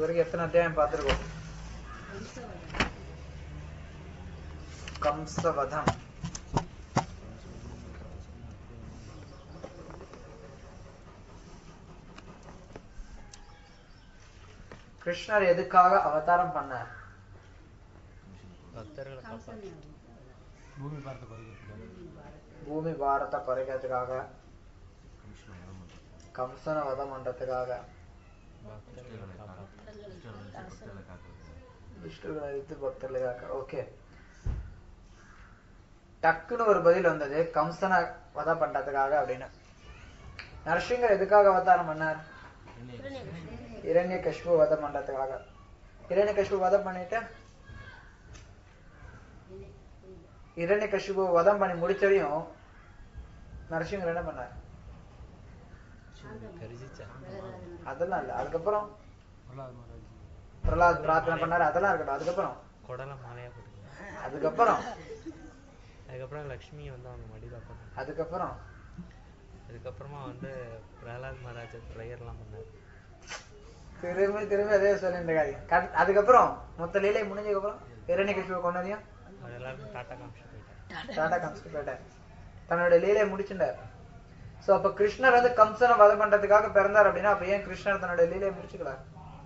வரைக்கும் எத்தனை அத்தியாயம் பார்த்திருக்கோம் கம்சவதம் கிருஷ்ணர் எதுக்காக அவதாரம் பண்ணார் பக்தர்களை காப்பாற்ற பூமி பார்த்து குறைக்கிறதுக்கு பூமி பாரத்தை குறைக்கிறதுக்காக கம்சனை வதம் பண்றதுக்காக பக்தர்களை காப்பாற்ற துஷ்டர்களை அழித்து பக்தர்களுக்காக ஓகே டக்குன்னு ஒரு பதில் வந்தது கம்சனை வதம் பண்றதுக்காக அப்படின்னு நரசிங்கர் எதுக்காக அவதாரம் பண்ணார் இரண்ய கஷ்பு வதம் பண்றதுக்காக இரண்ய கஷ்பு வதம் பண்ணிட்டு இரண்ய கஷ்பு வதம் பண்ணி முடிச்சதையும் நரசிங்கர் என்ன பண்ணார் கரிசிச்சா அதெல்லாம் இல்ல அதுக்கப்புறம் பிரகலாத் மகாராஜ் பிரலாத் பிரார்த்தனை பண்ணாரு அதெல்லாம் இருக்கட்டும் அதுக்கப்புறம் குடலை மாலையா போட்டுக்கணும் அதுக்கப்புறம் அதுக்கப்புறம் லக்ஷ்மி வந்து அவங்க மடியில உட்காந்து அதுக்கப்புறம் அதுக்கப்புறமா வந்து பிரகலாத் மகாராஜர் ப்ரேயர்லாம் பண்ணார் திரும்பி திரும்பி அதே சொல்லிட்டு இருக்காதீங்க கட்- அதுக்கப்புறம் மொத்த லீலை முடிஞ்சதுக்கு அப்புறம் இரண்ய கஷ்பு கொண்டதையும் அவர் எல்லாருக்கும் டாட்டா காமிச்சு போயிட்டார் டாடா கம்சன் போயிட்டார் தன்னோட லீலையை முடிச்சுட்டார் சோ அப்ப கிருஷ்ணர் வந்து கம்சனை வதம் பண்றதுக்காக பிறந்தார் அப்படின்னா அப்ப ஏன் கிருஷ்ணர் தன்னோட லீலையை முடிச்சுக்கலாம்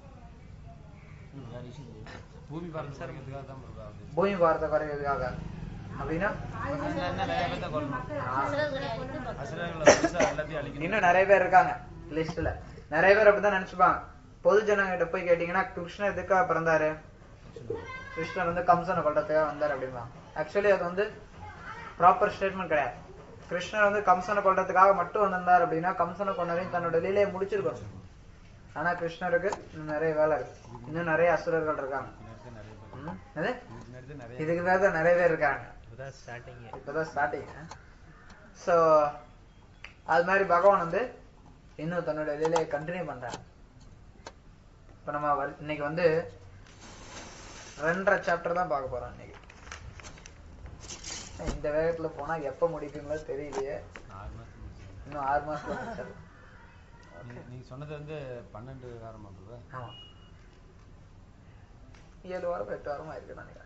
பூமி பார்த்து குறைக்கிறதுக்காக தான் பிரபு பூமி பாரத குறைக்கிறதுக்காக அப்படின்னா நிறைய பேர்த்த கொல்லணும் அசுரர்களை புதுசா எல்லாத்தையும் அழிக்கணும் இன்னும் நிறைய பேர் இருக்காங்க லிஸ்ட்ல நிறைய பேர் அப்படிதான் நினைச்சுப்பாங்க பொது ஜனங்கிட்ட போய் கேட்டீங்கன்னா கிருஷ்ணர் எதுக்காக பிறந்தாரு கிருஷ்ணர் வந்து கம்சனை கொல்றதுக்காக வந்தார் அப்படிம்பாங்க ஆக்சுவலி அது வந்து ப்ராப்பர் ஸ்டேட்மெண்ட் கிடையாது கிருஷ்ணர் வந்து கம்சனை கொல்றதுக்காக மட்டும் வந்திருந்தார் அப்படின்னா கம்சனை கொண்டதையும் தன்னோட லீலையை முடிச்சிருக்கணும் ஆனா கிருஷ்ணருக்கு இன்னும் நிறைய வேலை இருக்கு இன்னும் நிறைய அசுரர்கள் இருக்காங்க பின்னாடி ம், தான் நிறைய பேர் எது? பின்னாடி தான் நிறைய இதுக்கு மேல தான் நிறைய பேர் இருக்காங்க இதுதான் ஸ்டார்டிங்கே இப்பதான் ஸ்டார்டிங் ஸோ அது மாதிரி பகவான் வந்து இன்னும் தன்னோட லீலையை கண்டினியூ பண்றாங்க இப்ப நம்ம வ- இன்னைக்கு வந்து ரெண்டரை சாப்டர் தான் பார்க்க போறோம் இன்னைக்கு இந்த வேகத்துல போனா எப்ப முடிப்பீங்களோ தெரியலையே ஆறு மாசம் முடிச்சு. இன்னும் ஆறு மாசத்துல முடிச்சிடலாம். நீ- நீங்க சொன்னது வந்து பன்னெண்டு வாரமா பிரபு ஆமா ஏழு வாரம் எட்டு வாரமா இருக்கு நினைக்கிறேன்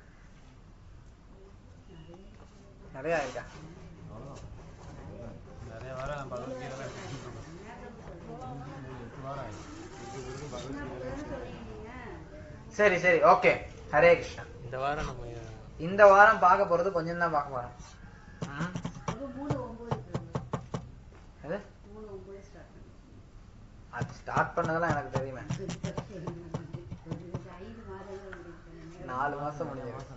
நிறைய இருக்கா அவ்வளவுதான். நிறைய வாரம் நான் பகவத்கீதை தான் எடுத்துட்டு இருக்கேன். மூணு, எட்டு வாரம் ஆயிடுச்சு இது வரைக்கும் பகவத்கீதை சரி சரி ஓகே ஹரே கிருஷ்ணா இந்த வாரம் நம்ம இந்த வாரம் பார்க்க போறது கொஞ்சம் தான் பார்க்க போறோம் ம்? எது? அது ஸ்டார்ட் பண்ணதெல்லாம் எனக்கு தெரியுமே நாலு மாசம் முடிஞ்சது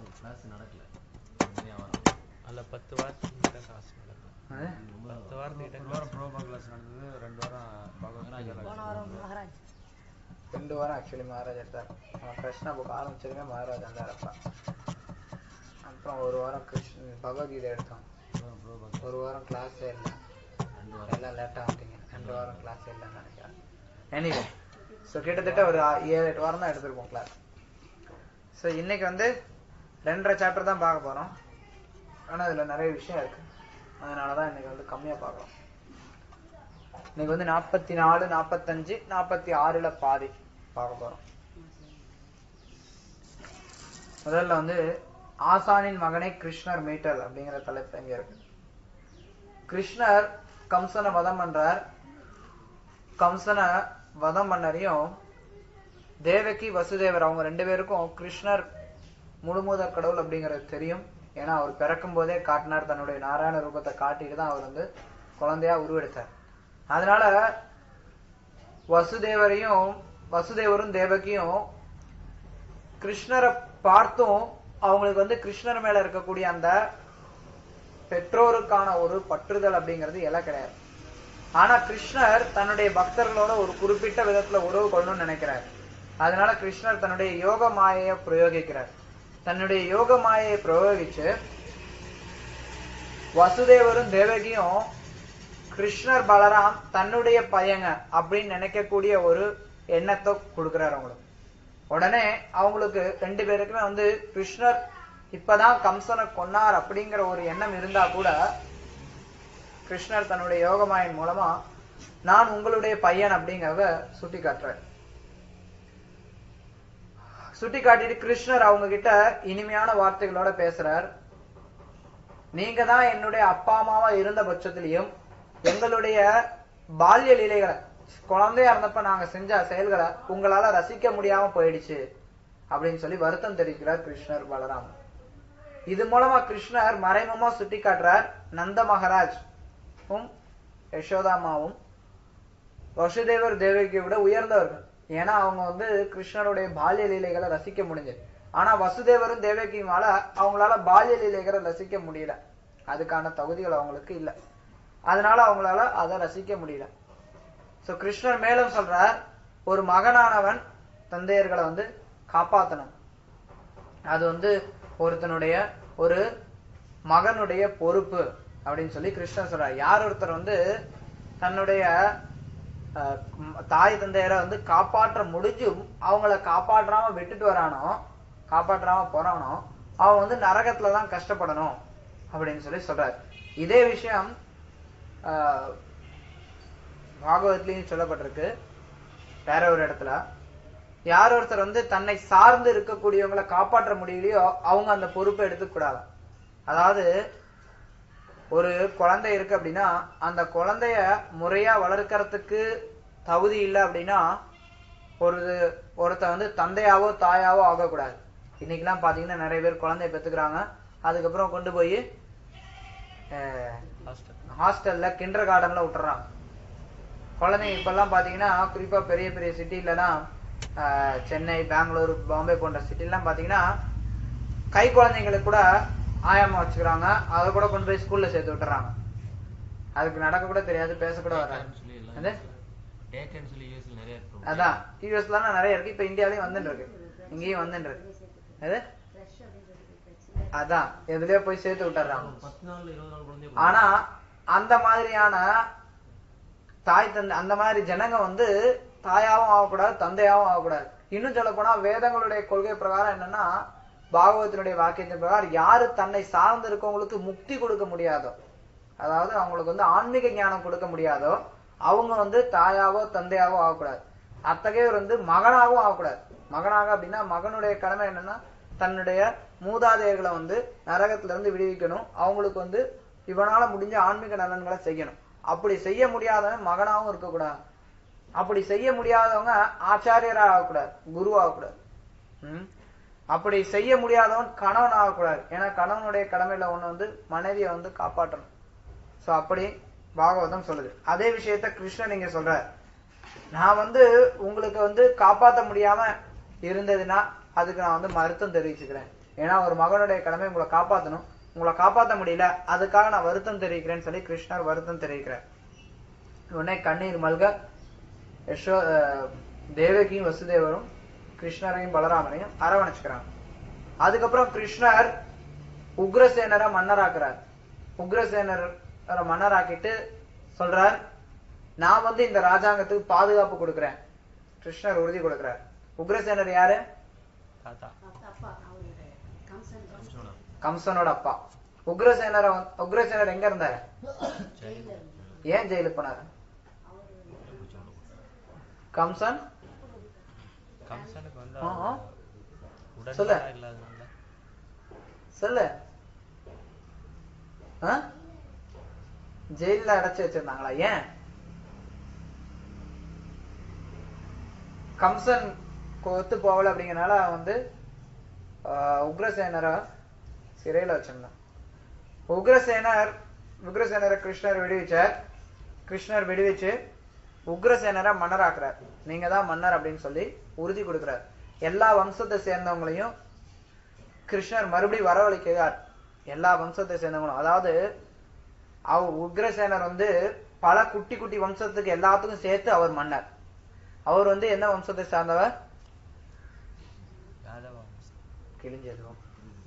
அதில் பத்து வாரத்துக்கு தான் காசு நடக்கும் அது? பத்து வாரத்துக்கிட்ட ஒரு வாரம் ப்ரோபா கிளாஸ் நடந்தது ரெண்டு வாரம் பகவத்கீதை ரெண்டு வாரம் ஆக்சுவலி மகாராஜ் எடுத்தார் அவன் கிருஷ்ணா புக் ஆரம்பிச்சதுமே மகாராஜ் வந்தார் அப்பா அப்புறம் ஒரு வாரம் கிருஷ்ண பகவத்கீதை எடுத்தோம் ப்ரோபா ஒரு வாரம் கிளாஸே இல்லை எல்லாம் லேட்டாக வந்துட்டீங்க ரெண்டு வாரம் கிளாஸே இல்லைன்னு நினைக்கிறேன் எனிவே ஸோ கிட்டத்தட்ட ஒரு ஆ- ஏழு எட்டு வாரம் தான் எடுத்திருப்போம் கிளாஸ் ஸோ இன்னைக்கு வந்து ரெண்டரை சாப்டர் தான் பார்க்க போகிறோம் ஆனால் இதில் நிறைய விஷயம் இருக்கு அதனால தான் இன்னைக்கு வந்து கம்மியாக பார்க்குறோம் இன்னைக்கு வந்து நாற்பத்தி நாலு நாற்பத்தஞ்சு நாற்பத்தி ஆறுல பாதி பார்க்க போகிறோம் முதல்ல வந்து ஆசானின் மகனை கிருஷ்ணர் மீட்டல் அப்படிங்கிற தலைப்பு இங்க இருக்கு கிருஷ்ணர் கம்சனை வதம் பண்றார் கம்சனை வதம் பண்ணறையும் தேவகி வசுதேவர் அவங்க ரெண்டு பேருக்கும் கிருஷ்ணர் முழுமுதற் கடவுள் அப்படிங்கிறது தெரியும் ஏன்னா அவர் பிறக்கும் போதே காட்டினார் தன்னுடைய நாராயண ரூபத்தை காட்டிட்டு தான் அவர் வந்து குழந்தையா உருவெடுத்தார் அதனால வசுதேவரையும் வசுதேவரும் தேவகியும் கிருஷ்ணரை பார்த்தும் அவங்களுக்கு வந்து கிருஷ்ணர் மேல இருக்கக்கூடிய அந்த பெற்றோருக்கான ஒரு பற்றுதல் அப்படிங்கிறது எல்லாம் கிடையாது ஆனா கிருஷ்ணர் தன்னுடைய பக்தர்களோட ஒரு குறிப்பிட்ட விதத்துல உறவு கொள்ளணும்னு நினைக்கிறார் அதனால கிருஷ்ணர் தன்னுடைய யோக மாயையை பிரயோகிக்கிறார் தன்னுடைய யோக மாயையை பிரயோகிச்சு வசுதேவரும் தேவகியும் கிருஷ்ணர் பலராம் தன்னுடைய பையங்க அப்படின்னு நினைக்கக்கூடிய ஒரு எண்ணத்தை கொடுக்கிறார் அவங்களுக்கு உடனே அவங்களுக்கு ரெண்டு பேருக்குமே வந்து கிருஷ்ணர் இப்பதான் கம்சனை கொன்னார் அப்படிங்கிற ஒரு எண்ணம் இருந்தா கூட கிருஷ்ணர் தன்னுடைய யோகமாயின் மூலமா நான் உங்களுடைய பையன் அப்படிங்கறத சுட்டி காட்டுறார் சுட்டி காட்டிட்டு கிருஷ்ணர் அவங்க கிட்ட இனிமையான வார்த்தைகளோட பேசுறார் நீங்க தான் என்னுடைய அப்பா அம்மாவா இருந்த பட்சத்திலையும் எங்களுடைய பால்ய லீலைகளை குழந்தையா இருந்தப்ப நாங்க செஞ்ச செயல்களை உங்களால ரசிக்க முடியாம போயிடுச்சு அப்படின்னு சொல்லி வருத்தம் தெரிவிக்கிறார் கிருஷ்ணர் பலராமன் இது மூலமா கிருஷ்ணர் மறைமுகமா சுட்டி காட்டுறார் நந்த மகாராஜ் யசோதாமாவும் வசுதேவர் தேவகியை விட உயர்ந்தவர்கள் ஏன்னா அவங்க வந்து கிருஷ்ணருடைய பால்ய லீலைகளை ரசிக்க முடிஞ்சது ஆனா வசுதேவரும் தேவகியுமால அவங்களால பால்ய லீலைகளை ரசிக்க முடியல அதுக்கான தகுதிகள் அவங்களுக்கு இல்ல அதனால அவங்களால அதை ரசிக்க முடியல சோ கிருஷ்ணர் மேலும் சொல்றார் ஒரு மகனானவன் தந்தையர்களை வந்து காப்பாத்தணும் அது வந்து ஒருத்தனுடைய ஒரு மகனுடைய பொறுப்பு அப்படின்னு சொல்லி கிருஷ்ணர் சொல்றார் யார் ஒருத்தர் வந்து தன்னுடைய அஹ், ம், தாய் தந்தையரை வந்து காப்பாற்ற முடிஞ்சும் அவங்கள காப்பாற்றாம விட்டுட்டு வரானோ காப்பாற்றாம போறானோ அவன் வந்து நரகத்துல தான் கஷ்டப்படணும் அப்படின்னு சொல்லி சொல்றார் இதே விஷயம் ஆஹ், பாகவத்லயும் சொல்லப்பட்டிருக்கு வேற ஒரு இடத்துல யார் ஒருத்தர் வந்து தன்னை சார்ந்து இருக்கக்கூடியவங்களை காப்பாற்ற முடியலையோ அவங்க அந்த பொறுப்பை எடுத்துக்க கூடாது அதாவது ஒரு குழந்தை இருக்கு அப்படின்னா அந்த குழந்தைய முறையா வளர்க்கறதுக்கு தகுதி இல்லை அப்படின்னா ஒரு ஒருத்தன் வந்து தந்தையாவோ தாயாவோ ஆகக்கூடாது இன்னைக்கெல்லாம் பாத்தீங்கன்னா நிறைய பேர் குழந்தைய பெத்துக்கிறாங்க அதுக்கப்புறம் கொண்டு போய் ஹாஸ்டல் ஹாஸ்டல்ல கிண்டர் கார்டன்ல விட்டுறாங்க குழந்தைங்க இப்பெல்லாம் பாத்தீங்கன்னா குறிப்பா பெரிய பெரிய சிட்டிலலாம் சென்னை பெங்களூர் பாம்பே போன்ற சிட்டிலாம் பாத்தீங்கன்னா கை குழந்தைங்களுக்கு கூட ஆயாம வச்சுக்கிறாங்க அதை கூட கொண்டு போய் ஸ்கூல்ல சேர்த்து விட்டுறாங்க அதுக்கு நடக்க கூட தெரியாது பேச கூட வராது சொல்லி எல்லாம் அது? டேக்கன்னு சொல்லி யூஎஸ்ல நிறைய இருக்கு அதான் யூஎஸ்ல நிறைய இருக்கு இப்ப இந்தியாலயும் வந்துட்டு இருக்கு இங்கேயும் வந்துட்டு இருக்கு அது அதான் எதுலயோ போய் சேர்த்து விட்டுறாங்க பத்து நாள் இருபது நாள் குழந்தைய ஆனா அந்த மாதிரியான தாய் தந்தை அந்த மாதிரி ஜனங்க வந்து தாயாவும் ஆகக்கூடாது தந்தையாவும் ஆகக்கூடாது இன்னும் சொல்ல போனா வேதங்களுடைய கொள்கை பிரகாரம் என்னன்னா பாகவத்தினுடைய வாக்கியத்தின் பிரகாரம் யாரு தன்னை சார்ந்து இருக்கவங்களுக்கு முக்தி கொடுக்க முடியாதோ அதாவது அவங்களுக்கு வந்து ஆன்மீக ஞானம் கொடுக்க முடியாதோ அவங்க வந்து தாயாவோ தந்தையாவோ ஆகக்கூடாது அத்தகையவர் வந்து மகனாகவும் ஆகக்கூடாது மகனாக அப்படின்னா மகனுடைய கடமை என்னன்னா தன்னுடைய மூதாதையர்களை வந்து நரகத்துல இருந்து விடுவிக்கணும் அவங்களுக்கு வந்து இவனால முடிஞ்ச ஆன்மீக நலன்களை செய்யணும் அப்படி செய்ய முடியாதவன் மகனாவும் இருக்கக்கூடாது அப்படி செய்ய முடியாதவங்க ஆச்சாரியரா ஆகக்கூடாது குரு ஆகக்கூடாது ம்? அப்படி செய்ய முடியாதவன் கணவன் ஆகக்கூடாது ஏன்னா கணவனுடைய கடமையில ஒண்ணு வந்து மனைவியை வந்து காப்பாற்றணும் சோ அப்படி பாகவதம் சொல்லுது அதே விஷயத்த கிருஷ்ணன் இங்க சொல்றார் நான் வந்து உங்களுக்கு வந்து காப்பாத்த முடியாம இருந்ததுன்னா அதுக்கு நான் வந்து மருத்துவம் தெரிவிச்சுக்கிறேன் ஏன்னா ஒரு மகனுடைய கடமை உங்களை காப்பாத்தணும் உங்களை காப்பாத்த முடியல அதுக்காக நான் வருத்தம் தெரிவிக்கிறேன்னு சொல்லி கிருஷ்ணர் வருத்தம் தெரிவிக்கிறார் உடனே கண்ணீர் மல்க யசோ அஹ், தேவகியும் வசுதேவரும் கிருஷ்ணரையும் பலராமனையும் அரவணைச்சுக்கிறாங்க அதுக்கப்புறம் கிருஷ்ணர் உக்ரசேனரை மன்னராக்குறார் உக்ரசேனர் மன்னராக்கிட்டு சொல்றார் நான் வந்து இந்த ராஜாங்கத்துக்கு பாதுகாப்பு கொடுக்கிறேன் கிருஷ்ணர் உறுதி கொடுக்கிறார் உக்ரசேனர் யாரு தாத்தா கம்சனோட அப்பா உக்ரசேனரை வந்து- உக்ரசேனர் எங்க இருந்தாரு ஏன் ஜெயிலுக்கு போனாரு கம்சன் கம்சனுக்கு வந்து ஆ, ஆ. உடல் சொல்லு. இல்லாதனால சொல்லு ஆ? ஜெயில்ல அடைச்சு வச்சிருந்தாங்களா ஏன் கம்சன் கொத்து போகல அப்படிங்கறனால அவன் வந்து ஆஹ், உக்ரசேனரை சிறையில வச்சிருந்தான் உக்ரசேனர் உக்ரசேனரை கிருஷ்ணர் விடுவிச்சார் கிருஷ்ணர் விடுவிச்சு உக்ரசேனரை மன்னராக்குறார் நீங்க தான் மன்னர் அப்படின்னு சொல்லி உறுதி கொடுக்கிறார் எல்லா வம்சத்தை சேர்ந்தவங்களையும் கிருஷ்ணர் மறுபடியும் வரவழைக்கிறார் எல்லா வம்சத்தை சேர்ந்தவங்களும் அதாவது அவர் உக்ரசேனர் வந்து பல குட்டி குட்டி வம்சத்துக்கு எல்லாத்துக்கும் சேர்த்து அவர் மன்னர் அவர் வந்து என்ன வம்சத்தை சார்ந்தவர் யாதவ கிழிஞ்சதுவும்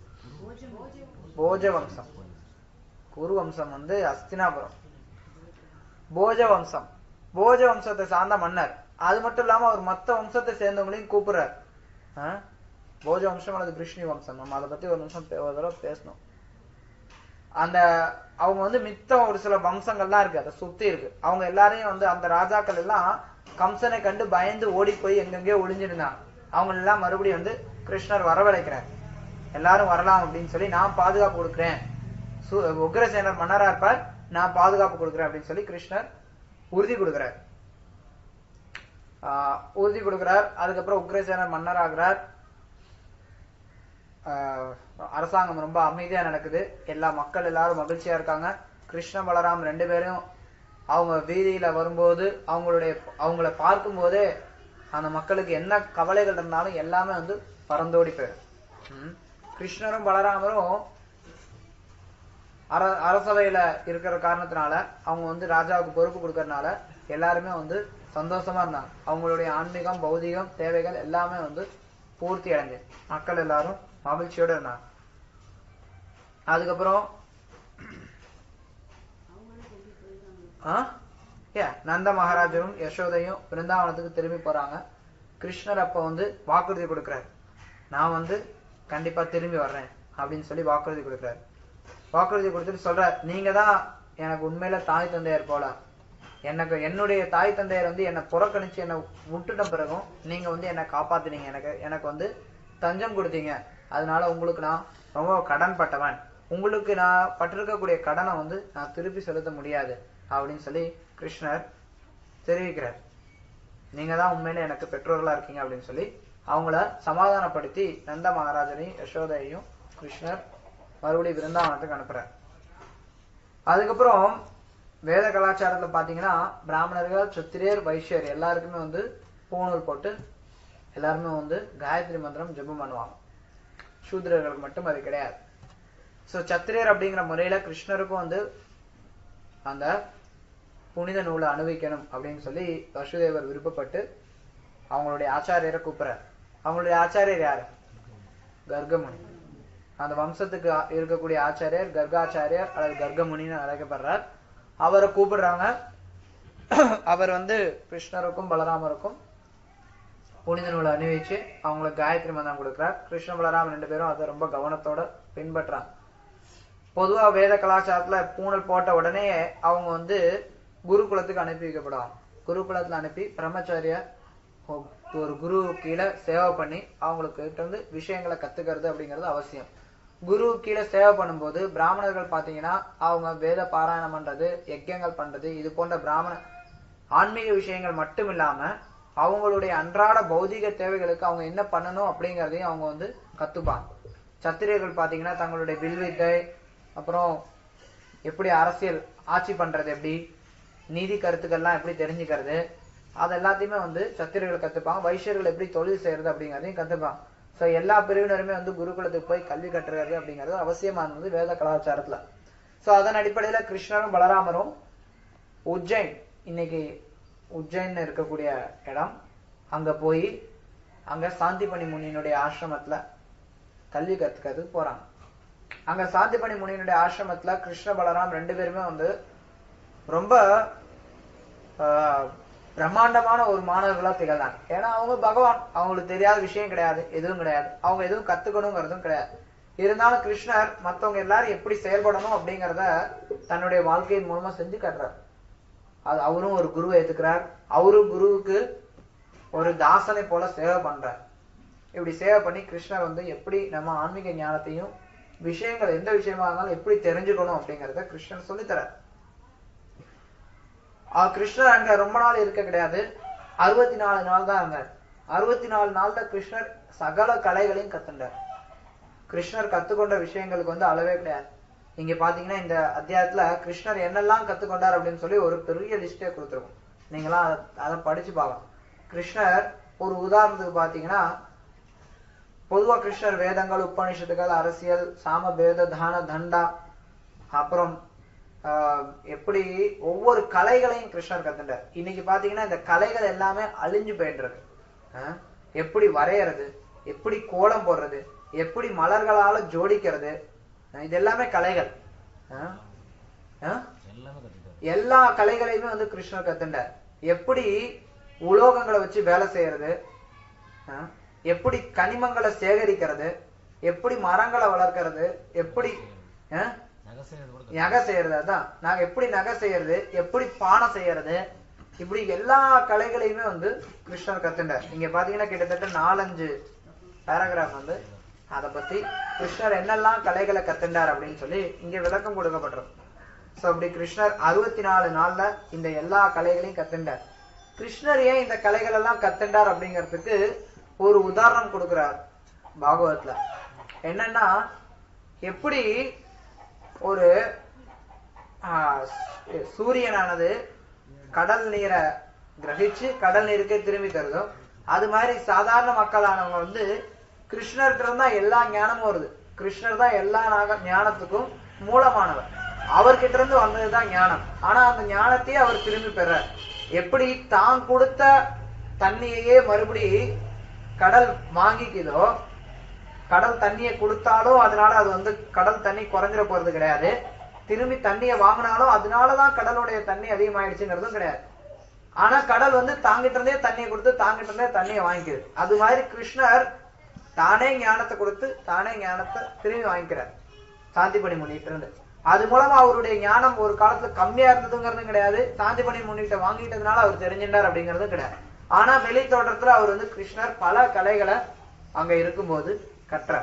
போஜ வம்சம் குரு வம்சம் வந்து அஸ்தினாபுரம் போஜ வம்சம் போஜ வம்சத்தை சார்ந்த மன்னர் அது மட்டும் இல்லாம அவர் மத்த வம்சத்தை சேர்ந்தவங்களையும் கூப்பிடுறார் ஆ? போஜ வம்சம் அல்லது கிருஷ்ணி வம்சம் நம்ம அதை பத்தி ஒரு நிமிஷம் பே- ஒரு தடவை பேசணும் அந்த அவங்க வந்து மித்தம் ஒரு சில வம்சங்கள்லாம் இருக்கு அதை சுத்தி இருக்கு அவங்க எல்லாரையும் வந்து அந்த ராஜாக்கள் எல்லாம் கம்சனை கண்டு பயந்து ஓடி போய் எங்கெங்கயோ ஒளிஞ்சிருந்தாங்க அவங்க எல்லாம் மறுபடியும் வந்து கிருஷ்ணர் வரவழைக்கிறார் எல்லாரும் வரலாம் அப்படின்னு சொல்லி நான் பாதுகாப்பு கொடுக்கிறேன் சு- உக்ரசேனர் மன்னரா இருப்பார் நான் பாதுகாப்பு கொடுக்கிறேன் அப்படின்னு சொல்லி கிருஷ்ணர் உறுதி கொடுக்கிறார் ஆஹ் உறுதி கொடுக்கிறார் அதுக்கப்புறம் உக்ரசேனர் மன்னர் ஆகிறார் ஆஹ் அரசாங்கம் ரொம்ப அமைதியா நடக்குது எல்லா மக்கள் எல்லாரும் மகிழ்ச்சியா இருக்காங்க கிருஷ்ண பலராம் ரெண்டு பேரும் அவங்க வீதியில வரும்போது அவங்களுடைய அவங்கள பார்க்கும்போதே அந்த மக்களுக்கு என்ன கவலைகள் இருந்தாலும் எல்லாமே வந்து பறந்தோடி போயிடும் ம். கிருஷ்ணரும் பலராமரும் அர அரசவையில இருக்கிற காரணத்தினால அவங்க வந்து ராஜாவுக்கு பொறுப்பு கொடுக்கறதுனால எல்லாருமே வந்து சந்தோஷமா இருந்தாங்க அவங்களுடைய ஆன்மீகம் பௌதிகம் தேவைகள் எல்லாமே வந்து பூர்த்தி அடைஞ்சு மக்கள் எல்லாரும் மகிழ்ச்சியோட இருந்தாங்க அதுக்கப்புறம் ஆ ஏ நந்த மகாராஜரும் யசோதையும் பிருந்தாவனத்துக்கு திரும்பி போறாங்க கிருஷ்ணர் அப்ப வந்து வாக்குறுதி கொடுக்கிறார் நான் வந்து கண்டிப்பா திரும்பி வர்றேன் அப்படின்னு சொல்லி வாக்குறுதி கொடுக்கிறார் வாக்குறுதி கொடுத்துட்டு சொல்றார் நீங்க தான் எனக்கு உண்மையில தாய் தந்தையர் போல எனக்கு என்னுடைய தாய் தந்தையர் வந்து என்னை புறக்கணிச்சு என்னை விட்டுட்ட பிறகும் நீங்க வந்து என்னை காப்பாத்துனீங்க எனக்கு எனக்கு வந்து தஞ்சம் கொடுத்தீங்க அதனால உங்களுக்கு நான் ரொம்ப கடன் பட்டவன் உங்களுக்கு நான் பட்டிருக்கக்கூடிய கடனை வந்து நான் திருப்பி செலுத்த முடியாது அப்படின்னு சொல்லி கிருஷ்ணர் தெரிவிக்கிறார் நீங்க தான் உண்மையில எனக்கு பெற்றோர்களா இருக்கீங்க அப்படின்னு சொல்லி அவங்கள சமாதானப்படுத்தி நந்த மகாராஜனையும் யசோதையையும் கிருஷ்ணர் மறுபடியும் பிருந்தாவனத்துக்கு அனுப்புறார் அதுக்கப்புறம் வேத கலாச்சாரத்துல பாத்தீங்கன்னா பிராமணர்கள் சத்திரியர் வைஷ்யர் எல்லாருக்குமே வந்து பூணூல் போட்டு எல்லாருமே வந்து காயத்ரி மந்திரம் ஜெபம் பண்ணுவாங்க சூத்திரர்களுக்கு மட்டும் அது கிடையாது சோ சத்திரியர் அப்படிங்கிற முறையில கிருஷ்ணருக்கும் வந்து அந்த புனித நூலை அனுபவிக்கணும் அப்படின்னு சொல்லி வசுதேவர் விருப்பப்பட்டு அவங்களுடைய ஆச்சாரியரை கூப்பிடுறார் அவங்களுடைய ஆச்சாரியர் யாரு கர்கமுனி அந்த வம்சத்துக்கு ஆ- இருக்கக்கூடிய ஆச்சாரியர் கர்காச்சாரியர் அல்லது கர்கமுனின்னு அழைக்கப்படுறார் அவரை கூப்பிடுறாங்க அவர் வந்து கிருஷ்ணருக்கும் பலராமருக்கும் புனித நூலை அணிவிச்சு அவங்களுக்கு காயத்ரி மந்திரம் கொடுக்கிறார் கிருஷ்ண பலராமன் ரெண்டு பேரும் அதை ரொம்ப கவனத்தோட பின்பற்றாங்க பொதுவா வேத கலாச்சாரத்துல பூணல் போட்ட உடனே அவங்க வந்து குருகுலத்துக்கு அனுப்பி வைக்கப்படுவாங்க குருகுலத்துல அனுப்பி பிரம்மச்சாரிய ஒ- ஒரு குரு கீழே சேவை பண்ணி அவங்களுக்கு கிட்ட இருந்து விஷயங்களை கத்துக்கிறது அப்படிங்கிறது அவசியம் குரு கீழே சேவை பண்ணும்போது பிராமணர்கள் பாத்தீங்கன்னா அவங்க வேத பாராயணம் பண்றது யஜ்யங்கள் பண்றது இது போன்ற பிராமண ஆன்மீக விஷயங்கள் மட்டும் இல்லாம அவங்களுடைய அன்றாட பௌதிக தேவைகளுக்கு அவங்க என்ன பண்ணணும் அப்படிங்கறதையும் அவங்க வந்து கத்துப்பாங்க சத்திரியர்கள் பாத்தீங்கன்னா தங்களுடைய வில்வித்தை அப்புறம் எப்படி அரசியல் ஆட்சி பண்றது எப்படி நீதி கருத்துக்கள்லாம் எப்படி தெரிஞ்சுக்கிறது அது எல்லாத்தையுமே வந்து சத்திரியர்கள் கத்துப்பாங்க வைஷ்யர்கள் எப்படி தொழில் செய்யறது அப்படிங்கறதையும் கத்துப்பாங்க சோ எல்லா பிரிவினருமே வந்து குருகுலத்துக்கு போய் கல்வி கற்றுறது அப்படிங்கிறது அவசியமானது வேத கலாச்சாரத்துல சோ அதன் அடிப்படையில கிருஷ்ணரும் பலராமரும் உஜ்ஜைன் இன்னைக்கு உஜ்ஜைன் இருக்கக்கூடிய இடம் அங்க போய் அங்க சாந்திபணி முனியினுடைய ஆசிரமத்துல கல்வி கத்துக்கிறதுக்கு போறாங்க அங்க சாந்திபணி முனியினுடைய ஆசிரமத்துல கிருஷ்ண பலராம் ரெண்டு பேருமே வந்து ரொம்ப ஆஹ், பிரம்மாண்டமான ஒரு மாணவர்களா திகழ்ந்தாங்க ஏன்னா அவங்க பகவான் அவங்களுக்கு தெரியாத விஷயம் கிடையாது எதுவும் கிடையாது அவங்க எதுவும் கத்துக்கணுங்கிறதும் கிடையாது இருந்தாலும் கிருஷ்ணர் மத்தவங்க எல்லாரும் எப்படி செயல்படணும் அப்படிங்கறத தன்னுடைய வாழ்க்கையின் மூலமா செஞ்சு காட்டுறார் அது அவரும் ஒரு குருவை ஏத்துக்கிறார் அவரும் குருவுக்கு ஒரு தாசனை போல சேவை பண்றார் இப்படி சேவை பண்ணி கிருஷ்ணர் வந்து எப்படி நம்ம ஆன்மீக ஞானத்தையும் விஷயங்கள் எந்த விஷயமா இருந்தாலும் எப்படி தெரிஞ்சுக்கணும் அப்படிங்கறத கிருஷ்ணர் சொல்லித்தரார் ஆ, கிருஷ்ணர் அங்க ரொம்ப நாள் இருக்க கிடையாது அறுபத்தி நாலு நாள் தான் இருந்தார் அறுபத்தி நாலு நாள்ல கிருஷ்ணர் சகல கலைகளையும் கத்துண்டார் கிருஷ்ணர் கத்துக்கொண்ட விஷயங்களுக்கு வந்து அளவே கிடையாது இங்க பாத்தீங்கன்னா இந்த அத்தியாயத்துல கிருஷ்ணர் என்னெல்லாம் கத்துக்கொண்டார் அப்படின்னு சொல்லி ஒரு பெரிய லிஸ்டே கொடுத்துருக்கோம் நீங்களாம் அதை அதை படிச்சு பார்க்கலாம் கிருஷ்ணர் ஒரு உதாரணத்துக்கு பாத்தீங்கன்னா பொதுவா கிருஷ்ணர் வேதங்கள் உபநிஷத்துகள் அரசியல் சாம பேத தான தண்டா அப்புறம் ஆஹ், எப்படி ஒவ்வொரு கலைகளையும் கிருஷ்ணர் கத்துட்டார் இன்னைக்கு பாத்தீங்கன்னா இந்த கலைகள் எல்லாமே அழிஞ்சு போயிட்டு இருக்கு ஆஹ், எப்படி வரையறது எப்படி கோலம் போடுறது எப்படி மலர்களால ஜோடிக்கிறது ஆஹ், இது எல்லாமே கலைகள் ஆஹ், ஆஹ்? எல்லாமே கத்துட்டாரு எல்லா கலைகளையுமே வந்து கிருஷ்ணர் கத்துண்டார் எப்படி உலோகங்களை வச்சு வேலை செய்யறது ஆ? எப்படி கனிமங்களை சேகரிக்கிறது எப்படி மரங்களை வளர்க்கறது எப்படி ஆ? நகை செய்யறது கூட நகை செய்யறது அதான் நாங்க எப்படி நகை செய்யறது எப்படி பானை செய்யறது இப்படி எல்லா கலைகளையுமே வந்து கிருஷ்ணர் கத்துண்டார் இங்க பாத்தீங்கன்னா கிட்டத்தட்ட நாலஞ்சு பேராகிராஃப் வந்து அதை பத்தி கிருஷ்ணர் என்னெல்லாம் கலைகளை கத்துண்டார் அப்படின்னு சொல்லி இங்க விளக்கம் கொடுக்கப்பட்டிருக்கு சோ அப்படி கிருஷ்ணர் அறுபத்தி நாலு நாள்ல இந்த எல்லா கலைகளையும் கத்துண்டார் கிருஷ்ணர் ஏன் இந்த கலைகள் எல்லாம் கத்துண்டார் அப்படிங்கிறதுக்கு ஒரு உதாரணம் கொடுக்கிறார் பாகவத்ல என்னன்னா எப்படி ஒரு ஆஹ், சூ- சூரியனானது கடல் நீரை கிரகிச்சு கடல் நீருக்கே திரும்பி தருதோ அது மாதிரி சாதாரண மக்களானவங்க வந்து கிருஷ்ணர்கிட்ட இருந்தா எல்லா ஞானமும் வருது கிருஷ்ணர் தான் எல்லா நாக- ஞானத்துக்கும் மூலமானவர் அவர்கிட்ட இருந்து வந்ததுதான் ஞானம் ஆனா அந்த ஞானத்தையே அவர் திரும்பி பெறார் எப்படி தான் கொடுத்த தண்ணியையே மறுபடி கடல் வாங்கிக்குதோ கடல் தண்ணியை கொடுத்தாலும் அதனால அது வந்து கடல் தண்ணி குறைஞ்சிட போறது கிடையாது திரும்பி தண்ணியை வாங்கினாலும் அதனாலதான் கடலுடைய தண்ணி அதிகமாயிடுச்சுங்கிறதும் கிடையாது ஆனா கடல் வந்து தாங்கிட்ட இருந்தே தண்ணியை கொடுத்து தாங்கிட்ட இருந்தே தண்ணியை வாங்கிக்குது அது மாதிரி கிருஷ்ணர் தானே ஞானத்தை கொடுத்து தானே ஞானத்தை திரும்பி வாங்கிக்கிறார் சாந்திபணி முன்னிட்டு இருந்து அது மூலமா அவருடைய ஞானம் ஒரு காலத்துல கம்மியா இருந்ததுங்கிறதும் கிடையாது சாந்திபணி முன்னிட்ட வாங்கிட்டதுனால அவர் தெரிஞ்சின்றார் அப்படிங்கிறதும் கிடையாது ஆனா வெளி தோற்றத்துல அவர் வந்து கிருஷ்ணர் பல கலைகளை அங்க இருக்கும்போது கற்றார்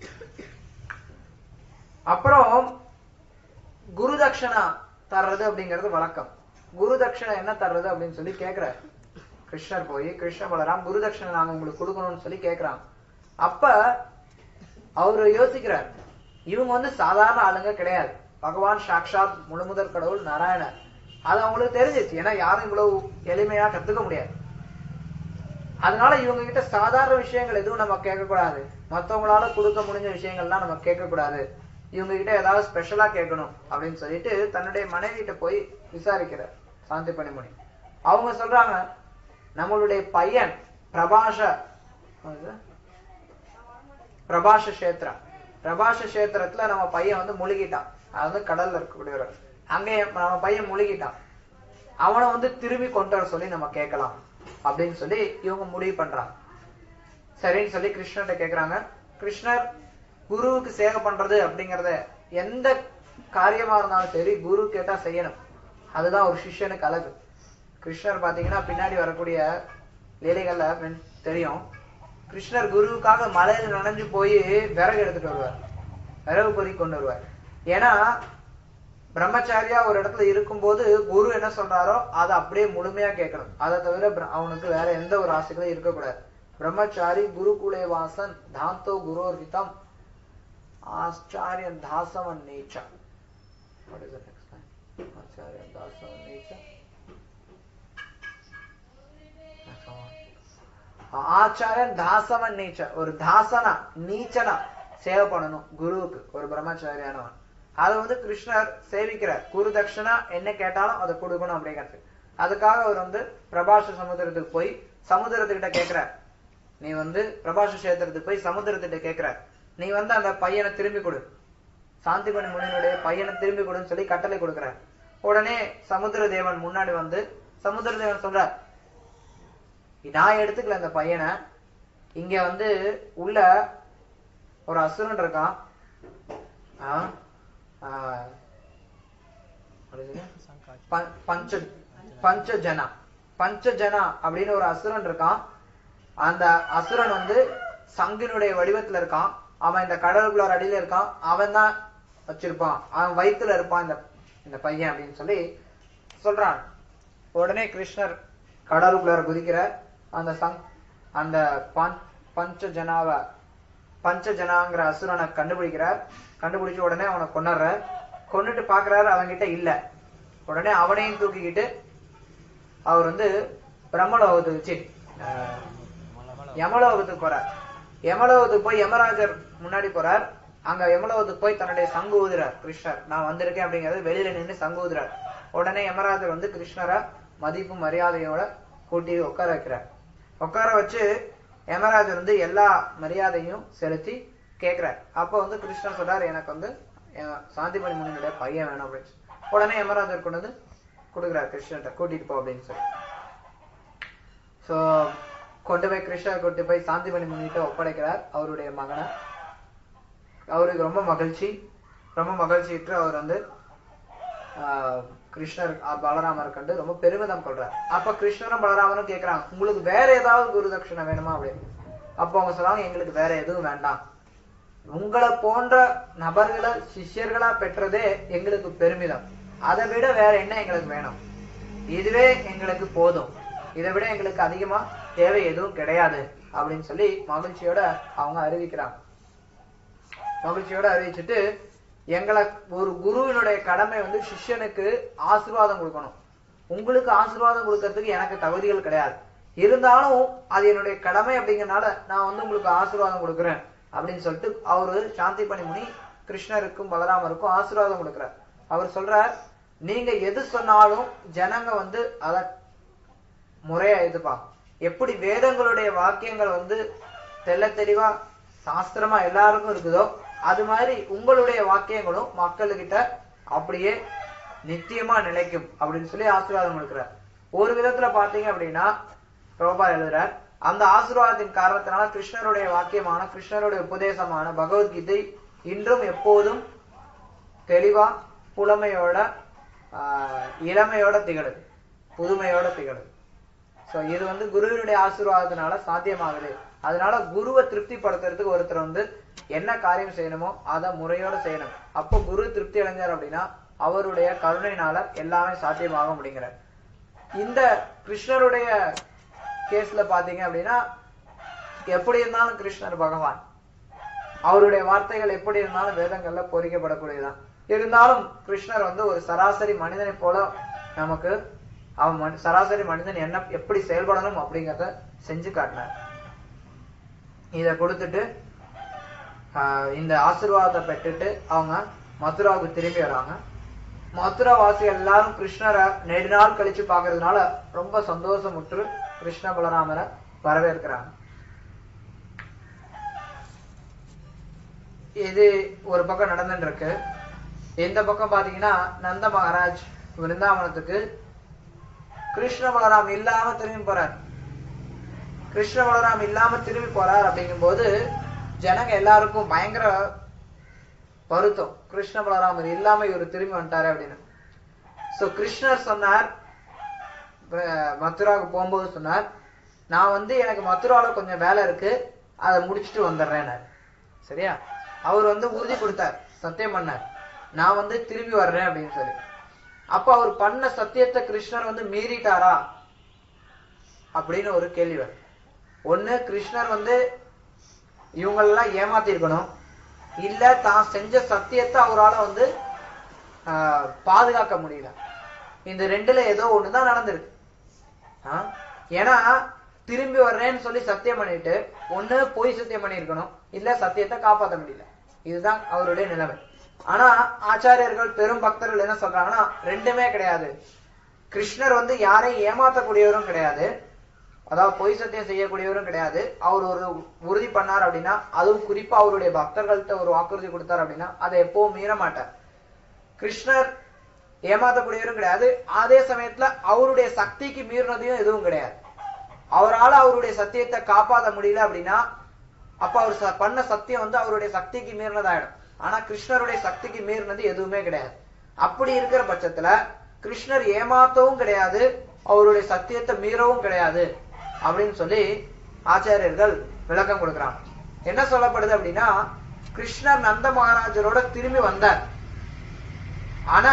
அப்புறம் குரு தட்சணா தர்றது அப்படிங்கிறது வழக்கம் குரு தட்சணை என்ன தர்றது அப்படின்னு சொல்லி கேக்குறாரு கிருஷ்ணர் போய் கிருஷ்ண பலராம் குரு தட்சணை நாங்க உங்களுக்கு கொடுக்கணும்னு சொல்லி கேக்குறாங்க அப்ப அவரு யோசிக்கிறார் இவங்க வந்து சாதாரண ஆளுங்க கிடையாது பகவான் சாக்ஷாத் முழுமுதற் கடவுள் நாராயணர் அது அவங்களுக்கு தெரிஞ்சிச்சு ஏன்னா யாரும் இவ்வளவு எளிமையா கத்துக்க முடியாது அதனால இவங்க கிட்ட சாதாரண விஷயங்கள் எதுவும் நம்ம கேட்க கூடாது மத்தவங்களால கொடுக்க முடிஞ்ச விஷயங்கள்லாம் நம்ம கேட்க கூடாது இவங்க கிட்ட ஏதாவது ஸ்பெஷலா கேட்கணும் அப்படின்னு சொல்லிட்டு தன்னுடைய மனைவி கிட்ட போய் விசாரிக்கிறார் சாந்தி பணிமுனி அவங்க சொல்றாங்க நம்மளுடைய பையன் பிரபாஷ என்னது? பிரபாஷ கஷேத்ரா பிரபாஷ கஷேத்திரத்துல நம்ம பையன் வந்து முழுகிட்டான் அது வந்து கடல்ல இருக்கக்கூடியவர் அங்கே நம்ம பையன் முழுகிட்டான் அவனை வந்து திரும்பி கொண்டு வர சொல்லி நம்ம கேட்கலாம் அப்படின்னு சொல்லி இவங்க முடிவு பண்றாங்க சரின்னு சொல்லி கிருஷ்ணர்கிட்ட கேக்குறாங்க கிருஷ்ணர் குருவுக்கு சேவை பண்றது அப்படிங்கறத எந்த காரியமா இருந்தாலும் சரி குரு கேட்டா செய்யணும் அதுதான் ஒரு சிஷ்யனுக்கு அழகு கிருஷ்ணர் பாத்தீங்கன்னா பின்னாடி வரக்கூடிய லீலைகள்ல மென்- தெரியும் கிருஷ்ணர் குருவுக்காக மலையில நனைஞ்சு போய் விறகு எடுத்துட்டு வருவார் விறகு பொறி கொண்டு வருவார் ஏன்னா பிரம்மச்சாரியா ஒரு இடத்துல இருக்கும்போது குரு என்ன சொல்றாரோ அதை அப்படியே முழுமையா கேட்கணும் அதை தவிர பிர- அவனுக்கு வேற எந்த ஒரு ஆசைகளும் இருக்கக்கூடாது பிரம்மச்சாரி குருகுலே வாசன் தாந்தோ குரோர் ஹிதம் ஆச்சாரிய தாசவன் நீச்சா What is the next line? ஆச்சாரிய தாசவன் நீச்சா ஆச்சாரியன் தாசவன் நீச்ச ஒரு தாசனா நீச்சனா சேவை பண்ணணும் குருவுக்கு ஒரு பிரம்மச்சாரியானவன் அதை வந்து கிருஷ்ணர் சேவிக்கிறார் குரு தட்சணா என்ன கேட்டாலும் அதை கொடுக்கணும் அப்படிங்கிறது அதுக்காக அவர் வந்து பிரபாஷ சமுத்திரத்துக்கு போய் சமுத்திரத்துக்கிட்ட கேட்கிறார் நீ வந்து பிரபாஷ கஷேத்திரத்துக்கு போய் சமுத்திரத்திட்ட கேட்கிறார் நீ வந்து அந்த பையனை திரும்பி கொடு சாந்திபணி முனியினுடைய பையனை திரும்பி கொடுன்னு சொல்லி கட்டளை கொடுக்கிறார் உடனே சமுத்திர தேவன் முன்னாடி வந்து சமுத்திர தேவன் சொல்றார் நான் எடுத்துக்கல அந்த பையனை இங்க வந்து உள்ள ஒரு அசுரன் இருக்கான் ஆ, ஆ, what is it? ப- பஞ்ச பஞ்சஜனா பஞ்சஜனா அப்படின்னு ஒரு அசுரன் இருக்கான் அந்த அசுரன் வந்து சங்கினுடைய வடிவத்துல இருக்கான் அவன் இந்த கடலுக்குள்ளார அடியில இருக்கான் அவன் தான் வச்சிருப்பான் அவன் வயித்துல இருப்பான் இந்த இந்த பையன் அப்படின்னு சொல்லி சொல்றான் உடனே கிருஷ்ணர் கடலுக்குள்ளார குதிக்கிறார் அந்த சங் அந்த பஞ் பஞ்சஜனாவ பஞ்சஜனாங்கிற அசுரனை கண்டுபிடிக்கிறார் கண்டுபிடிச்ச உடனே அவனை கொண்டுறார் கொன்னுட்டு பாக்குறாரு அவன்கிட்ட இல்ல உடனே அவனையும் தூக்கிக்கிட்டு அவர் வந்து பிரம்மலோகத்துக்கு சி, அஹ், யமலோகத்துக்கு போறார் யமலோகத்துக்கு போய் யமராஜர் முன்னாடி போறார் அங்க யமலோகத்துக்கு போய் தன்னுடைய சங்கு ஊதுறார் கிருஷ்ணர் நான் வந்திருக்கேன் அப்படிங்கறது வெளியில நின்னு சங்கு ஊதுறார் உடனே யமராஜர் வந்து கிருஷ்ணரை மதிப்பு மரியாதையோட கூட்டி உட்கார வைக்கிறார் உட்கார வச்சு யமராஜர் வந்து எல்லா மரியாதையும் செலுத்தி கேக்குறார் அப்ப வந்து கிருஷ்ணர் சொல்றாரு எனக்கு வந்து என் சாந்திமணி முனியுடைய பையன் வேணும் அப்படின்னு சொல்லி. உடனே யமராஜர் கொண்டு வந்து கொடுக்குறாரு கிருஷ்ணர்கிட்ட கூட்டிட்டு போ அப்படின்னு சொல்லி சோ கொண்டு போய் கிருஷ்ணர் கொண்டு போய் சாந்திமணி முன்னிட்டு ஒப்படைக்கிறார் அவருடைய மகனை அவருக்கு ரொம்ப மகிழ்ச்சி ரொம்ப மகிழ்ச்சியிட்டு அவர் வந்து ஆஹ், கிருஷ்ணர் அஹ், பலராமர் கண்டு ரொம்ப பெருமிதம் கொள்றார் அப்ப கிருஷ்ணரும் பலராமரும் கேக்குறாங்க உங்களுக்கு வேற ஏதாவது குரு தட்சிணை வேணுமா அப்படின்னு அப்போ அவங்க சொல்றாங்க எங்களுக்கு வேற எதுவும் வேண்டாம் உங்களை போன்ற நபர்களை சிஷ்யர்களா பெற்றதே எங்களுக்கு பெருமிதம் அதை விட வேற என்ன எங்களுக்கு வேணும் இதுவே எங்களுக்கு போதும் இதை விட எங்களுக்கு அதிகமா தேவை எதுவும் கிடையாது அப்படின்னு சொல்லி மகிழ்ச்சியோட அவங்க அறிவிக்கிறாங்க மகிழ்ச்சியோட அறிவிச்சுட்டு எங்களை ஒரு குருவினுடைய கடமை வந்து சிஷ்யனுக்கு ஆசீர்வாதம் கொடுக்கணும் உங்களுக்கு ஆசீர்வாதம் கொடுக்கறதுக்கு எனக்கு தகுதிகள் கிடையாது இருந்தாலும் அது என்னுடைய கடமை அப்படிங்கறனால நான் வந்து உங்களுக்கு ஆசீர்வாதம் கொடுக்குறேன் அப்படின்னு சொல்லிட்டு அவரு சாந்தி பணிமுனி கிருஷ்ணருக்கும் பலராமருக்கும் ஆசீர்வாதம் கொடுக்கிறார் அவர் சொல்றார் நீங்க எது சொன்னாலும் ஜனங்க வந்து அத முறையா இதுப்பாங்க எப்படி வேதங்களுடைய வாக்கியங்கள் வந்து தெள்ள தெளிவா சாஸ்திரமா எல்லாருக்கும் இருக்குதோ அது மாதிரி உங்களுடைய வாக்கியங்களும் மக்களுக்கிட்ட அப்படியே நித்தியமா நிலைக்கும் அப்படின்னு சொல்லி ஆசீர்வாதம் கொடுக்கிறார் ஒரு விதத்துல பாத்தீங்க அப்படின்னா பிரபா எழுதுறார் அந்த ஆசீர்வாதத்தின் காரணத்தினால கிருஷ்ணருடைய வாக்கியமான கிருஷ்ணருடைய உபதேசமான பகவத்கீதை இன்றும் எப்போதும் தெளிவா புலமையோட ஆஹ், இளமையோட திகழுது புதுமையோட திகழுது சோ இது வந்து குருவினுடைய ஆசீர்வாதத்தினால சாத்தியமாகுது அதனால குருவை திருப்திப்படுத்துறதுக்கு ஒருத்தர் வந்து என்ன காரியம் செய்யணுமோ அதை முறையோட செய்யணும் அப்போ குரு திருப்தி அடைஞ்சார் அப்படின்னா அவருடைய கருணையினால எல்லாமே சாத்தியமாக முடிங்கிறார் இந்த கிருஷ்ணருடைய கேஸ்ல பாத்தீங்க அப்படின்னா எப்படி இருந்தாலும் கிருஷ்ணர் பகவான் அவருடைய வார்த்தைகள் எப்படி இருந்தாலும் வேதங்கள்ல பொறிக்கப்படக்கூடியதுதான் இருந்தாலும் கிருஷ்ணர் வந்து ஒரு சராசரி மனிதனை போல நமக்கு அவன் மனி- சராசரி மனிதன் என்ன எப்படி செயல்படணும் அப்படிங்கறத செஞ்சு காட்டினார் இத கொடுத்துட்டு ஆஹ், இந்த ஆசீர்வாதத்தை பெற்றுட்டு அவங்க மதுராவுக்கு திரும்பி வராங்க மதுரா வாசிகள் எல்லாரும் கிருஷ்ணரை நெடுநாள் கழிச்சு பாக்குறதுனால ரொம்ப சந்தோஷமுற்று கிருஷ்ண பலராமரை வரவேற்கிறாங்க இது ஒரு பக்கம் நடந்துட்டு இருக்கு இந்த பக்கம் பாத்தீங்கன்னா நந்த மகாராஜ் விருந்தாவனத்துக்கு கிருஷ்ண பலராம் இல்லாம திரும்பி போறார் கிருஷ்ண பலராம் இல்லாம திரும்பி போறார் அப்படிங்கும்போது ஜனங்க எல்லாருக்கும் பயங்கர வருத்தம் கிருஷ்ண பலராமர் இல்லாம இவர் திரும்பி வந்துட்டாரு அப்படின்னு சோ கிருஷ்ணர் சொன்னார் அஹ் மதுராவுக்கு போகும்போது சொன்னார் நான் வந்து எனக்கு மதுரால கொஞ்சம் வேலை இருக்கு அதை முடிச்சுட்டு வந்துடுறேன்னாரு சரியா அவர் வந்து உறுதி கொடுத்தார் சத்தியம் பண்ணார் நான் வந்து திரும்பி வர்றேன் அப்படின்னு சொல்லி அப்ப அவர் பண்ண சத்தியத்தை கிருஷ்ணர் வந்து மீறிட்டாரா அப்படின்னு ஒரு கேள்வி வரும் ஒண்ணு கிருஷ்ணர் வந்து இவங்களெல்லாம் ஏமாத்தி இருக்கணும் இல்ல தான் செஞ்ச சத்தியத்தை அவரால வந்து ஆஹ், பாதுகாக்க முடியல இந்த ரெண்டுல ஏதோ ஒண்ணுதான் நடந்திருக்கு ஆ? ஏன்னா திரும்பி வர்றேன்னு சொல்லி சத்தியம் பண்ணிட்டு ஒண்ணு பொய் சத்தியம் பண்ணியிருக்கணும் இல்ல சத்தியத்தை காப்பாத்த முடியல இதுதான் அவருடைய நிலைமை ஆனா ஆச்சாரியர்கள் பெரும் பக்தர்கள் என்ன சொல்றாங்கன்னா ரெண்டுமே கிடையாது கிருஷ்ணர் வந்து யாரையும் ஏமாத்தக்கூடியவரும் கிடையாது அதாவது பொய் சத்தியம் செய்யக்கூடியவரும் கிடையாது அவர் ஒரு உறுதி பண்ணார் அப்படின்னா அதுவும் குறிப்பா அவருடைய பக்தர்கள்ட்ட ஒரு வாக்குறுதி கொடுத்தார் அப்படின்னா அதை எப்பவும் மீற மாட்டார் கிருஷ்ணர் ஏமாத்தக்கூடியவரும் கிடையாது அதே சமயத்துல அவருடைய சக்திக்கு மீறினதையும் எதுவும் கிடையாது அவரால அவருடைய சத்தியத்தை காப்பாத்த முடியல அப்படின்னா அப்ப அவர் ச- பண்ண சத்தியம் வந்து அவருடைய சக்திக்கு மீறினதாயிடும் ஆனா கிருஷ்ணருடைய சக்திக்கு மீறினது எதுவுமே கிடையாது அப்படி இருக்கிற பட்சத்துல கிருஷ்ணர் ஏமாத்தவும் கிடையாது அவருடைய சத்தியத்தை மீறவும் கிடையாது அப்படின்னு சொல்லி ஆச்சாரியர்கள் விளக்கம் கொடுக்குறாங்க என்ன சொல்லப்படுது அப்படின்னா கிருஷ்ணர் நந்த மகாராஜரோட திரும்பி வந்தார் ஆனா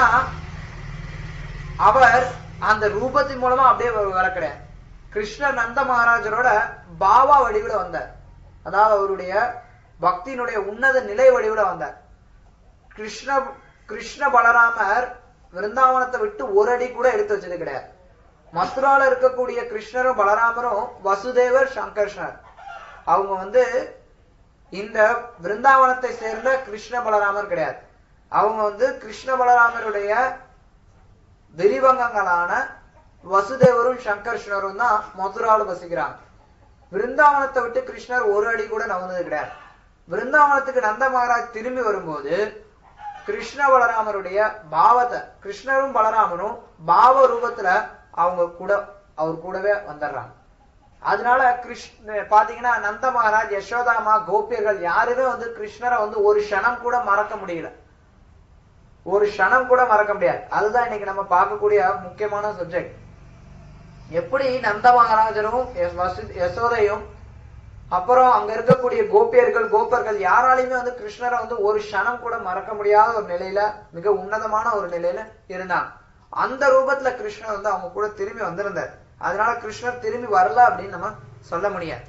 அவர் அந்த ரூபத்தின் மூலமா அப்படியே வ- வர கிடையாது கிருஷ்ணர் நந்த மகாராஜரோட பாவா வடிவுல வந்தார் அதாவது அவருடைய பக்தியினுடைய உன்னத நிலை வடிவுல வந்தார் கிருஷ்ண கிருஷ்ண பலராமர் விருந்தாவனத்தை விட்டு ஒரு அடி கூட எடுத்து வச்சது கிடையாது மதுரால இருக்கக்கூடிய கிருஷ்ணரும் பலராமரும் வசுதேவர் சங்கர்ஷ்ணர் அவங்க வந்து இந்த விருந்தாவனத்தை சேர்ந்த கிருஷ்ண பலராமர் கிடையாது அவங்க வந்து கிருஷ்ண பலராமருடைய விரிவங்கங்களான வசுதேவரும் சங்கர்ஷ்ணரும் தான் மதுரால வசிக்கிறாங்க விருந்தாவனத்தை விட்டு கிருஷ்ணர் ஒரு அடி கூட நகர்ந்தது கிடையாது விருந்தாவனத்துக்கு நந்த மகாராஜ் திரும்பி வரும்போது கிருஷ்ண பலராமருடைய பாவத்தை கிருஷ்ணரும் பலராமரும் பாவ ரூபத்துல அவங்க கூட அவர் கூடவே வந்துடுறாங்க அதனால கிருஷ்ண பாத்தீங்கன்னா நந்த மகாராஜ் யசோதாமா கோபியர்கள் யாருமே வந்து கிருஷ்ணரை வந்து ஒரு க்ஷணம் கூட மறக்க முடியல ஒரு க்ஷணம் கூட மறக்க முடியாது அதுதான் இன்னைக்கு நம்ம பார்க்கக்கூடிய முக்கியமான சப்ஜெக்ட் எப்படி நந்த மகாராஜரும் யஸ்- வசு- யசோதையும் அப்புறம் அங்க இருக்கக்கூடிய கோபியர்கள் கோப்பர்கள் யாராலையுமே வந்து கிருஷ்ணரை வந்து ஒரு க்ஷணம் கூட மறக்க முடியாத ஒரு நிலையில மிக உன்னதமான ஒரு நிலையில இருந்தாங்க அந்த ரூபத்துல கிருஷ்ணர் வந்து அவங்க கூட திரும்பி வந்திருந்தார் அதனால கிருஷ்ணர் திரும்பி வரல அப்படின்னு நம்ம சொல்ல முடியாது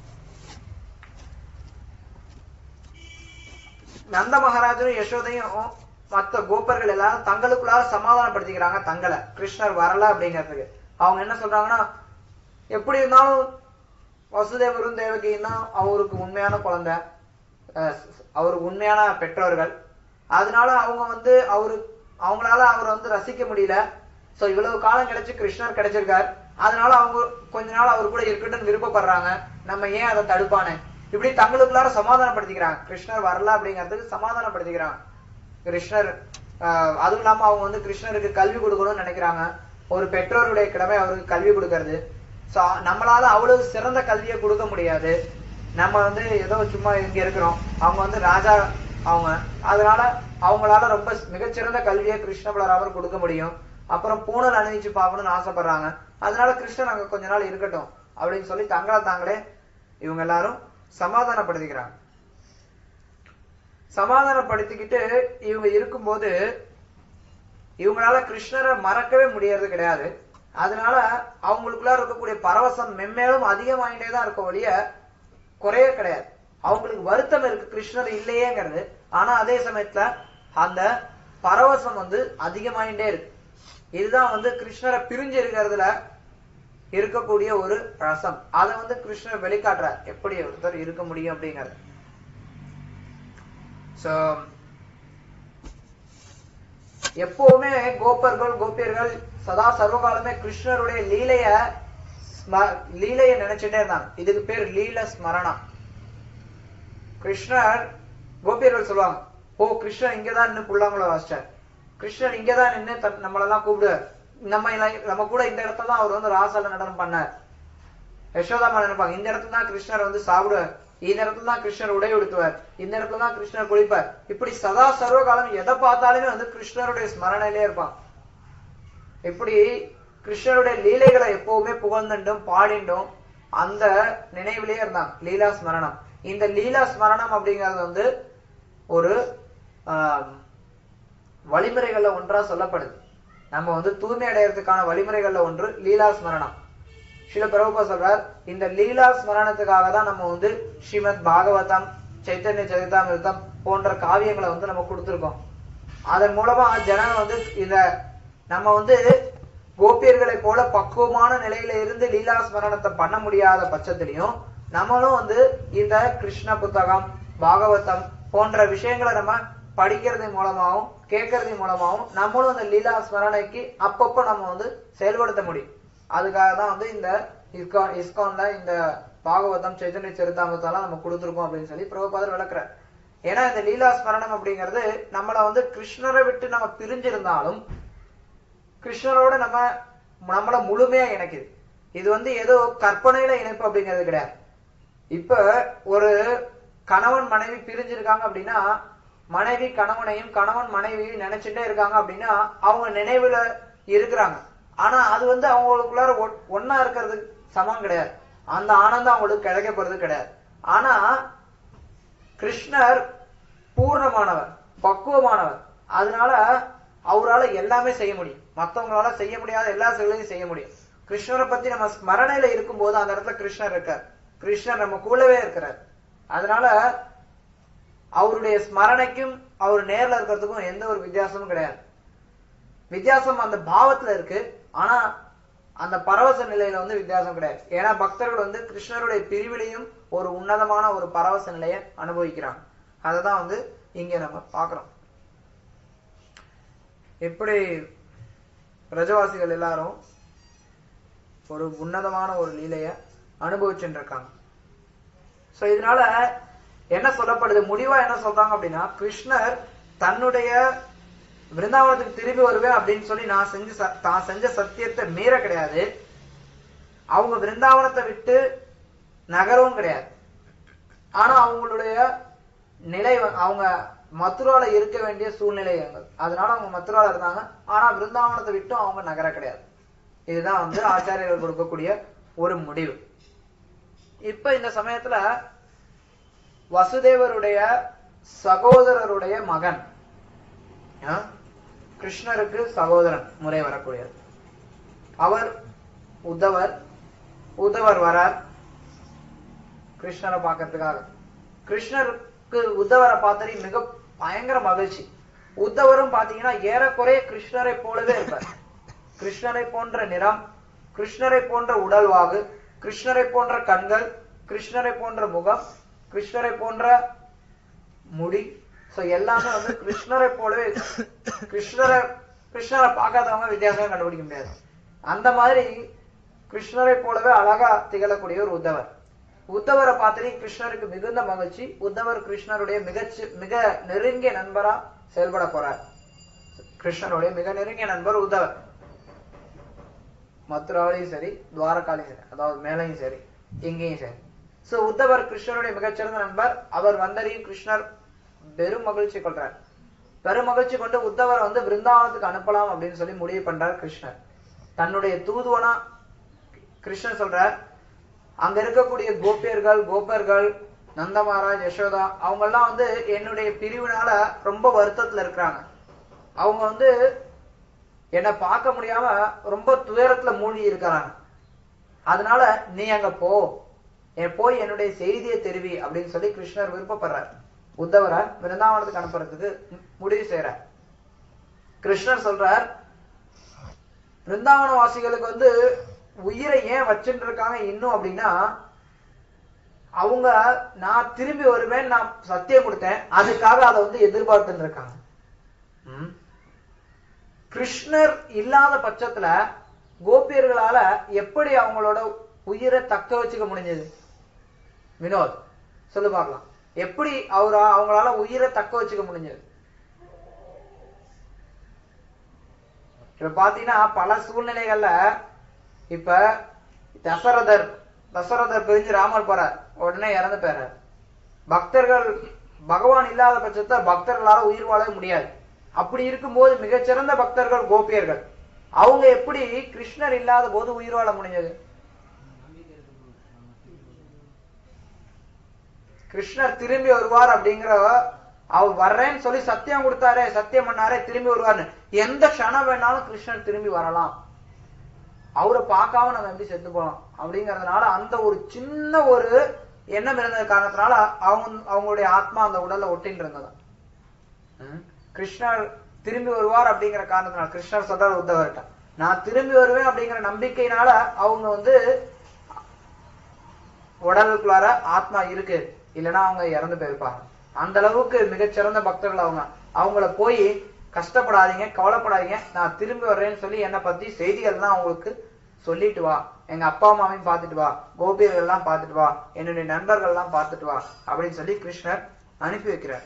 நந்த மகாராஜரும் யசோதையும் மத்த கோப்பர்கள் எல்லாரும் தங்களுக்குள்ளார சமாதானப்படுத்திக்கிறாங்க தங்களை கிருஷ்ணர் வரல அப்படிங்கிறதுக்கு அவங்க என்ன சொல்றாங்கன்னா எப்படி இருந்தாலும் வசுதேவரும் தேவகியும் தான் அவருக்கு உண்மையான குழந்தை அஹ் அவருக்கு உண்மையான பெற்றோர்கள் அதனால அவங்க வந்து அவரு அவங்களால அவரை வந்து ரசிக்க முடியல சோ இவ்வளவு காலம் கிடைச்சு கிருஷ்ணர் கிடைச்சிருக்கார் அதனால அவங்க கொஞ்ச நாள் அவர் கூட இருக்கட்டும்னு விருப்பப்படுறாங்க நம்ம ஏன் அதை தடுப்பானே இப்படி தங்களுக்குள்ளார சமாதானப்படுத்திக்கிறாங்க கிருஷ்ணர் வரல அப்படிங்கிறதுக்கு சமாதானப்படுத்திக்கிறாங்க கிருஷ்ணர் ஆஹ் அதுவும் இல்லாம அவங்க வந்து கிருஷ்ணருக்கு கல்வி கொடுக்கணும்னு நினைக்கிறாங்க ஒரு பெற்றோருடைய கடமை அவருக்கு கல்வி கொடுக்கறது சோ நம்மளால அவ்வளவு சிறந்த கல்வியை கொடுக்க முடியாது நம்ம வந்து ஏதோ சும்மா இங்க இருக்கிறோம் அவங்க வந்து ராஜா அவங்க அதனால அவங்களால ரொம்ப மிகச்சிறந்த கல்வியை கிருஷ்ண பலராமர் கொடுக்க முடியும் அப்புறம் பூனல் அணிவிச்சு பார்க்கணும்னு ஆசைப்படுறாங்க அதனால கிருஷ்ணன் அங்க கொஞ்ச நாள் இருக்கட்டும் அப்படின்னு சொல்லி தங்களை தாங்களே இவங்க எல்லாரும் சமாதானப்படுத்திக்கிறாங்க சமாதானப்படுத்திக்கிட்டு இவங்க இருக்கும்போது இவங்களால கிருஷ்ணரை மறக்கவே முடியறது கிடையாது அதனால அவங்களுக்குள்ள இருக்கக்கூடிய பரவசம் மென்மேலும் அதிகமாயிட்டே தான் இருக்க ஒழிய குறைய கிடையாது அவங்களுக்கு வருத்தம் இருக்கு கிருஷ்ணர் இல்லையேங்கிறது ஆனா அதே சமயத்துல அந்த பரவசம் வந்து அதிகமாயிட்டே இருக்கு இதுதான் வந்து கிருஷ்ணரை பிரிஞ்சு இருக்கிறதுல இருக்கக்கூடிய ஒரு ரசம் அதை வந்து கிருஷ்ணர் வெளிக்காட்டுறார் எப்படி ஒருத்தர் இருக்க முடியும் அப்படிங்கிறது சோ எப்பவுமே கோப்பர்கள் கோபியர்கள் சதா சர்வகாலமே கிருஷ்ணருடைய லீலைய ஸ்ம- லீலைய நினைச்சுட்டே இருந்தாங்க இதுக்கு பேர் லீல ஸ்மரணம் கிருஷ்ணர் கோபியர்கள் சொல்லுவாங்க ஓ கிருஷ்ணர் இங்கதான் நின்னு புல்லாங்குழ வாசிச்சார் கிருஷ்ணர் இங்கதான் நின்னு தன் நம்மளெல்லாம் கூப்பிடுவார் நம்ம எல்லாம் நம்ம கூட இந்த இடத்துல தான் அவர் வந்து ராசால நடனம் பண்ணார் யசோதாமா நினைப்பாங்க இந்த இடத்துல தான் கிருஷ்ணர் வந்து சாப்பிடுவார் இந்த இடத்துல தான் கிருஷ்ணர் உடை உடுத்துவார் இந்த இடத்துல தான் கிருஷ்ணர் குளிப்பார் இப்படி சதா சர்வ காலம் எதை பார்த்தாலுமே வந்து கிருஷ்ணருடைய ஸ்மரணையிலே இருப்பான் இப்படி கிருஷ்ணருடைய லீலைகளை எப்பவுமே புகழ்ந்துட்டும் பாடிண்டும் அந்த நினைவிலேயே இருந்தாங்க லீலா ஸ்மரணம் இந்த லீலா ஸ்மரணம் அப்படிங்கிறது வந்து ஒரு ஆஹ், வழிமுறைகள்ல ஒன்றா சொல்லப்படுது நம்ம வந்து தூய்மை அடையறதுக்கான வழிமுறைகள்ல ஒன்று லீலா ஸ்மரணம் சில பிரபுபா சொல்றார் இந்த லீலா ஸ்மரணத்துக்காக தான் நம்ம வந்து ஸ்ரீமத் பாகவதம் சைத்தன்ய சரிதாமிருதம் போன்ற காவியங்களை வந்து நம்ம கொடுத்திருக்கோம் அதன் மூலமா ஜனங்க வந்து இந்த நம்ம வந்து கோபியர்களை போல பக்குவமான நிலையில இருந்து லீலா ஸ்மரணத்தை பண்ண முடியாத பட்சத்திலையும் நம்மளும் வந்து இந்த கிருஷ்ண புத்தகம் பாகவதம் போன்ற விஷயங்களை நம்ம படிக்கிறது மூலமாவும் கேட்கறது மூலமாவும் நம்மளும் அந்த லீலா ஸ்மரணைக்கு அப்பப்போ நம்ம வந்து செயல்படுத்த முடியும் அதுக்காக தான் வந்து இந்த இஸ்கான் இஸ்கான்ல இந்த பாகவதம் சைத்தன்ய சரிதாமத்தெல்லாம் நம்ம கொடுத்துருக்கோம் அப்படின்னு சொல்லி பிரபுபாதர் விளக்குறார் ஏன்னா இந்த லீலா ஸ்மரணம் அப்படிங்கிறது நம்மள வந்து கிருஷ்ணரை விட்டு நம்ம பிரிஞ்சிருந்தாலும் கிருஷ்ணரோட நம்ம நம்மள முழுமையா இணைக்குது இது வந்து ஏதோ கற்பனையில இணைப்பு அப்படிங்கிறது கிடையாது இப்ப ஒரு கணவன் மனைவி பிரிஞ்சிருக்காங்க அப்படின்னா மனைவி கணவனையும் கணவன் மனைவியும் நினைச்சுட்டே இருக்காங்க அப்படின்னா அவங்க நினைவுல இருக்கிறாங்க ஆனா அது வந்து அவங்களுக்குள்ளார ஒ- ஒண்ணா இருக்கிறதுக்கு சமம் கிடையாது அந்த ஆனந்தம் அவங்களுக்கு கிடைக்க போறது கிடையாது ஆனா கிருஷ்ணர் பூர்ணமானவர் பக்குவமானவர் அதனால அவரால எல்லாமே செய்ய முடியும் மத்தவங்களால செய்ய முடியாத எல்லா செயலையும் செய்ய முடியும் கிருஷ்ணரை பத்தி நம்ம ஸ்மரணையில இருக்கும்போது அந்த இடத்துல கிருஷ்ணர் இருக்கார் கிருஷ்ணர் நம்ம கூடவே இருக்கிறார் அதனால அவருடைய ஸ்மரணைக்கும் அவர் நேர்ல இருக்கிறதுக்கும் எந்த ஒரு வித்தியாசமும் கிடையாது வித்தியாசம் அந்த பாவத்துல இருக்கு ஆனா அந்த பரவச நிலையில வந்து வித்தியாசம் கிடையாது ஏன்னா பக்தர்கள் வந்து கிருஷ்ணருடைய பிரிவிலையும் ஒரு உன்னதமான ஒரு பரவச நிலையை அனுபவிக்கிறாங்க அததான் வந்து இங்க நம்ம பாக்குறோம் எப்படி பிரஜவாசிகள் எல்லாரும் ஒரு உன்னதமான ஒரு லீலைய அனுபவிச்சுட்டு இருக்காங்க சோ இதனால என்ன சொல்லப்படுது முடிவா என்ன சொல்றாங்க அப்படின்னா கிருஷ்ணர் தன்னுடைய விருந்தாவனத்துக்கு திரும்பி வருவேன் அப்படின்னு சொல்லி நான் செஞ்ச ச- தான் செஞ்ச சத்தியத்தை மீற கிடையாது அவங்க விருந்தாவனத்தை விட்டு நகரவும் கிடையாது ஆனா அவங்களுடைய நிலை வ- அவங்க மதுரால இருக்க வேண்டிய சூழ்நிலை இருந்தது அதனால அவங்க மதுரால இருந்தாங்க ஆனா விருந்தாவனத்தை விட்டும் அவங்க நகர கிடையாது இதுதான் வந்து ஆச்சாரியர்கள் கொடுக்கக்கூடிய ஒரு முடிவு இப்ப இந்த சமயத்துல வசுதேவருடைய சகோதரருடைய மகன் ஆ? கிருஷ்ணருக்கு சகோதரன் முறை வரக்கூடியது அவர் உத்தவர் உத்தவர் வரார் கிருஷ்ணரை பார்க்கறதுக்காக கிருஷ்ணருக்கு உத்தவரை பார்த்தது மிக பயங்கர மகிழ்ச்சி உத்தவரும் பாத்தீங்கன்னா ஏறக்குறைய கிருஷ்ணரை போலவே இருப்பார் கிருஷ்ணரை போன்ற நிறம் கிருஷ்ணரை போன்ற உடல்வாகு கிருஷ்ணரை போன்ற கண்கள் கிருஷ்ணரை போன்ற முகம் கிருஷ்ணரை போன்ற முடி சோ எல்லாமே வந்து கிருஷ்ணரை போலவே கிருஷ்ணரை கிருஷ்ணரை பார்க்காதவங்க வித்தியாசம் கண்டுபிடிக்க முடியாது அந்த மாதிரி கிருஷ்ணரை போலவே அழகா திகழக்கூடிய ஒரு உத்தவர் உத்தவரை பார்த்துட்டு கிருஷ்ணருக்கு மிகுந்த மகிழ்ச்சி உத்தவர் கிருஷ்ணருடைய மிகச்சி மிக நெருங்கிய நண்பரா செயல்பட போறார் கிருஷ்ணருடைய மிக நெருங்கிய நண்பர் உத்தவர் மதுராவிலையும் சரி துவாரகாலையும் சரி அதாவது மேலையும் சரி எங்கேயும் சரி சோ உத்தவர் கிருஷ்ணருடைய மிகச்சிறந்த நண்பர் அவர் வந்தறியும் கிருஷ்ணர் பெரும் மகிழ்ச்சி கொள்றார் பெரும் மகிழ்ச்சி கொண்டு உத்தவரை வந்து பிருந்தாவனத்துக்கு அனுப்பலாம் அப்படின்னு சொல்லி முடிவு பண்றார் கிருஷ்ணர் தன்னுடைய தூதுவனா கிருஷ்ணர் சொல்றார் அங்க இருக்கக்கூடிய கோபியர்கள் கோபர்கள் நந்தமாராஜ் யசோதா அவங்க எல்லாம் வந்து என்னுடைய பிரிவினால ரொம்ப வருத்தத்துல இருக்கிறாங்க அவங்க வந்து என்னை பார்க்க முடியாம ரொம்ப துயரத்துல மூழ்கி இருக்கிறாங்க அதனால நீ அங்க போ என் போய் என்னுடைய செய்தியை தெரிவி அப்படின்னு சொல்லி கிருஷ்ணர் விருப்பப்படுறார் உத்தவரை பிருந்தாவனத்துக்கு அனுப்புறதுக்கு மு- முடிவு செய்யறார் கிருஷ்ணர் சொல்றார் பிருந்தாவன வாசிகளுக்கு வந்து உயிரை ஏன் வச்சுட்டு இருக்காங்க இன்னும் அப்படின்னா அவங்க நான் திரும்பி வருவேன் நான் சத்தியம் கொடுத்தேன் அதுக்காக அதை வந்து எதிர்பார்த்துட்டு இருக்காங்க ம். கிருஷ்ணர் இல்லாத பட்சத்துல கோபியர்களால எப்படி அவங்களோட உயிரை தக்க வச்சுக்க முடிஞ்சது வினோத் சொல்லு பார்க்கலாம் எப்படி அவர் அவங்களால உயிரை தக்க வச்சுக்க முடிஞ்சது இப்ப பாத்தீங்கன்னா பல சூழ்நிலைகள்ல இப்ப தசரதர் தசரதர் பிரிஞ்சு ராமர் போறார் உடனே இறந்து போறார் பக்தர்கள் பகவான் இல்லாத பட்சத்துல பக்தர்களால உயிர் வாழவே முடியாது அப்படி இருக்கும்போது மிகச்சிறந்த பக்தர்கள் கோபியர்கள் அவங்க எப்படி கிருஷ்ணர் இல்லாத போது உயிர் வாழ முடிஞ்சது கிருஷ்ணர் திரும்பி வருவார் அப்படிங்கிற அவர் வர்றேன்னு சொல்லி சத்தியம் கொடுத்தாரே சத்தியம் பண்ணாரே திரும்பி வருவார்னு எந்த க்ஷணம் வேணாலும் கிருஷ்ணர் திரும்பி வரலாம் அவரை பார்க்காம நம்ம எப்படி செத்து போலாம் அப்படிங்கறதுனால அந்த ஒரு சின்ன ஒரு எண்ணம் இருந்தது காரணத்தினால அவங்க அவங்களுடைய ஆத்மா அந்த உடல்ல ஒட்டின்னு இருந்தது ம். கிருஷ்ணர் திரும்பி வருவார் அப்படிங்கிற காரணத்தினால கிருஷ்ணர் சொல்றார் உத்தவர்கிட்ட நான் திரும்பி வருவேன் அப்படிங்கிற நம்பிக்கையினால அவங்க வந்து உடலுக்குள்ளார ஆத்மா இருக்கு இல்லைன்னா அவங்க இறந்து போயிருப்பாங்க அந்த அளவுக்கு மிகச்சிறந்த பக்தர்கள் அவங்க அவங்கள போய் கஷ்டப்படாதீங்க கவலைப்படாதீங்க நான் திரும்பி வர்றேன்னு சொல்லி என்னை பத்தி செய்திகள்லாம் அவங்களுக்கு சொல்லிட்டு வா எங்க அப்பா அம்மாவையும் பார்த்துட்டு வா கோபியர்கள் எல்லாம் பார்த்துட்டு வா என்னுடைய நண்பர்கள் எல்லாம் பார்த்துட்டு வா அப்படின்னு சொல்லி கிருஷ்ணர் அனுப்பி வைக்கிறார்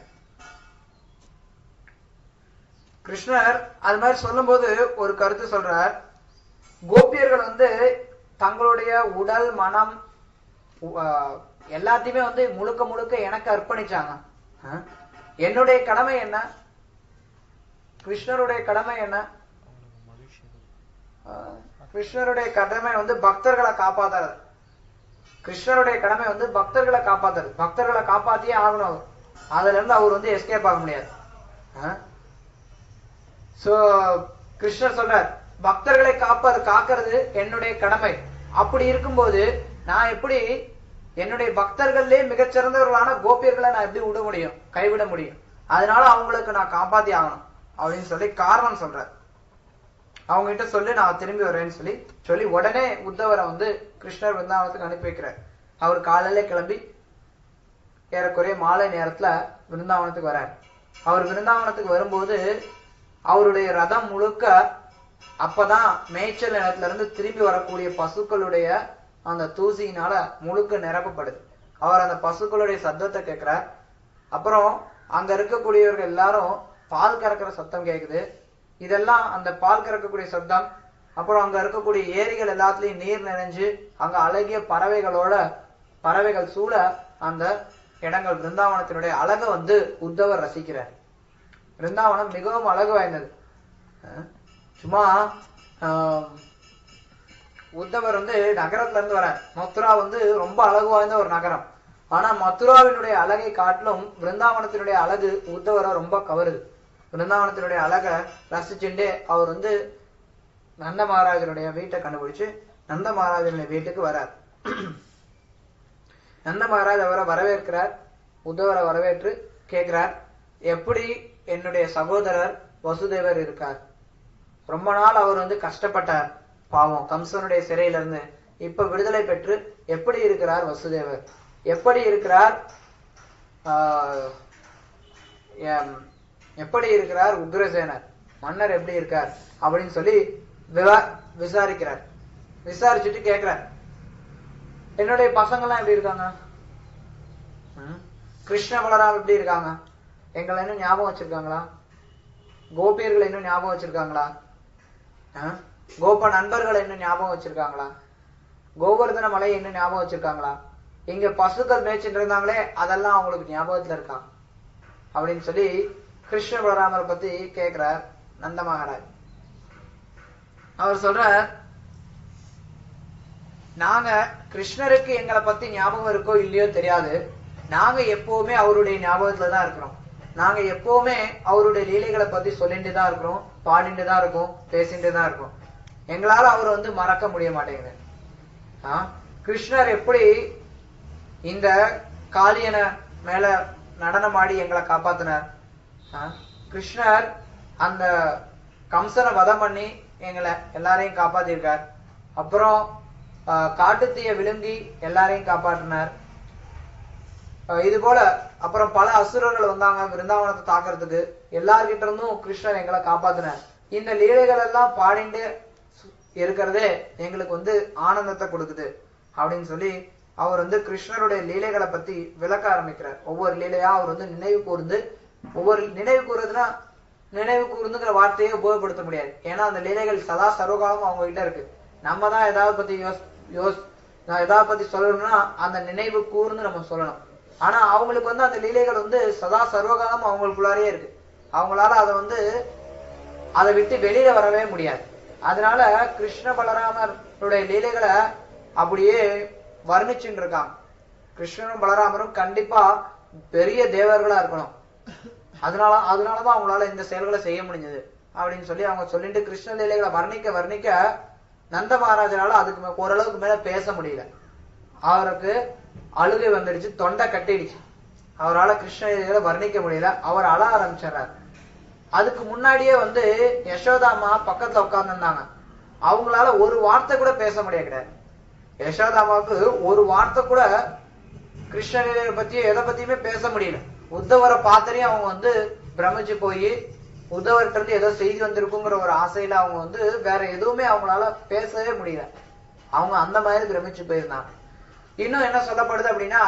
கிருஷ்ணர் அது மாதிரி சொல்லும்போது ஒரு கருத்து சொல்றார் கோபியர்கள் வந்து தங்களுடைய உடல் மனம் உ- ஆஹ் எல்லாத்தையுமே வந்து முழுக்க முழுக்க எனக்கு அர்ப்பணிச்சாங்க ஆஹ் என்னுடைய கடமை என்ன கிருஷ்ணருடைய கடமை என்ன அவங்களுக்கு மகிழ்ச்சி தான். ஆஹ் கிருஷ்ணருடைய கடமை வந்து பக்தர்களை காப்பாத்துறது கிருஷ்ணருடைய கடமை வந்து பக்தர்களை காப்பாத்துறது பக்தர்களை காப்பாத்தியே ஆகணும் அவர் அதுல இருந்து அவர் வந்து எஸ்கேப் ஆக முடியாது சோ கிருஷ்ணர் சொல்றார் பக்தர்களை காப்பது காக்கிறது என்னுடைய கடமை அப்படி இருக்கும்போது நான் எப்படி என்னுடைய பக்தர்கள்லயே மிகச்சிறந்தவர்களான கோபியர்களை நான் எப்படி விட முடியும் கைவிட முடியும் அதனால அவங்களுக்கு நான் காப்பாத்தி ஆகணும் அப்படின்னு சொல்லி காரணம் சொல்றார் அவங்க கிட்ட சொல்லி நான் திரும்பி வரேன்னு சொல்லி சொல்லி உடனே உத்தவரை வந்து கிருஷ்ணர் விருந்தாவனத்துக்கு அனுப்பி வைக்கிறார் அவர் காலையில கிளம்பி ஏறக்குறைய மாலை நேரத்துல விருந்தாவனத்துக்கு வரார் அவர் விருந்தாவனத்துக்கு வரும்போது அவருடைய ரதம் முழுக்க அப்பதான் மேய்ச்சல் நிலத்துல இருந்து திரும்பி வரக்கூடிய பசுக்களுடைய அந்த தூசியினால முழுக்க நிரப்பப்படுது அவர் அந்த பசுக்களுடைய சத்தத்தை கேட்கிறார் அப்புறம் அங்க இருக்கக்கூடியவர்கள் எல்லாரும் பால் கறக்கிற சத்தம் கேக்குது இதெல்லாம் அந்த பால் கறக்கக்கூடிய சத்தம் அப்புறம் அங்க இருக்கக்கூடிய ஏரிகள் எல்லாத்துலயும் நீர் நிறைஞ்சு அங்க அழகிய பறவைகளோட பறவைகள் சூழ அந்த இடங்கள் பிருந்தாவனத்தினுடைய அழகை வந்து உத்தவர் ரசிக்கிறார் பிருந்தாவனம் மிகவும் அழகு வாய்ந்தது அஹ் சும்மா ஆஹ், உத்தவர் வந்து நகரத்துல இருந்து வர மதுரா வந்து ரொம்ப அழகு வாய்ந்த ஒரு நகரம் ஆனா மதுராவினுடைய அழகை காட்டிலும் பிருந்தாவனத்தினுடைய அழகு உத்தவரை ரொம்ப கவருது பிருந்தாவனத்தினுடைய அழகை ரசிச்சுட்டே அவர் வந்து நந்த மகாராஜனுடைய வீட்டை கண்டுபிடிச்சு நந்த மகாராஜனுடைய வீட்டுக்கு வரார் நந்த மகாராஜ் அவரை வரவேற்கிறார் உத்தவரை வரவேற்று கேட்கிறார் எப்படி என்னுடைய சகோதரர் வசுதேவர் இருக்கார் ரொம்ப நாள் அவர் வந்து கஷ்டப்பட்டார் பாவம் கம்சனுடைய சிறையில இருந்து இப்ப விடுதலை பெற்று எப்படி இருக்கிறார் வசுதேவர் எப்படி இருக்கிறார் ஆஹ், எம், எப்படி இருக்கிறார் உக்ரசேனர் மன்னர் எப்படி இருக்கார் அப்படின்னு சொல்லி விவா- விசாரிக்கிறார் விசாரிச்சுட்டு கேக்குறார் என்னுடைய பசங்கெல்லாம் எப்படி இருக்காங்க ம்? கிருஷ்ண பலராம் எப்படி இருக்காங்க எங்களை இன்னும் ஞாபகம் வச்சிருக்காங்களா கோபியர்கள் இன்னும் ஞாபகம் வச்சிருக்காங்களா ஆ? கோப நண்பர்களை இன்னும் ஞாபகம் வச்சிருக்காங்களா கோவர்தன மலையை இன்னும் ஞாபகம் வச்சிருக்காங்களா இங்க பசுக்கள் மேய்ச்சிட்டு இருந்தாங்களே அதெல்லாம் அவங்களுக்கு ஞாபகத்துல இருக்கா அப்படின்னு சொல்லி கிருஷ்ண பலராமரை பத்தி கேக்குறார் நந்த மகாராஜ் அவர் சொல்றார் நாங்க கிருஷ்ணருக்கு எங்களை பத்தி ஞாபகம் இருக்கோ இல்லையோ தெரியாது நாங்க எப்பவுமே அவருடைய ஞாபகத்துல தான் இருக்கிறோம் நாங்க எப்பவுமே அவருடைய லீலைகளை பத்தி சொல்லிட்டு தான் இருக்கிறோம் பாடிட்டு தான் இருக்கோம் பேசிட்டு தான் இருக்கோம் எங்களால அவர் வந்து மறக்க முடிய மாட்டேங்குது ஆ? கிருஷ்ணர் எப்படி இந்த காளியனை மேல நடனமாடி எங்களை காப்பாத்தினார் ஆ? கிருஷ்ணர் அந்த கம்சனை வதம் பண்ணி எங்களை எல்லாரையும் காப்பாத்திருக்கார் அப்புறம் ஆ, காட்டுத்தீய விழுங்கி எல்லாரையும் காப்பாற்றினார் அஹ் இது போல அப்புறம் பல அசுரர்கள் வந்தாங்க விருந்தாவனத்தை தாக்குறதுக்கு எல்லார்கிட்ட இருந்தும் கிருஷ்ணர் எங்களை காப்பாத்தினார் இந்த லீலைகள் எல்லாம் பாடிண்டு சு- இருக்கிறதே எங்களுக்கு வந்து ஆனந்தத்தை கொடுக்குது அப்படின்னு சொல்லி அவர் வந்து கிருஷ்ணருடைய லீலைகளை பத்தி விளக்க ஆரம்பிக்கிறார் ஒவ்வொரு லீலையா அவர் வந்து நினைவு கூர்ந்து ஒவ்வொரு நினைவு கூறுறதுன்னா நினைவு கூர்ந்துங்கிற வார்த்தையை உபயோகப்படுத்த முடியாது ஏன்னா அந்த லீலைகள் சதா சர்வகாலமும் அவங்க கிட்ட இருக்கு நம்ம தான் ஏதாவது பத்தி யோஸ் யோஸ் நான் எதாவது பத்தி சொல்லணும்னா அந்த நினைவு கூர்ந்து நம்ம சொல்லணும் ஆனா அவங்களுக்கு வந்து அந்த லீலைகள் வந்து சதா சர்வகாலம் அவங்களுக்குள்ளாரே இருக்கு அவங்களால அதை வந்து அதை விட்டு வெளியில வரவே முடியாது அதனால கிருஷ்ண பலராமருடைய லீலைகளை அப்படியே வர்ணிச்சுட்டு இருக்காங்க கிருஷ்ணனும் பலராமரும் கண்டிப்பா பெரிய தேவர்களா இருக்கணும் அதனால அதனாலதான் அவங்களால இந்த செயல்களை செய்ய முடிஞ்சது அப்படின்னு சொல்லி அவங்க சொல்லிட்டு கிருஷ்ண லீலைகளை வர்ணிக்க வர்ணிக்க நந்த மகாராஜனால அதுக்கு மே- ஓரளவுக்கு மேல பேச முடியல அவருக்கு அழுகை வந்துடுச்சு தொண்டை கட்டிடுச்சு அவரால கிருஷ்ண லீலைகளை வர்ணிக்க முடியல அவர் அழ ஆரம்பிச்சிடுறாரு அதுக்கு முன்னாடியே வந்து யசோதாமா பக்கத்துல உட்கார்ந்துருந்தாங்க அவங்களால ஒரு வார்த்தை கூட பேச முடியாது கிடையாது யசோதாமாவுக்கு ஒரு வார்த்தை கூட கிருஷ்ணலீலையை பத்தி எதை பத்தியுமே பேச முடியல உத்தவரை பார்த்தரையும் அவங்க வந்து பிரமிச்சு போய் உத்தவர்கிட்ட இருந்து ஏதோ செய்தி வந்திருக்குங்கிற ஒரு ஆசையில அவங்க வந்து வேற எதுவுமே அவங்களால பேசவே முடியல அவங்க அந்த மாதிரி பிரமிச்சு போயிருந்தாங்க இன்னும் என்ன சொல்லப்படுது அப்படின்னா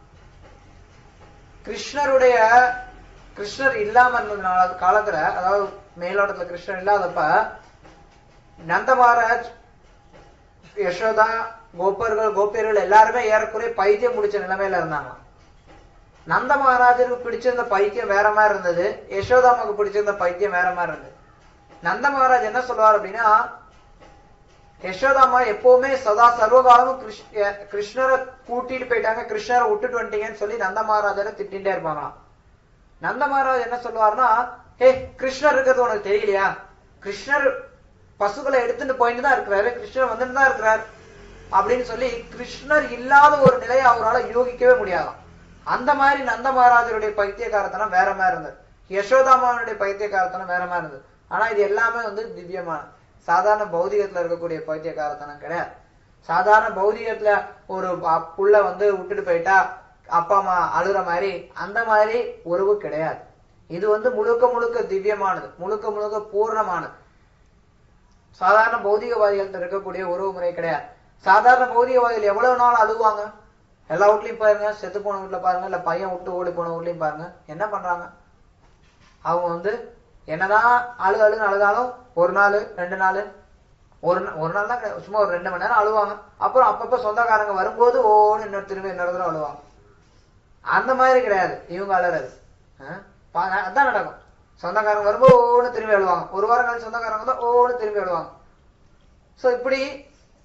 கிருஷ்ணருடைய கிருஷ்ணர் இல்லாம இருந்ததுனால காலத்துல அதாவது மேலோட்டத்துல கிருஷ்ணர் இல்லாதப்ப நந்த மகாராஜ் யசோதா கோபர்கள் கோபியர்கள் எல்லாருமே ஏறக்குறைய பைத்தியம் முடிச்ச நிலைமையில இருந்தாங்க நந்த மகாராஜருக்கு பிடிச்சிருந்த பைத்தியம் வேற மாதிரி இருந்தது யசோதாமாவுக்கு பிடிச்சிருந்த பைத்தியம் வேற மாதிரி இருந்தது நந்த மகாராஜ் என்ன சொல்லுவார் அப்படின்னா யசோதாமா எப்பவுமே சதா சர்வகாலமும் கிருஷ்- ய- கிருஷ்ணரை கூட்டிட்டு போயிட்டாங்க கிருஷ்ணரை விட்டுட்டு வந்துட்டீங்கன்னு சொல்லி நந்த மகாராஜரை திட்டிகிட்டே இருப்பாங்களாம் நந்த மகாராஜ் என்ன சொல்லுவாருன்னா ஏ கிருஷ்ணர் இருக்கிறது உனக்கு தெரியலையா கிருஷ்ணர் பசுக்களை எடுத்துட்டு போயிட்டு தான் இருக்கிறாரு கிருஷ்ணர் வந்துட்டு தான் இருக்கிறார் அப்படின்னு சொல்லி கிருஷ்ணர் இல்லாத ஒரு நிலையை அவரால் யோகிக்கவே முடியாதாம் அந்த மாதிரி நந்த மகாராஜருடைய பைத்தியக்காரத்தனம் வேற மாதிரி இருந்தது யசோதாமாவனுடைய பைத்தியக்காரத்தனம் வேற மாதிரி இருந்தது ஆனா இது எல்லாமே வந்து திவ்யமான சாதாரண பௌதிகத்துல இருக்கக்கூடிய பைத்தியக்காரத்தனம் கிடையாது சாதாரண பௌதிகத்துல ஒரு அ- புள்ள வந்து விட்டுட்டு போயிட்டா அப்பா அம்மா அழுற மாதிரி அந்த மாதிரி உறவு கிடையாது இது வந்து முழுக்க முழுக்க திவ்யமானது முழுக்க முழுக்க பூர்ணமானது சாதாரண பௌதிகவாதிகள்ட்ட இருக்கக்கூடிய உறவு முறை கிடையாது சாதாரண பௌதிகவாதிகள் எவ்வளவு நாள் அழுவாங்க எல்லா வீட்லயும் பாருங்க செத்து போன வீட்டுல பாருங்க இல்ல பையன் விட்டு ஓடி போன வீட்லயும் பாருங்க என்ன பண்றாங்க அவங்க வந்து என்னதான் அழு அழுன்னு அழுதாலும் ஒரு நாள் ரெண்டு நாள் ஒரு நா- ஒரு நாள் தான் கிடையாது. சும்மா ஒரு ரெண்டு மணி நேரம் அழுவாங்க அப்புறம் அப்பப்ப சொந்தக்காரங்க வரும்போது ஓன்னு இன்னொரு திரும்பி இன்னொரு தடவை அழுவாங்க அந்த மாதிரி கிடையாது இவங்க அழுறது ஆ? பா- அதான் நடக்கும் சொந்தக்காரங்க வரும்போது ஓன்னு திரும்பி அழுவாங்க ஒரு வாரம் கழிச்சு சொந்தக்காரங்க தான் ஓன்னு திரும்பி அழுவாங்க சோ இப்படி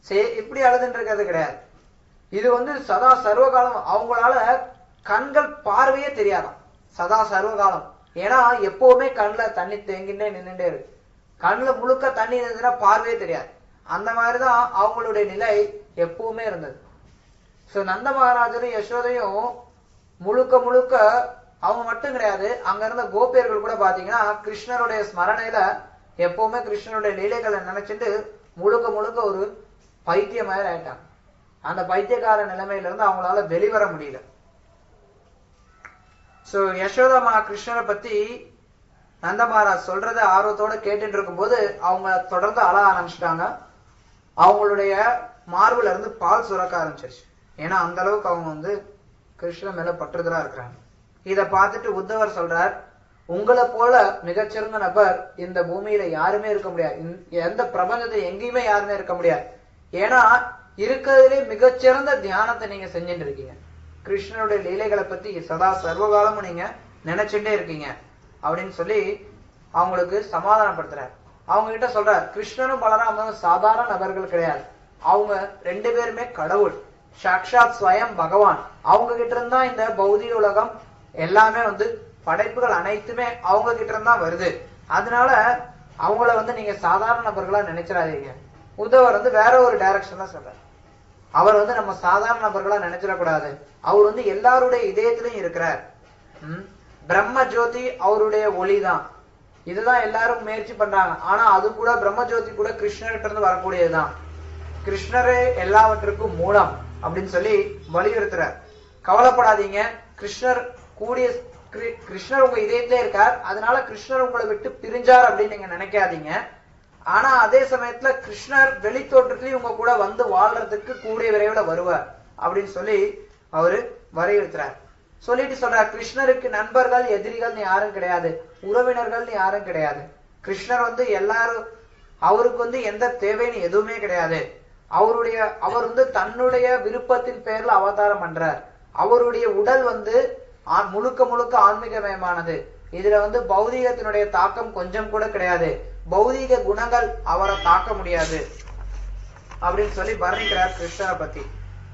சே- இப்படி அழுதுன்னு இருக்கிறது கிடையாது இது வந்து சதா சர்வகாலம் அவங்களால கண்கள் பார்வையே தெரியாதாம் சதா சர்வகாலம் ஏன்னா எப்பவுமே கண்ணுல தண்ணி தேங்கிட்டே நின்னுட்டே இருக்கு கண்ணுல முழுக்க தண்ணி இருந்ததுன்னா பார்வையே தெரியாது அந்த மாதிரிதான் அவங்களுடைய நிலை எப்பவுமே இருந்தது சோ நந்த மகாராஜரும் யசோதையும் முழுக்க முழுக்க அவங்க மட்டும் கிடையாது அங்க இருந்த கோபியர்கள் கூட பாத்தீங்கன்னா கிருஷ்ணருடைய ஸ்மரணையில எப்பவுமே கிருஷ்ணருடைய லீலைகளை நினைச்சிட்டு முழுக்க முழுக்க ஒரு பைத்தியம் மாதிரி ஆயிட்டாங்க அந்த பைத்தியக்கார நிலைமையில இருந்து அவங்களால வெளிவர முடியல சோ யசோதா மா கிருஷ்ணரை பத்தி நந்த மகாராஜ் சொல்றத ஆர்வத்தோட கேட்டுட்டு இருக்கும்போது அவங்க தொடர்ந்து அழ ஆரம்பிச்சிட்டாங்க அவங்களுடைய மார்புல இருந்து பால் சுரக்க ஆரம்பிச்சிருச்சு ஏன்னா அந்த அளவுக்கு அவங்க வந்து கிருஷ்ணன் மேல பற்றுதலா இருக்கிறாங்க இத பார்த்துட்டு உத்தவர் சொல்றார் உங்களை போல மிகச்சிறந்த நபர் இந்த பூமியில யாருமே இருக்க முடியாது இந்த- எந்த பிரபஞ்சத்துல எங்கேயுமே யாருமே இருக்க முடியாது ஏன்னா இருக்கிறதுலே மிகச்சிறந்த தியானத்தை நீங்க செஞ்சுட்டு இருக்கீங்க கிருஷ்ணனுடைய லீலைகளை பத்தி சதா சர்வகாலமும் நீங்க நினைச்சுட்டே இருக்கீங்க அப்படின்னு சொல்லி அவங்களுக்கு சமாதானப்படுத்துறார் அவங்க கிட்ட சொல்றார் கிருஷ்ணனும் பலராமனும் சாதாரண நபர்கள் கிடையாது அவங்க ரெண்டு பேருமே கடவுள் சாக்ஷாத் ஸ்வயம் பகவான் அவங்க கிட்ட இருந்தா இந்த பௌதிக உலகம் எல்லாமே வந்து படைப்புகள் அனைத்துமே அவங்க கிட்ட இருந்தா வருது அதனால அவங்கள வந்து நீங்க சாதாரண நபர்களா நினைச்சிடாதீங்க உத்தவர் வந்து வேற ஒரு டைரக்ஷன்ல சொல்றார் அவர் வந்து நம்ம சாதாரண நபர்களா நினைச்சிடக்கூடாது அவர் வந்து எல்லாருடைய இதயத்திலும் இருக்கிறார் ம்? பிரம்ம ஜோதி அவருடைய ஒளிதான் இதுதான் எல்லாரும் முயற்சி பண்றாங்க ஆனா அது கூட பிரம்ம ஜோதி கூட கிருஷ்ணர்கிட்ட இருந்து வரக்கூடியதுதான் கிருஷ்ணரே எல்லாவற்றுக்கும் மூலம் அப்படின்னு சொல்லி வலியுறுத்துறார் கவலைப்படாதீங்க கிருஷ்ணர் கூடிய கிரு- கிருஷ்ணர் உங்க இதயத்திலே இருக்கார் அதனால கிருஷ்ணர் உங்களை விட்டு பிரிஞ்சார் அப்படின்னு நீங்க நினைக்காதீங்க ஆனா அதே சமயத்துல கிருஷ்ணர் வெளித்தோற்றத்திலையும் உங்க கூட வந்து வாழ்றதுக்கு கூடிய விரைவில் வருவார் அப்படின்னு சொல்லி அவரு வலியுறுத்துறார் சொல்லிட்டு சொல்றார் கிருஷ்ணருக்கு நண்பர்கள் எதிரிகள்னு யாரும் கிடையாது உறவினர்கள்னு யாரும் கிடையாது கிருஷ்ணர் வந்து எல்லாரும் அவருக்கு வந்து எந்த தேவைன்னு எதுவுமே கிடையாது அவருடைய அவர் வந்து தன்னுடைய விருப்பத்தின் பேர்ல அவதாரம் பண்றார் அவருடைய உடல் வந்து ஆ- முழுக்க முழுக்க ஆன்மீகமயமானது இதுல வந்து பௌதீகத்தினுடைய தாக்கம் கொஞ்சம் கூட கிடையாது பௌதீக குணங்கள் அவரை தாக்க முடியாது அப்படின்னு சொல்லி வர்ணிக்கிறார் கிருஷ்ணரை பத்தி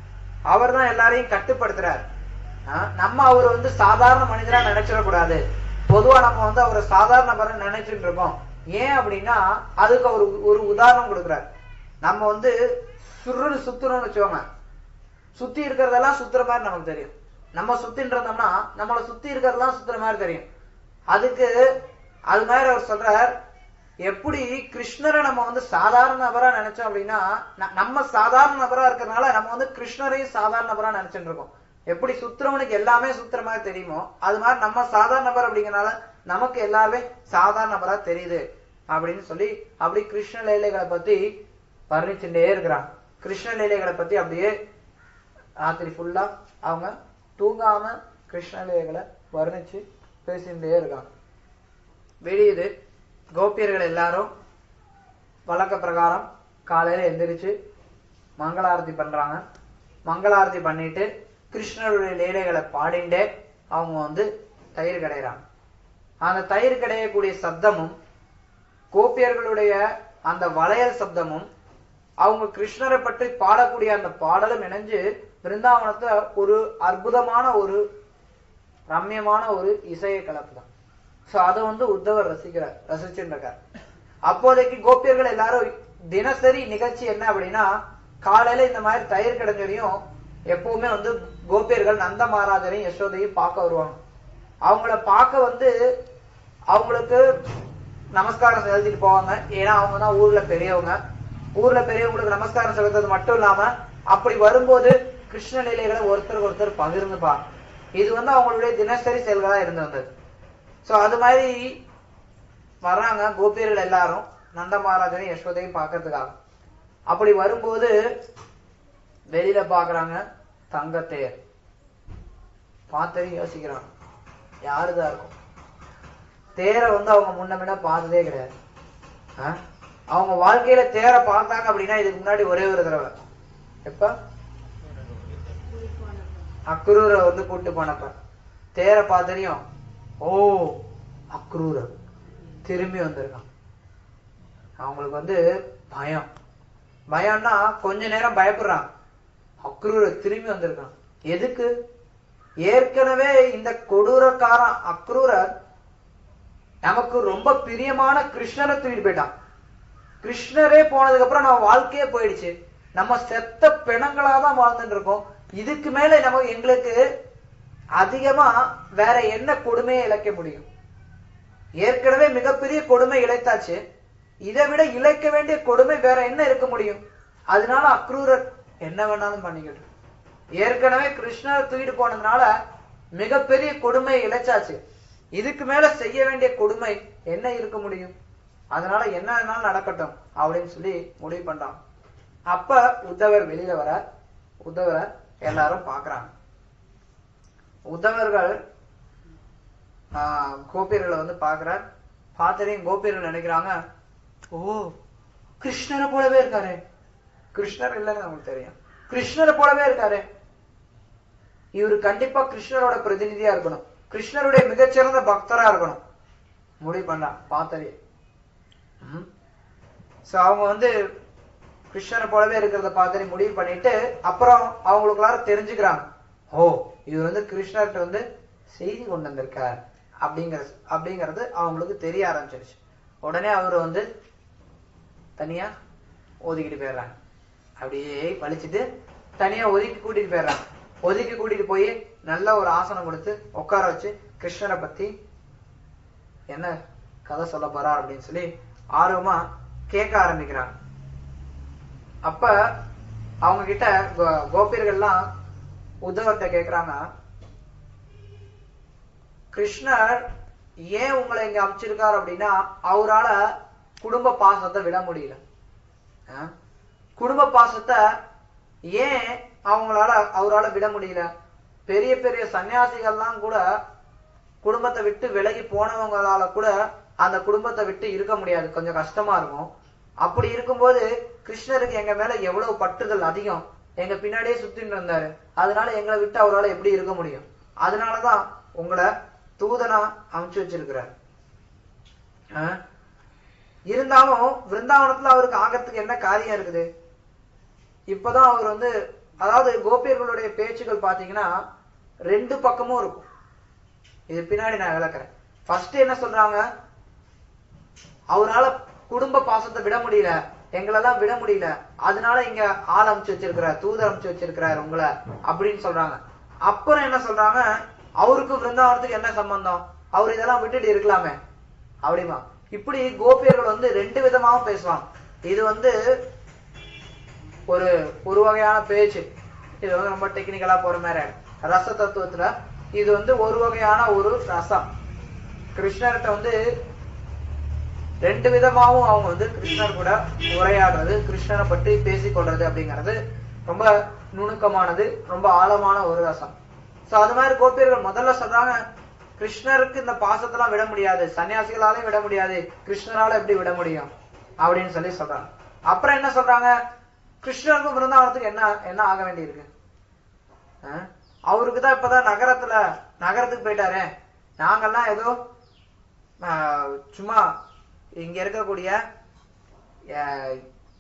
அவர் தான் எல்லாரையும் கட்டுப்படுத்துறார் ஆ, நம்ம அவர் வந்து சாதாரண மனிதரா நினைச்சிடக்கூடாது பொதுவா நம்ம வந்து அவரை சாதாரண நபரா நினைச்சிட்டு இருக்கோம் ஏன் அப்படின்னா அதுக்கு அவர் ஒரு உதாரணம் கொடுக்குறார் நம்ம வந்து சுருன்னு சுத்துறோம்னு வச்சுக்கோங்க சுத்தி இருக்கிறதெல்லாம் சுத்துற மாதிரி நமக்கு தெரியும் நம்ம சுத்தின்னு இருந்தோம்னா நம்மளை சுத்தி இருக்கிறதெல்லாம் சுத்துற மாதிரி தெரியும் அதுக்கு அது மாதிரி அவர் சொல்றார் எப்படி கிருஷ்ணரை நம்ம வந்து சாதாரண நபரா நினைச்சோம் அப்படின்னா ந- நம்ம சாதாரண நபரா இருக்கிறதுனால நம்ம வந்து கிருஷ்ணரையும் சாதாரண நபரா நினைச்சிட்டு இருக்கோம் எப்படி சுத்துறவனுக்கு எல்லாமே சுத்துற மாதிரி தெரியுமோ அது மாதிரி நம்ம சாதாரண நபர் அப்படிங்கறனால நமக்கு எல்லாருமே சாதாரண நபரா தெரியுது அப்படின்னு சொல்லி அப்படி கிருஷ்ண லீலைகளை பத்தி வர்ணிச்சுட்டே இருக்கிறாங்க கிருஷ்ண லீலைகளை பத்தி அப்படியே ராத்திரி ஃபுல்லா அவங்க தூங்காம கிருஷ்ண லீலைகளை வர்ணிச்சு பேசிட்டே இருக்காங்க வெளியுது கோபியர்கள் எல்லாரும் வழக்க பிரகாரம் காலையில எந்திரிச்சு மங்களாரத்தி பண்றாங்க மங்களாரத்தி பண்ணிட்டு கிருஷ்ணருடைய லீலைகளை பாடிண்டே அவங்க வந்து தயிர் கடையிறாங்க அந்த தயிர் கடையக்கூடிய சப்தமும் கோபியர்களுடைய அந்த வளையல் சப்தமும் அவங்க கிருஷ்ணரை பற்றி பாடக்கூடிய அந்த பாடலும் இணைஞ்சு பிருந்தாவனத்தை ஒரு அற்புதமான ஒரு ரம்யமான ஒரு இசையை கலப்புதான் சோ அதை வந்து உத்தவர் ரசிக்கிறார் ரசிச்சுட்டு இருக்கார் அப்போதைக்கு கோபியர்கள் எல்லாரும் தினசரி நிகழ்ச்சி என்ன அப்படின்னா காலையில இந்த மாதிரி தயிர் கிடைஞ்சதையும் எப்பவுமே வந்து கோபியர்கள் நந்த மகாராஜரையும் யசோதையும் பார்க்க வருவாங்க அவங்கள பார்க்க வந்து அவங்களுக்கு நமஸ்காரம் செலுத்திட்டு போவாங்க ஏன்னா அவங்க தான் ஊர்ல பெரியவங்க ஊர்ல பெரியவங்களுக்கு நமஸ்காரம் செலுத்துறது மட்டும் இல்லாம அப்படி வரும்போது கிருஷ்ண லீலைகளை ஒருத்தருக்கு ஒருத்தர் பகிர்ந்துப்பாங்க இது வந்து அவங்களுடைய தினசரி செயல்களா இருந்து வந்தது சோ அது மாதிரி வர்றாங்க கோபியர்கள் எல்லாரும் நந்த மகாராஜனையும் யசோதையும் பார்க்கறதுக்காக அப்படி வரும்போது வெளியில பாக்குறாங்க தங்கத்தேர் பார்த்ததையும் யோசிக்கிறாங்க யாருதான் இருக்கும் தேரை வந்து அவங்க முன்ன முன்ன பார்த்ததே கிடையாது ஆ? அவங்க வாழ்க்கையில தேரை பார்த்தாங்க அப்படின்னா இதுக்கு முன்னாடி ஒரே ஒரு தடவை எப்ப அக்ரூரை வந்து கூட்டு போனப்ப தேரை பார்த்ததையும் ஓ அக்ரூரர் திரும்பி வந்திருக்கான் அவங்களுக்கு வந்து பயம் பயம்னா கொஞ்ச நேரம் பயப்படுறான் அக்ரூரர் திரும்பி வந்திருக்கான் எதுக்கு ஏற்கனவே இந்த கொடூரக்காரன் அக்ரூரர் நமக்கு ரொம்ப பிரியமான கிருஷ்ணரை தூக்கிட்டு போயிட்டான் கிருஷ்ணரே போனதுக்கு அப்புறம் நம்ம வாழ்க்கையே போயிடுச்சு நம்ம செத்த பிணங்களா தான் வாழ்ந்துட்டு இருக்கோம் இதுக்கு மேல நம்ம எங்களுக்கு அதிகமா வேற என்ன கொடுமையை இழைக்க முடியும் ஏற்கனவே மிகப்பெரிய கொடுமை இழைத்தாச்சு இதை விட இழைக்க வேண்டிய கொடுமை வேற என்ன இருக்க முடியும் அதனால அக்ரூரர் என்ன வேணாலும் பண்ணிக்கிட்டு ஏற்கனவே கிருஷ்ணரை தூக்கிட்டு போனதுனால மிகப்பெரிய கொடுமை இழைச்சாச்சு இதுக்கு மேல செய்ய வேண்டிய கொடுமை என்ன இருக்க முடியும் அதனால என்ன வேணாலும் நடக்கட்டும் அப்படின்னு சொல்லி முடிவு பண்றான் அப்ப உத்தவர் வெளியில வர உத்தவரை எல்லாரும் பாக்குறாங்க உத்தவர்கள் ஆஹ், கோபியர்களை வந்து பாக்குறார் பார்த்ததையும் கோபியர்கள் நினைக்கிறாங்க ஓ கிருஷ்ணரை போலவே இருக்காரு கிருஷ்ணர் இல்லைன்னு நமக்கு தெரியும் கிருஷ்ணரை போலவே இருக்காரு இவரு கண்டிப்பா கிருஷ்ணரோட பிரதிநிதியா இருக்கணும் கிருஷ்ணருடைய மிகச்சிறந்த பக்தரா இருக்கணும் முடிவு பண்ணலாம் பார்த்ததே சோ அவங்க வந்து கிருஷ்ணரை போலவே இருக்கிறத பார்த்து முடிவு பண்ணிட்டு அப்புறம் அவங்களுக்குள்ளார தெரிஞ்சுக்கிறாங்க ஓ இவர் வந்து கிருஷ்ணர்கிட்ட வந்து செய்தி கொண்டு வந்திருக்கார் அப்படிங்கிற அப்படிங்கிறது அவங்களுக்கு தெரிய ஆரம்பிச்சிருச்சு உடனே அவர் வந்து தனியா ஒதுக்கிட்டு போயிடுறாங்க அப்படியே பழிச்சிட்டு தனியா ஒதுக்கி கூட்டிட்டு போயிடுறாங்க ஒதுக்கி கூட்டிட்டு போய் நல்ல ஒரு ஆசனம் கொடுத்து உட்கார வச்சு கிருஷ்ணரை பத்தி என்ன கதை சொல்ல போறார் அப்படின்னு சொல்லி ஆர்வமா கேட்க ஆரம்பிக்கிறாங்க அப்ப அவங்க கிட்ட கோ- கோபியர்கள்லாம் உத்தவர்கிட்ட கேக்குறாங்க கிருஷ்ணர் ஏன் உங்களை இங்க அமைச்சிருக்காரு அப்படின்னா அவரால குடும்ப பாசத்தை விட முடியல ஆ? குடும்ப பாசத்தை ஏன் அவங்களால அவரால விட முடியல பெரிய பெரிய சன்னியாசிகள்லாம் கூட குடும்பத்தை விட்டு விலகி போனவங்களால கூட அந்த குடும்பத்தை விட்டு இருக்க முடியாது கொஞ்சம் கஷ்டமா இருக்கும் அப்படி இருக்கும்போது கிருஷ்ணருக்கு எங்க மேல எவ்வளவு பற்றுதல் அதிகம் எங்க பின்னாடியே சுத்திட்டு இருந்தாரு அதனால எங்களை விட்டு அவரால எப்படி இருக்க முடியும் அதனாலதான் உங்களை தூதனா அமைச்சு வச்சிருக்கிறார் ஆ? இருந்தாலும் விருந்தாவனத்துல அவருக்கு ஆகத்துக்கு என்ன காரியம் இருக்குது இப்பதான் அவர் வந்து அதாவது கோபியர்களுடைய பேச்சுகள் பாத்தீங்கன்னா ரெண்டு பக்கமும் இருக்கும் இது பின்னாடி நான் விளக்குறேன் ஃபர்ஸ்ட் என்ன சொல்றாங்க அவரால குடும்ப பாசத்தை விட முடியல எங்களெல்லாம் விட முடியல அதனால இங்க ஆள் அமைச்சு வச்சிருக்கிறார் தூதர் அமைச்சு வச்சிருக்கிறார் உங்களை அப்படின்னு சொல்றாங்க அப்புறம் என்ன சொல்றாங்க அவருக்கு விருந்தாவனத்துக்கு என்ன சம்பந்தம் அவர் இதெல்லாம் விட்டுட்டு இருக்கலாமே அப்படிமா இப்படி கோபியர்கள் வந்து ரெண்டு விதமாவும் பேசுவாங்க இது வந்து ஒரு ஒரு வகையான பேச்சு இது வந்து ரொம்ப டெக்னிக்கலா போற மாதிரி ஆயிடும். ரச தத்துவத்துல இது வந்து ஒரு வகையான ஒரு ரசம் கிருஷ்ணர்கிட்ட வந்து ரெண்டு விதமாவும் அவங்க வந்து கிருஷ்ணர் கூட உரையாடுறது கிருஷ்ணரை பற்றி பேசிக் கொள்றது அப்படிங்கிறது ரொம்ப நுணுக்கமானது ரொம்ப ஆழமான ஒரு ரசம் சோ அது மாதிரி கோபியர்கள் முதல்ல சொல்றாங்க கிருஷ்ணருக்கு இந்த பாசத்தெல்லாம் விட முடியாது சன்னியாசிகளாலையும் விட முடியாது கிருஷ்ணரால எப்படி விட முடியும் அப்படின்னு சொல்லி சொல்றாங்க அப்புறம் என்ன சொல்றாங்க கிருஷ்ணருக்கும் பிருந்தாவனத்துக்கு என்ன என்ன ஆக வேண்டியிருக்கு அஹ்? அவருக்கு தான் இப்பதான் நகரத்துல நகரத்துக்கு போயிட்டாரே நாங்கெல்லாம் ஏதோ ஆஹ், சும்மா இங்க இருக்கக்கூடிய ஆஹ்,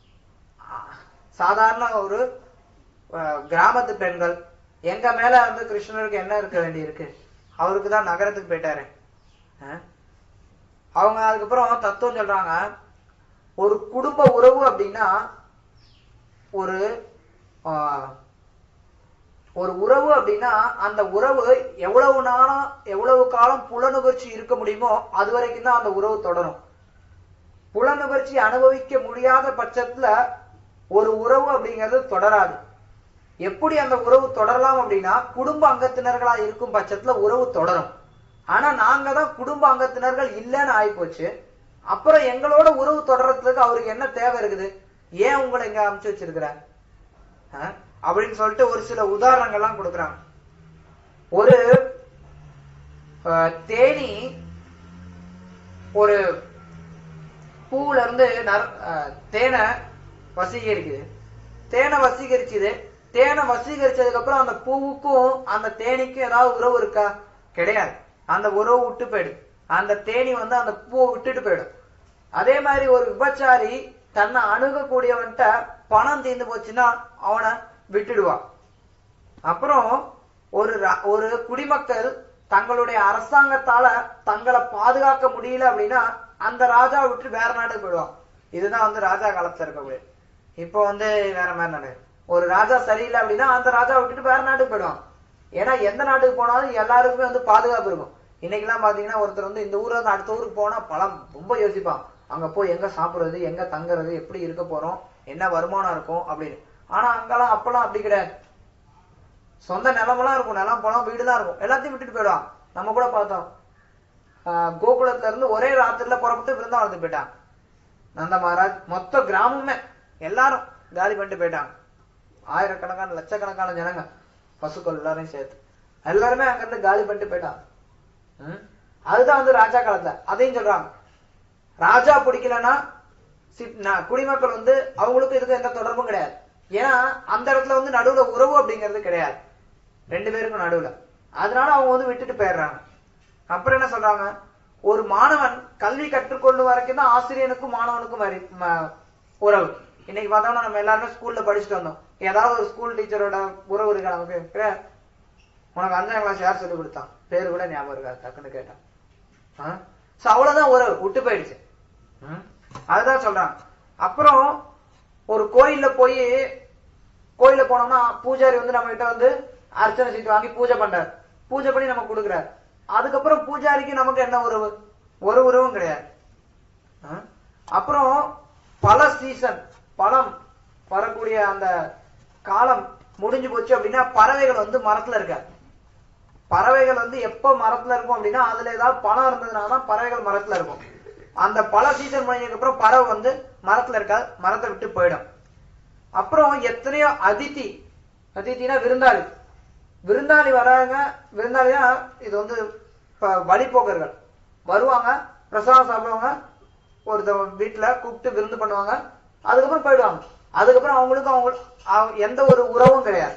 சாதாரண ஒரு ஆஹ், கிராமத்து பெண்கள் எங்க மேல வந்து கிருஷ்ணருக்கு என்ன இருக்க வேண்டி இருக்கு அவருக்கு தான் நகரத்துக்கு போயிட்டாரு அஹ்? அவங்க அதுக்கப்புறம் தத்துவம் சொல்றாங்க ஒரு குடும்ப உறவு அப்படின்னா ஒரு ஆஹ், ஒரு உறவு அப்படின்னா அந்த உறவு எவ்வளவு நாளம் எவ்வளவு காலம் புலனுகர்ச்சி இருக்க முடியுமோ அது வரைக்கும் தான் அந்த உறவு தொடரும் புலனுகர்ச்சி அனுபவிக்க முடியாத பட்சத்துல ஒரு உறவு அப்படிங்கிறது தொடராது எப்படி அந்த உறவு தொடரலாம் அப்படின்னா குடும்ப அங்கத்தினர்களா இருக்கும் பட்சத்துல உறவு தொடரும் ஆனா நாங்க தான் குடும்ப அங்கத்தினர்கள் இல்லைன்னு ஆயிப்போச்சு அப்புறம் எங்களோட உறவு தொடர்றதுக்கு அவருக்கு என்ன தேவை இருக்குது ஏன் உங்களை இங்க அனுப்பிச்சு வச்சிருக்கிற அஹ்? அப்படின்னு சொல்லிட்டு ஒரு சில உதாரணங்கள்லாம் கொடுக்குறாங்க ஒரு அஹ், தேனி ஒரு பூவுல இருந்து நர- அஹ், தேனை வசீகரிக்குது தேனை வசீகரிச்சுது தேனை வசீகரிச்சதுக்கு அப்புறம் அந்த பூவுக்கும் அந்த தேனிக்கும் ஏதாவது உறவு இருக்கா கிடையாது அந்த உறவு விட்டு போயிடும் அந்த தேனி வந்து அந்த பூவை விட்டுட்டு போயிடும் அதே மாதிரி ஒரு விபச்சாரி தன்னை அணுகக்கூடியவன்ட்ட பணம் தீர்ந்து போச்சுன்னா அவனை விட்டுடுவான் அப்புறம் ஒரு ர- ஒரு குடிமக்கள் தங்களுடைய அரசாங்கத்தால தங்களை பாதுகாக்க முடியல அப்படின்னா அந்த ராஜா விட்டு வேற நாட்டுக்கு போயிடுவான் இதுதான் வந்து ராஜா காலத்துல இருக்கக்கூடிய இப்போ வந்து வேற மாதிரி நடக்குது ஒரு ராஜா சரியில்லை அப்படின்னா அந்த ராஜா விட்டுட்டு வேற நாட்டுக்கு போயிடுவான் ஏன்னா எந்த நாட்டுக்கு போனாலும் எல்லாருக்குமே வந்து பாதுகாப்பு இருக்கும் இன்னைக்கெல்லாம் பாத்தீங்கன்னா ஒருத்தர் வந்து இந்த ஊர்ல இருந்து அடுத்த ஊருக்கு போனா பலம் ரொம்ப யோசிப்பான் அங்க போய் எங்க சாப்பிடுறது எங்க தங்குறது எப்படி இருக்க போறோம் என்ன வருமானம் இருக்கும் அப்படின்னு ஆனா அங்கெல்லாம் அப்பெல்லாம் அப்படி கிடையாது சொந்த நிலமெல்லாம் இருக்கும் நிலம் பழம் வீடு தான் இருக்கும் எல்லாத்தையும் விட்டுட்டு போயிடுவான் நம்ம கூட பார்த்தோம் ஆஹ் கோகுலத்துல இருந்து ஒரே ராத்திரில புறப்பட்டு விருந்தாவனத்துக்கு போயிட்டாங்க நந்த மகாராஜ் மொத்த கிராமமே எல்லாரும் காலி பண்ணிட்டு போயிட்டாங்க ஆயிரக்கணக்கான லட்சக்கணக்கான ஜனங்க பசுக்கள் எல்லாரையும் சேர்த்து எல்லாருமே அங்க இருந்து காலி பண்ணிட்டு போயிட்டாங்க ம்? அதுதான் வந்து ராஜா காலத்துல அதையும் சொல்றாங்க ராஜா பிடிக்கலன்னா சி- ந- குடிமக்கள் வந்து அவங்களுக்கும் இதுக்கும் எந்த தொடர்பும் கிடையாது ஏன்னா அந்த இடத்துல வந்து நடுவுல உறவு அப்படிங்கிறது கிடையாது ரெண்டு பேருக்கும் நடுவுல அதனால அவங்க வந்து விட்டுட்டு போயிடுறாங்க அப்புறம் என்ன சொல்றாங்க ஒரு மாணவன் கல்வி கற்றுக்கொள்ளும் வரைக்கும் தான் ஆசிரியனுக்கும் மாணவனுக்கும் வரி- ம- உறவு இன்னைக்கு பார்த்தோம்னா நம்ம எல்லாருமே ஸ்கூல்ல படிச்சுட்டு வந்தோம் ஏதாவது ஒரு ஸ்கூல் டீச்சரோட உறவு இருக்கா நமக்கு கிடையாது. உனக்கு அஞ்சாம் கிளாஸ் யார் சொல்லி கொடுத்தான் பேரு கூட ஞாபகம் இருக்காது டக்குன்னு கேட்டான் சோ அவ்வளவுதான் உறவு விட்டு போயிடுச்சு ம்? அதுதான் சொல்றாங்க அப்புறம் ஒரு கோயில்ல போய் கோயில்ல போனோம்னா பூஜாரி வந்து நம்ம கிட்ட வந்து அர்ச்சனை சீட்டு வாங்கி பூஜை பண்றாரு பூஜை பண்ணி நமக்கு கொடுக்குறாரு அதுக்கப்புறம் பூஜாரிக்கு நமக்கு என்ன உறவு ஒரு உறவும் கிடையாது ஆ? அப்புறம் பல சீசன் பழம் வரக்கூடிய அந்த காலம் முடிஞ்சு போச்சு அப்படின்னா பறவைகள் வந்து மரத்துல இருக்காது பறவைகள் வந்து எப்ப மரத்துல இருக்கும் அப்படின்னா அதுல ஏதாவது பழம் இருந்ததுனால தான் பறவைகள் மரத்துல இருக்கும் அந்த பல சீசன் முடிஞ்சதுக்கு அப்புறம் பறவை வந்து மரத்துல இருக்காது மரத்தை விட்டு போயிடும் அப்புறம் எத்தனையோ அதித்தி அதித்தினா விருந்தாளி விருந்தாளி வராங்க விருந்தாளினா இது வந்து இப்ப வழிபோக்கர்கள் வருவாங்க பிரசாதம் சாப்பிடுவாங்க ஒருத்தவங்க வீட்டுல கூப்பிட்டு விருந்து பண்ணுவாங்க அதுக்கப்புறம் போயிடுவாங்க அதுக்கப்புறம் அவங்களுக்கும் அவங்க அவங்க- எந்த ஒரு உறவும் கிடையாது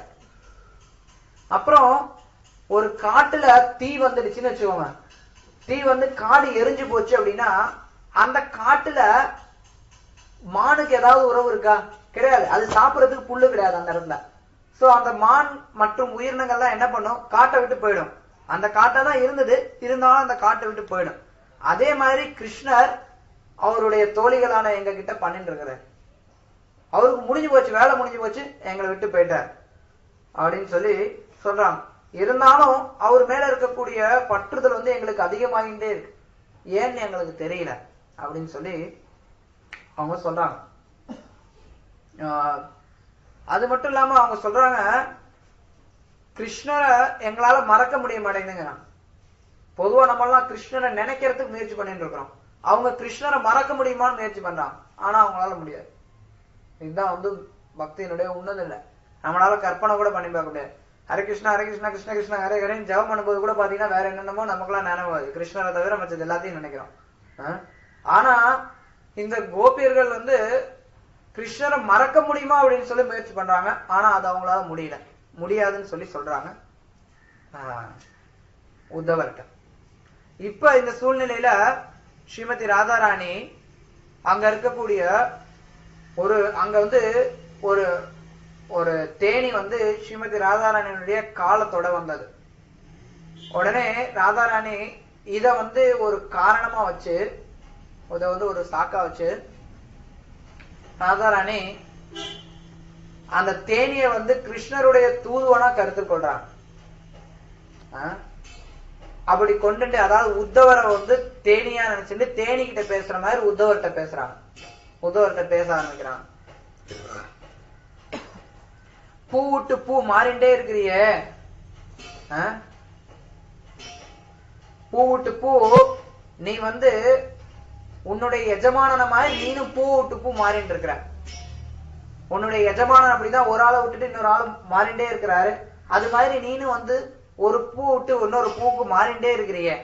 அப்புறம் ஒரு காட்டுல தீ வந்துடுச்சுன்னு வச்சுக்கோங்க தீ வந்து காடு எரிஞ்சு போச்சு அப்படின்னா அந்த காட்டுல மானுக்கு ஏதாவது உறவு இருக்கா கிடையாது அது சாப்பிடறதுக்கு புல்லு கிடையாது அந்த இடத்துல சோ அந்த மான் மற்றும் உயிரினங்கள்லாம் என்ன பண்ணும் காட்டை விட்டு போயிடும் அந்த காட்டை தான் இருந்தது இருந்தாலும் அந்த காட்டை விட்டு போயிடும் அதே மாதிரி கிருஷ்ணர் அவருடைய தோழிகளான எங்க கிட்ட பண்ணிட்டு இருக்கிறார் அவருக்கு முடிஞ்சு போச்சு வேலை முடிஞ்சு போச்சு எங்களை விட்டு போயிட்டார் அப்படின்னு சொல்லி சொல்றாங்க இருந்தாலும் அவர் மேல இருக்கக்கூடிய பற்றுதல் வந்து எங்களுக்கு அதிகமாகிட்டே இருக்கு ஏன்னு எங்களுக்கு தெரியல அப்படின்னு சொல்லி அவங்க சொல்றாங்க ஆஹ் அது மட்டும் இல்லாம அவங்க சொல்றாங்க கிருஷ்ணரை எங்களால மறக்க முடிய மாட்டேங்குதுங்க பொதுவா நம்ம எல்லாம் கிருஷ்ணரை நினைக்கிறதுக்கு முயற்சி பண்ணிட்டு இருக்கிறோம் அவங்க கிருஷ்ணரை மறக்க முடியுமான்னு முயற்சி பண்றாங்க ஆனா அவங்களால முடியாது இதுதான் வந்து பக்தியினுடைய உன்னதம் இல்ல நம்மளால கற்பனை கூட பண்ணி பார்க்க முடியாது ஹரே கிருஷ்ணா ஹரே கிருஷ்ணா கிருஷ்ண கிருஷ்ணா ஹரே ஹரேன்னு ஜெபம் பண்ணும்போது கூட பாத்தீங்கன்னா வேற என்னென்னமோ நமக்குலாம் நினைவாது கிருஷ்ணரை தவிர மற்றது எல்லாத்தையும் நினைக்கிறோம் ஆ? ஆனா இந்த கோபியர்கள் வந்து கிருஷ்ணரை மறக்க முடியுமா அப்படின்னு சொல்லி முயற்சி பண்றாங்க ஆனா அது அவங்களால முடியல முடியாதுன்னு சொல்லி சொல்றாங்க ஆ, உத்தவர்கிட்ட இப்ப இந்த சூழ்நிலையில ஸ்ரீமதி ராதாராணி அங்க இருக்கக்கூடிய ஒரு அங்க வந்து ஒரு ஒரு தேனி வந்து ஸ்ரீமதி ராதாராணியினுடைய காலத்தோட வந்தது உடனே ராதாராணி இத வந்து ஒரு காரணமா வச்சு இத வந்து ஒரு சாக்கா வச்சு ராதாராணி அந்த தேனியை வந்து கிருஷ்ணருடைய தூதுவனா கருத்து கொள்றாங்க ஆ? அப்படி கொண்டுட்டு அதாவது உத்தவரை வந்து தேனியா நினைச்சுட்டு தேனி கிட்ட பேசுற மாதிரி உத்தவர்கிட்ட பேசுறாங்க உத்தவர்கிட்ட பேச ஆரம்பிக்கிறாங்க பூ விட்டு பூ மாறிண்டே இருக்கிறியே ஆ? பூ விட்டு பூ நீ வந்து உன்னுடைய எஜமானன மாதிரி நீனும் பூ விட்டு பூ மாறிட்டு இருக்கிற உன்னுடைய எஜமானன் அப்படிதான் ஒரு ஆளை விட்டுட்டு இன்னொரு ஆள் மாறிண்டே இருக்கிறாரு அது மாதிரி நீனும் வந்து ஒரு பூ விட்டு இன்னொரு பூவுக்கு மாறிண்டே இருக்கிறியே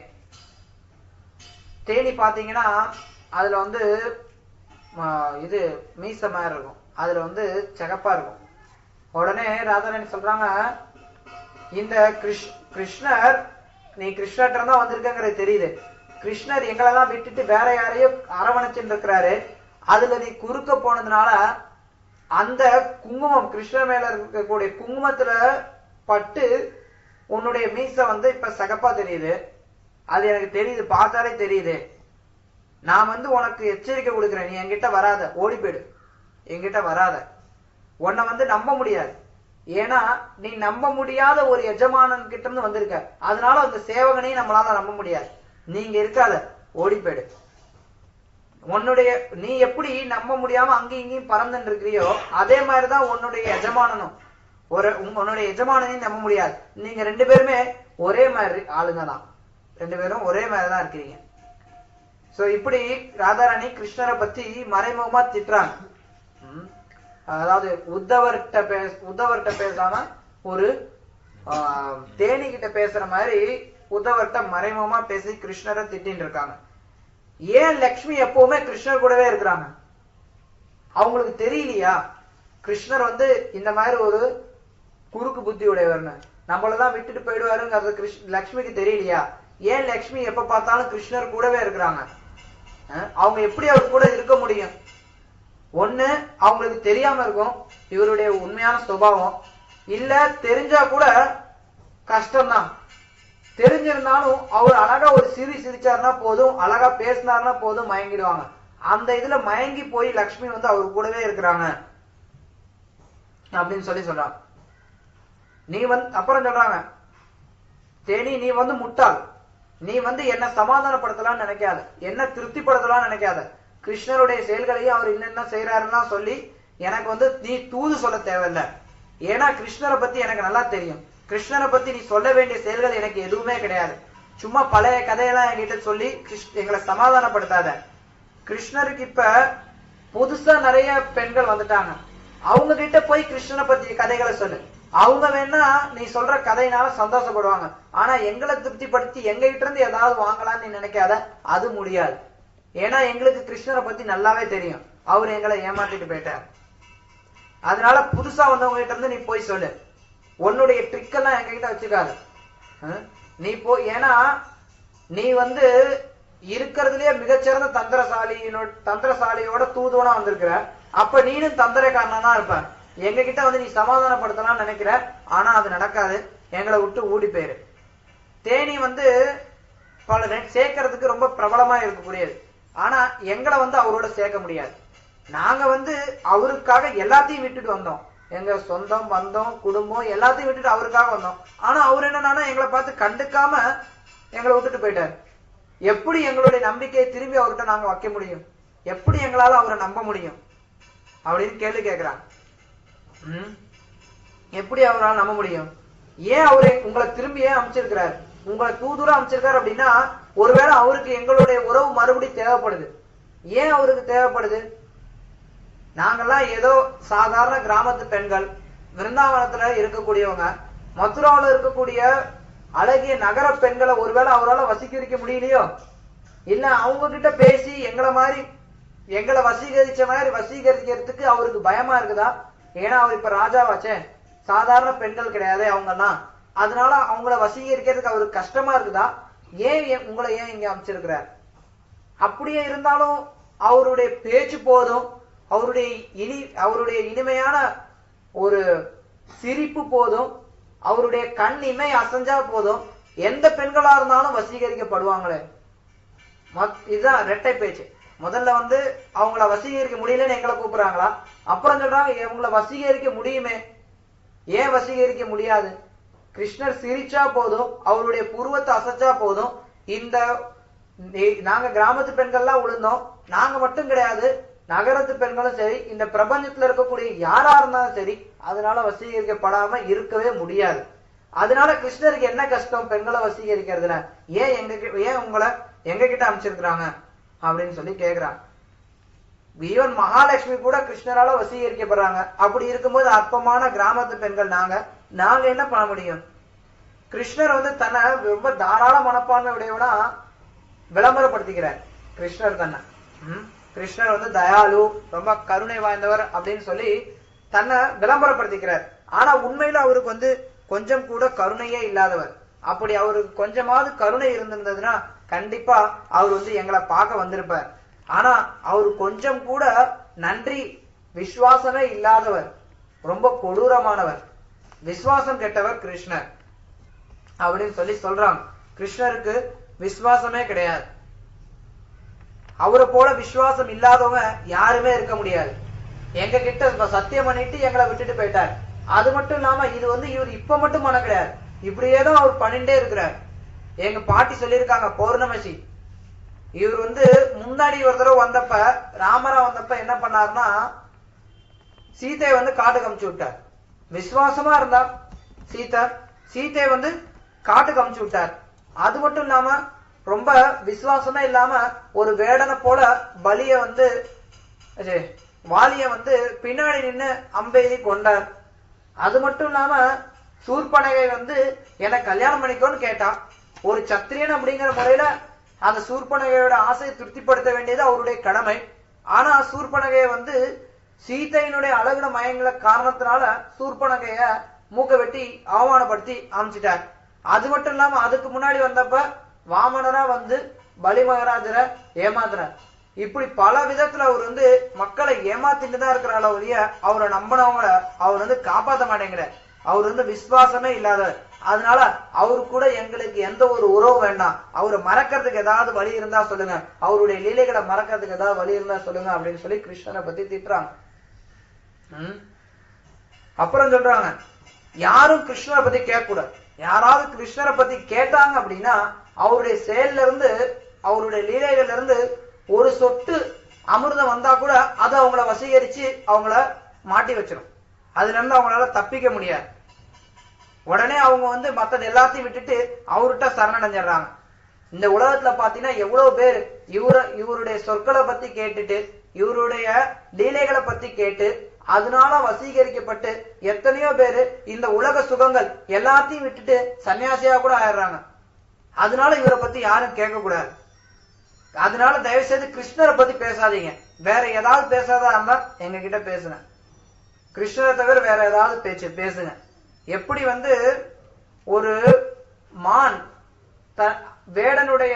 தேனி பாத்தீங்கன்னா அதுல வந்து ஆ, இது மீச மாதிரி இருக்கும் அதுல வந்து சிகப்பா இருக்கும் உடனே ராதாராணி சொல்றாங்க இந்த கிருஷ் கிருஷ்ணர் நீ கிருஷ்ணர்ட்ட தான் வந்திருக்கங்கிறது தெரியுது கிருஷ்ணர் எங்களெல்லாம் விட்டுட்டு வேற யாரையோ அரவணைச்சுட்டு இருக்கிறாரு அதுல நீ குறுக்க போனதுனால அந்த குங்குமம் கிருஷ்ணர் மேல இருக்கக்கூடிய குங்குமத்துல பட்டு உன்னுடைய மீசை வந்து இப்ப சகப்பா தெரியுது அது எனக்கு தெரியுது பார்த்தாலே தெரியுது நான் வந்து உனக்கு எச்சரிக்கை கொடுக்குறேன் நீ என்கிட்ட வராத ஓடி போயிடு என்கிட்ட வராத உன்னை வந்து நம்ப முடியாது ஏன்னா நீ நம்ப முடியாத ஒரு எஜமானன் கிட்ட இருந்து வந்திருக்க அதனால அந்த சேவகனையும் நம்மளால நம்ப முடியாது நீங்க இருக்காத ஓடி போயிடு உன்னுடைய நீ எப்படி நம்ப முடியாம அங்கேயும் இங்கேயும் பறந்துட்டு இருக்கிறியோ அதே மாதிரிதான் உன்னுடைய எஜமானனும் ஒரு உங்க- உன்னுடைய எஜமானனையும் நம்ப முடியாது நீங்க ரெண்டு பேருமே ஒரே மாதிரி ஆளுங்க தான் ரெண்டு பேரும் ஒரே மாதிரி தான் இருக்கிறீங்க சோ இப்படி ராதாராணி கிருஷ்ணரை பத்தி மறைமுகமா திட்டுறாங்க ம். அதாவது உத்தவர்கிட்ட பேச உத்தவர்கிட்ட பேசாம ஒரு ஆஹ், தேனி கிட்ட பேசுற மாதிரி உத்தவர்கிட்ட மறைமுகமா பேசி கிருஷ்ணரை திட்டின்னு இருக்காங்க ஏன் லக்ஷ்மி எப்பவுமே கிருஷ்ணர் கூடவே இருக்கிறாங்க அவங்களுக்கு தெரியலையா கிருஷ்ணர் வந்து இந்த மாதிரி ஒரு குறுக்கு புத்தி உடையவர்னு நம்மளதான் விட்டுட்டு போயிடுவாருங்கிறது கிருஷ் லக்ஷ்மிக்கு தெரியலையா ஏன் லக்ஷ்மி எப்ப பார்த்தாலும் கிருஷ்ணர் கூடவே இருக்கிறாங்க அஹ் அவங்க எப்படி அவர் கூட இருக்க முடியும் ஒண்ணு அவங்களுக்கு தெரியாம இருக்கும் இவருடைய உண்மையான சுபாவம் இல்ல தெரிஞ்சா கூட கஷ்டம்தான் தெரிஞ்சிருந்தாலும் அவர் அழகா ஒரு சிரி சிரிச்சாருன்னா போதும் அழகா பேசினாருன்னா போதும் மயங்கிடுவாங்க அந்த இதுல மயங்கி போய் லக்ஷ்மி வந்து அவர் கூடவே இருக்கிறாங்க அப்படின்னு சொல்லி சொல்றாங்க நீ வந்து அப்புறம் சொல்றாங்க தேனி நீ வந்து முட்டாள் நீ வந்து என்ன சமாதானப்படுத்தலாம்னு நினைக்காத என்ன திருப்திப்படுத்தலாம்னு நினைக்காத கிருஷ்ணருடைய செயல்களையும் அவர் என்னென்ன செய்யறாருன்னா சொல்லி எனக்கு வந்து நீ தூது சொல்ல தேவையில்ல ஏன்னா கிருஷ்ணரை பத்தி எனக்கு நல்லா தெரியும் கிருஷ்ணரை பத்தி நீ சொல்ல வேண்டிய செயல்கள் எனக்கு எதுவுமே கிடையாது சும்மா பழைய கதையெல்லாம் என்கிட்ட சொல்லி கிருஷ்- எங்களை சமாதானப்படுத்தாத கிருஷ்ணருக்கு இப்ப புதுசா நிறைய பெண்கள் வந்துட்டாங்க அவங்க கிட்ட போய் கிருஷ்ணனை பத்தி கதைகளை சொல்லு அவங்க வேணா நீ சொல்ற கதையினால சந்தோஷப்படுவாங்க ஆனா எங்களை திருப்திப்படுத்தி எங்க கிட்ட இருந்து ஏதாவது வாங்கலாம்னு நீ நினைக்காத அது முடியாது ஏன்னா எங்களுக்கு கிருஷ்ணரை பத்தி நல்லாவே தெரியும் அவர் எங்களை ஏமாத்திட்டு போயிட்டார் அதனால புதுசா வந்தவங்க கிட்ட இருந்து நீ போய் சொல்லு உன்னுடைய ட்ரிக் எல்லாம் எங்க கிட்ட வச்சுக்காத அஹ்? நீ போ ஏன்னா நீ வந்து இருக்கிறதுலயே மிகச்சிறந்த தந்திரசாலியினோ தந்திரசாலியோட தூதுவனா வந்திருக்கிற அப்ப நீனும் தந்திரக்காரனா தான் இருப்ப எங்க கிட்ட வந்து நீ சமாதானப்படுத்தலாம்னு நினைக்கிற ஆனா அது நடக்காது எங்களை விட்டு ஓடி போயிரு தேனி வந்து பல நெ- சேர்க்கறதுக்கு ரொம்ப பிரபலமா இருக்கக்கூடியது ஆனா எங்களை வந்து அவரோட சேர்க்க முடியாது நாங்க வந்து அவருக்காக எல்லாத்தையும் விட்டுட்டு வந்தோம் எங்க சொந்தம் பந்தம் குடும்பம் எல்லாத்தையும் விட்டுட்டு அவருக்காக வந்தோம் ஆனா அவர் என்னன்னா எங்களை பார்த்து கண்டுக்காம எங்களை விட்டுட்டு போயிட்டாரு எப்படி எங்களுடைய நம்பிக்கையை திரும்பி அவர்கிட்ட நாங்க வைக்க முடியும் எப்படி எங்களால அவரை நம்ப முடியும் அப்படின்னு கேள்வி கேக்குறாங்க ம்? எப்படி அவரால் நம்ப முடியும் ஏன் அவரு உங்களை திரும்பி ஏன் அமைச்சிருக்கிறாரு உங்களை தூதுரா அமைச்சிருக்காரு அப்படின்னா ஒருவேளை அவருக்கு எங்களுடைய உறவு மறுபடி தேவைப்படுது ஏன் அவருக்கு தேவைப்படுது நாங்கெல்லாம் ஏதோ சாதாரண கிராமத்து பெண்கள் விருந்தாவனத்துல இருக்கக்கூடியவங்க மதுராவுல இருக்கக்கூடிய அழகிய நகர பெண்களை ஒருவேளை அவரால் வசீகரிக்க முடியலையோ இல்ல அவங்க கிட்ட பேசி எங்களை மாதிரி எங்களை வசீகரிச்ச மாதிரி வசீகரிக்கிறதுக்கு அவருக்கு பயமா இருக்குதா ஏன்னா அவர் இப்ப ராஜாவாச்சே சாதாரண பெண்கள் கிடையாது அவங்கெல்லாம் அதனால அவங்கள வசீகரிக்கிறதுக்கு அவருக்கு கஷ்டமா இருக்குதா ஏன் ஏன் உங்களை ஏன் இங்க அமைச்சிருக்கிறார் அப்படியே இருந்தாலும் அவருடைய பேச்சு போதும் அவருடைய இனி அவருடைய இனிமையான ஒரு சிரிப்பு போதும் அவருடைய கண் இமை அசைஞ்சா போதும் எந்த பெண்களா இருந்தாலும் வசீகரிக்கப்படுவாங்களே மொத்- இதுதான் ரெட்டை பேச்சு முதல்ல வந்து அவங்கள வசீகரிக்க முடியலன்னு எங்களை கூப்பிடுறாங்களா அப்புறம் சொல்றாங்க இவங்களை வசீகரிக்க முடியுமே ஏன் வசீகரிக்க முடியாது கிருஷ்ணர் சிரிச்சா போதும் அவருடைய புருவத்தை அசைச்சா போதும் இந்த நே- நாங்க கிராமத்து பெண்கள்லாம் விழுந்தோம் நாங்க மட்டும் கிடையாது நகரத்து பெண்களும் சரி இந்த பிரபஞ்சத்துல இருக்கக்கூடிய யாரா இருந்தாலும் சரி அதனால வசீகரிக்கப்படாம இருக்கவே முடியாது அதனால கிருஷ்ணருக்கு என்ன கஷ்டம் பெண்களை வசீகரிக்கிறதுல ஏன் எங்க கி- ஏன் உங்களை எங்க கிட்ட அமைச்சிருக்கிறாங்க அப்படின்னு சொல்லி கேக்குறாங்க ஈவன் மகாலட்சுமி கூட கிருஷ்ணரால வசீகரிக்கப்படுறாங்க அப்படி இருக்கும்போது அற்பமான கிராமத்து பெண்கள் நாங்க நாங்க என்ன பண்ண முடியும் கிருஷ்ணர் வந்து தன்னை ரொம்ப தாராள மனப்பான்மை உடையவனா விளம்பரப்படுத்திக்கிறார் கிருஷ்ணர் தன்னை ம்? கிருஷ்ணர் வந்து தயாளு ரொம்ப கருணை வாய்ந்தவர் அப்படின்னு சொல்லி தன்னை விளம்பரப்படுத்திக்கிறார் ஆனா உண்மையில அவருக்கு வந்து கொஞ்சம் கூட கருணையே இல்லாதவர் அப்படி அவருக்கு கொஞ்சமாவது கருணை இருந்திருந்ததுன்னா கண்டிப்பா அவர் வந்து எங்களை பார்க்க வந்திருப்பார் ஆனா அவர் கொஞ்சம் கூட நன்றி விசுவாசமே இல்லாதவர் ரொம்ப கொடூரமானவர் விசுவாசம் கெட்டவர் கிருஷ்ணர் அப்படின்னு சொல்லி சொல்றாங்க கிருஷ்ணருக்கு விசுவாசமே கிடையாது அவரை போல விசுவாசம் இல்லாதவங்க யாருமே இருக்க முடியாது எங்க கிட்ட இப்ப சத்தியம் பண்ணிட்டு எங்களை விட்டுட்டு போயிட்டார் அது மட்டும் இல்லாம இது வந்து இவர் இப்ப மட்டும் பண்ண கிடையாது இப்படியே தான் அவர் பண்ணிட்டே இருக்கிறார் எங்க பாட்டி சொல்லியிருக்காங்க பௌர்ணமசி இவர் வந்து முன்னாடி ஒரு தடவை வந்தப்ப ராமரா வந்தப்ப என்ன பண்ணாருன்னா சீதையை வந்து காட்டுக்கு அமுச்சு விட்டார் விசுவாசமா இருந்தா சீதா சீதையை வந்து காட்டுக்கு அமுச்சு விட்டார் அது மட்டும் இல்லாம ரொம்ப விசுவாசமே இல்லாம ஒரு வேடனை போல பலிய வந்து அது, வாலிய வந்து பின்னாடி நின்னு அம்பெய்தி கொண்டார் அது மட்டும் இல்லாம சூர்பனகை வந்து என்னை கல்யாணம் பண்ணிக்கோன்னு கேட்டா ஒரு சத்திரியன் அப்படிங்கிற முறையில அந்த சூர்பனகையோட ஆசையை திருப்திப்படுத்த வேண்டியது அவருடைய கடமை ஆனா சூர்பனகையை வந்து சீதையினுடைய அழகுன மயங்கள காரணத்தினால சூர்பனகைய மூக்க வெட்டி அவமானப்படுத்தி அமைச்சிட்டார் அது மட்டும் இல்லாம அதுக்கு முன்னாடி வந்தப்ப வாமனரா வந்து பலி மகாராஜரை ஏமாத்துறார் இப்படி பல விதத்துல அவர் வந்து மக்களை ஏமாத்திட்டு தான் இருக்கிறார ஒழிய அவரை நம்பினவங்கள அவர் வந்து காப்பாத்த மாட்டேங்கிறார் அவர் வந்து விசுவாசமே இல்லாதவர் அதனால அவரு கூட எங்களுக்கு எந்த ஒரு உறவு வேண்டாம் அவரை மறக்கிறதுக்கு ஏதாவது வழி இருந்தா சொல்லுங்க அவருடைய லீலைகளை மறக்கிறதுக்கு ஏதாவது வழி இருந்தா சொல்லுங்க அப்படின்னு சொல்லி கிருஷ்ணனை பத்தி திட்டுறாங்க ம்? அப்புறம் சொல்றாங்க யாரும் கிருஷ்ணரை பத்தி கேட்க கூடாது யாராவது கிருஷ்ணரை பத்தி கேட்டாங்க அப்படின்னா அவருடைய செயல்ல இருந்து அவருடைய லீலைகள்ல இருந்து ஒரு சொட்டு அமிர்தம் வந்தா கூட அது அவங்கள வசீகரிச்சு அவங்கள மாட்டி வச்சிடும் அதுல இருந்து அவங்களால தப்பிக்க முடியாது உடனே அவங்க வந்து மத்தது எல்லாத்தையும் விட்டுட்டு அவர்கிட்ட சரணடைஞ்சிடுறாங்க இந்த உலகத்துல பாத்தீங்கன்னா எவ்வளவு பேர் இவர இவருடைய சொற்களை பத்தி கேட்டுட்டு இவருடைய லீலைகளை பத்தி கேட்டு அதனால வசீகரிக்கப்பட்டு எத்தனையோ பேரு இந்த உலக சுகங்கள் எல்லாத்தையும் விட்டுட்டு சன்னியாசியா கூட ஆயிடுறாங்க அதனால இவரை பத்தி யாரும் கேட்க கூடாது அதனால தயவு செய்து கிருஷ்ணரை பத்தி பேசாதீங்க வேற ஏதாவது பேசாதா இருந்தா எங்க கிட்ட பேசுங்க கிருஷ்ணரை தவிர வேற ஏதாவது பேச்சு பேசுங்க எப்படி வந்து ஒரு மான் த வேடனுடைய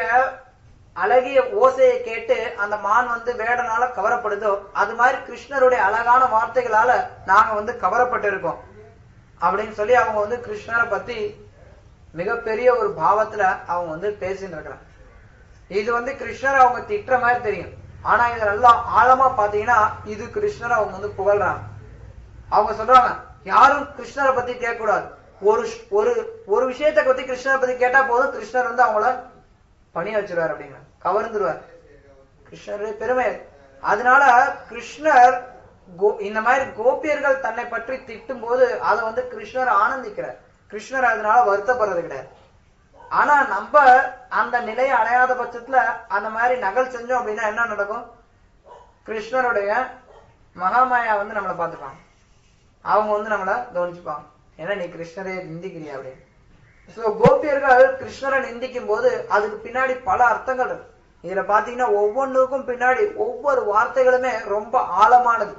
அழகிய ஓசையை கேட்டு அந்த மான் வந்து வேடனால கவரப்படுதோ அது மாதிரி கிருஷ்ணருடைய அழகான வார்த்தைகளால நாங்க வந்து கவரப்பட்டு இருக்கோம் அப்படின்னு சொல்லி அவங்க வந்து கிருஷ்ணரை பத்தி மிகப்பெரிய ஒரு பாவத்துல அவங்க வந்து பேசிட்டு இருக்கிறாங்க இது வந்து கிருஷ்ணரை அவங்க திட்டுற மாதிரி தெரியும் ஆனா இது நல்லா ஆழமா பாத்தீங்கன்னா இது கிருஷ்ணரை அவங்க வந்து புகழ்றாங்க அவங்க சொல்றாங்க யாரும் கிருஷ்ணரை பத்தி கேட்க கூடாது ஒரு ஷ்- ஒரு ஒரு விஷயத்தை பத்தி கிருஷ்ணரை பத்தி கேட்டா போதும் கிருஷ்ணர் வந்து அவங்கள பணிய வச்சிருவார் அப்படிங்கிற கவர்ந்துருவார் கிருஷ்ணருடைய பெருமை அது. அதனால கிருஷ்ணர் கோ- இந்த மாதிரி கோபியர்கள் தன்னை பற்றி திட்டும் போது அதை வந்து கிருஷ்ணர் ஆனந்திக்கிறார் கிருஷ்ணர் அதனால வருத்தப்படுறது கிடையாது ஆனா நம்ம அந்த நிலையை அடையாத பட்சத்துல அந்த மாதிரி நகல் செஞ்சோம் அப்படின்னா என்ன நடக்கும் கிருஷ்ணருடைய மகாமாயா வந்து நம்மளை பார்த்துப்பாங்க அவங்க வந்து நம்மளை கவனிச்சுப்பாங்க ஏன்னா நீ கிருஷ்ணரே நிந்திக்கிறியா அப்படின்னு சோ கோபியர்கள் கிருஷ்ணரை நிந்திக்கும் போது அதுக்கு பின்னாடி பல அர்த்தங்கள் இருக்கு இதுல பாத்தீங்கன்னா ஒவ்வொன்றுக்கும் பின்னாடி ஒவ்வொரு வார்த்தைகளுமே ரொம்ப ஆழமானது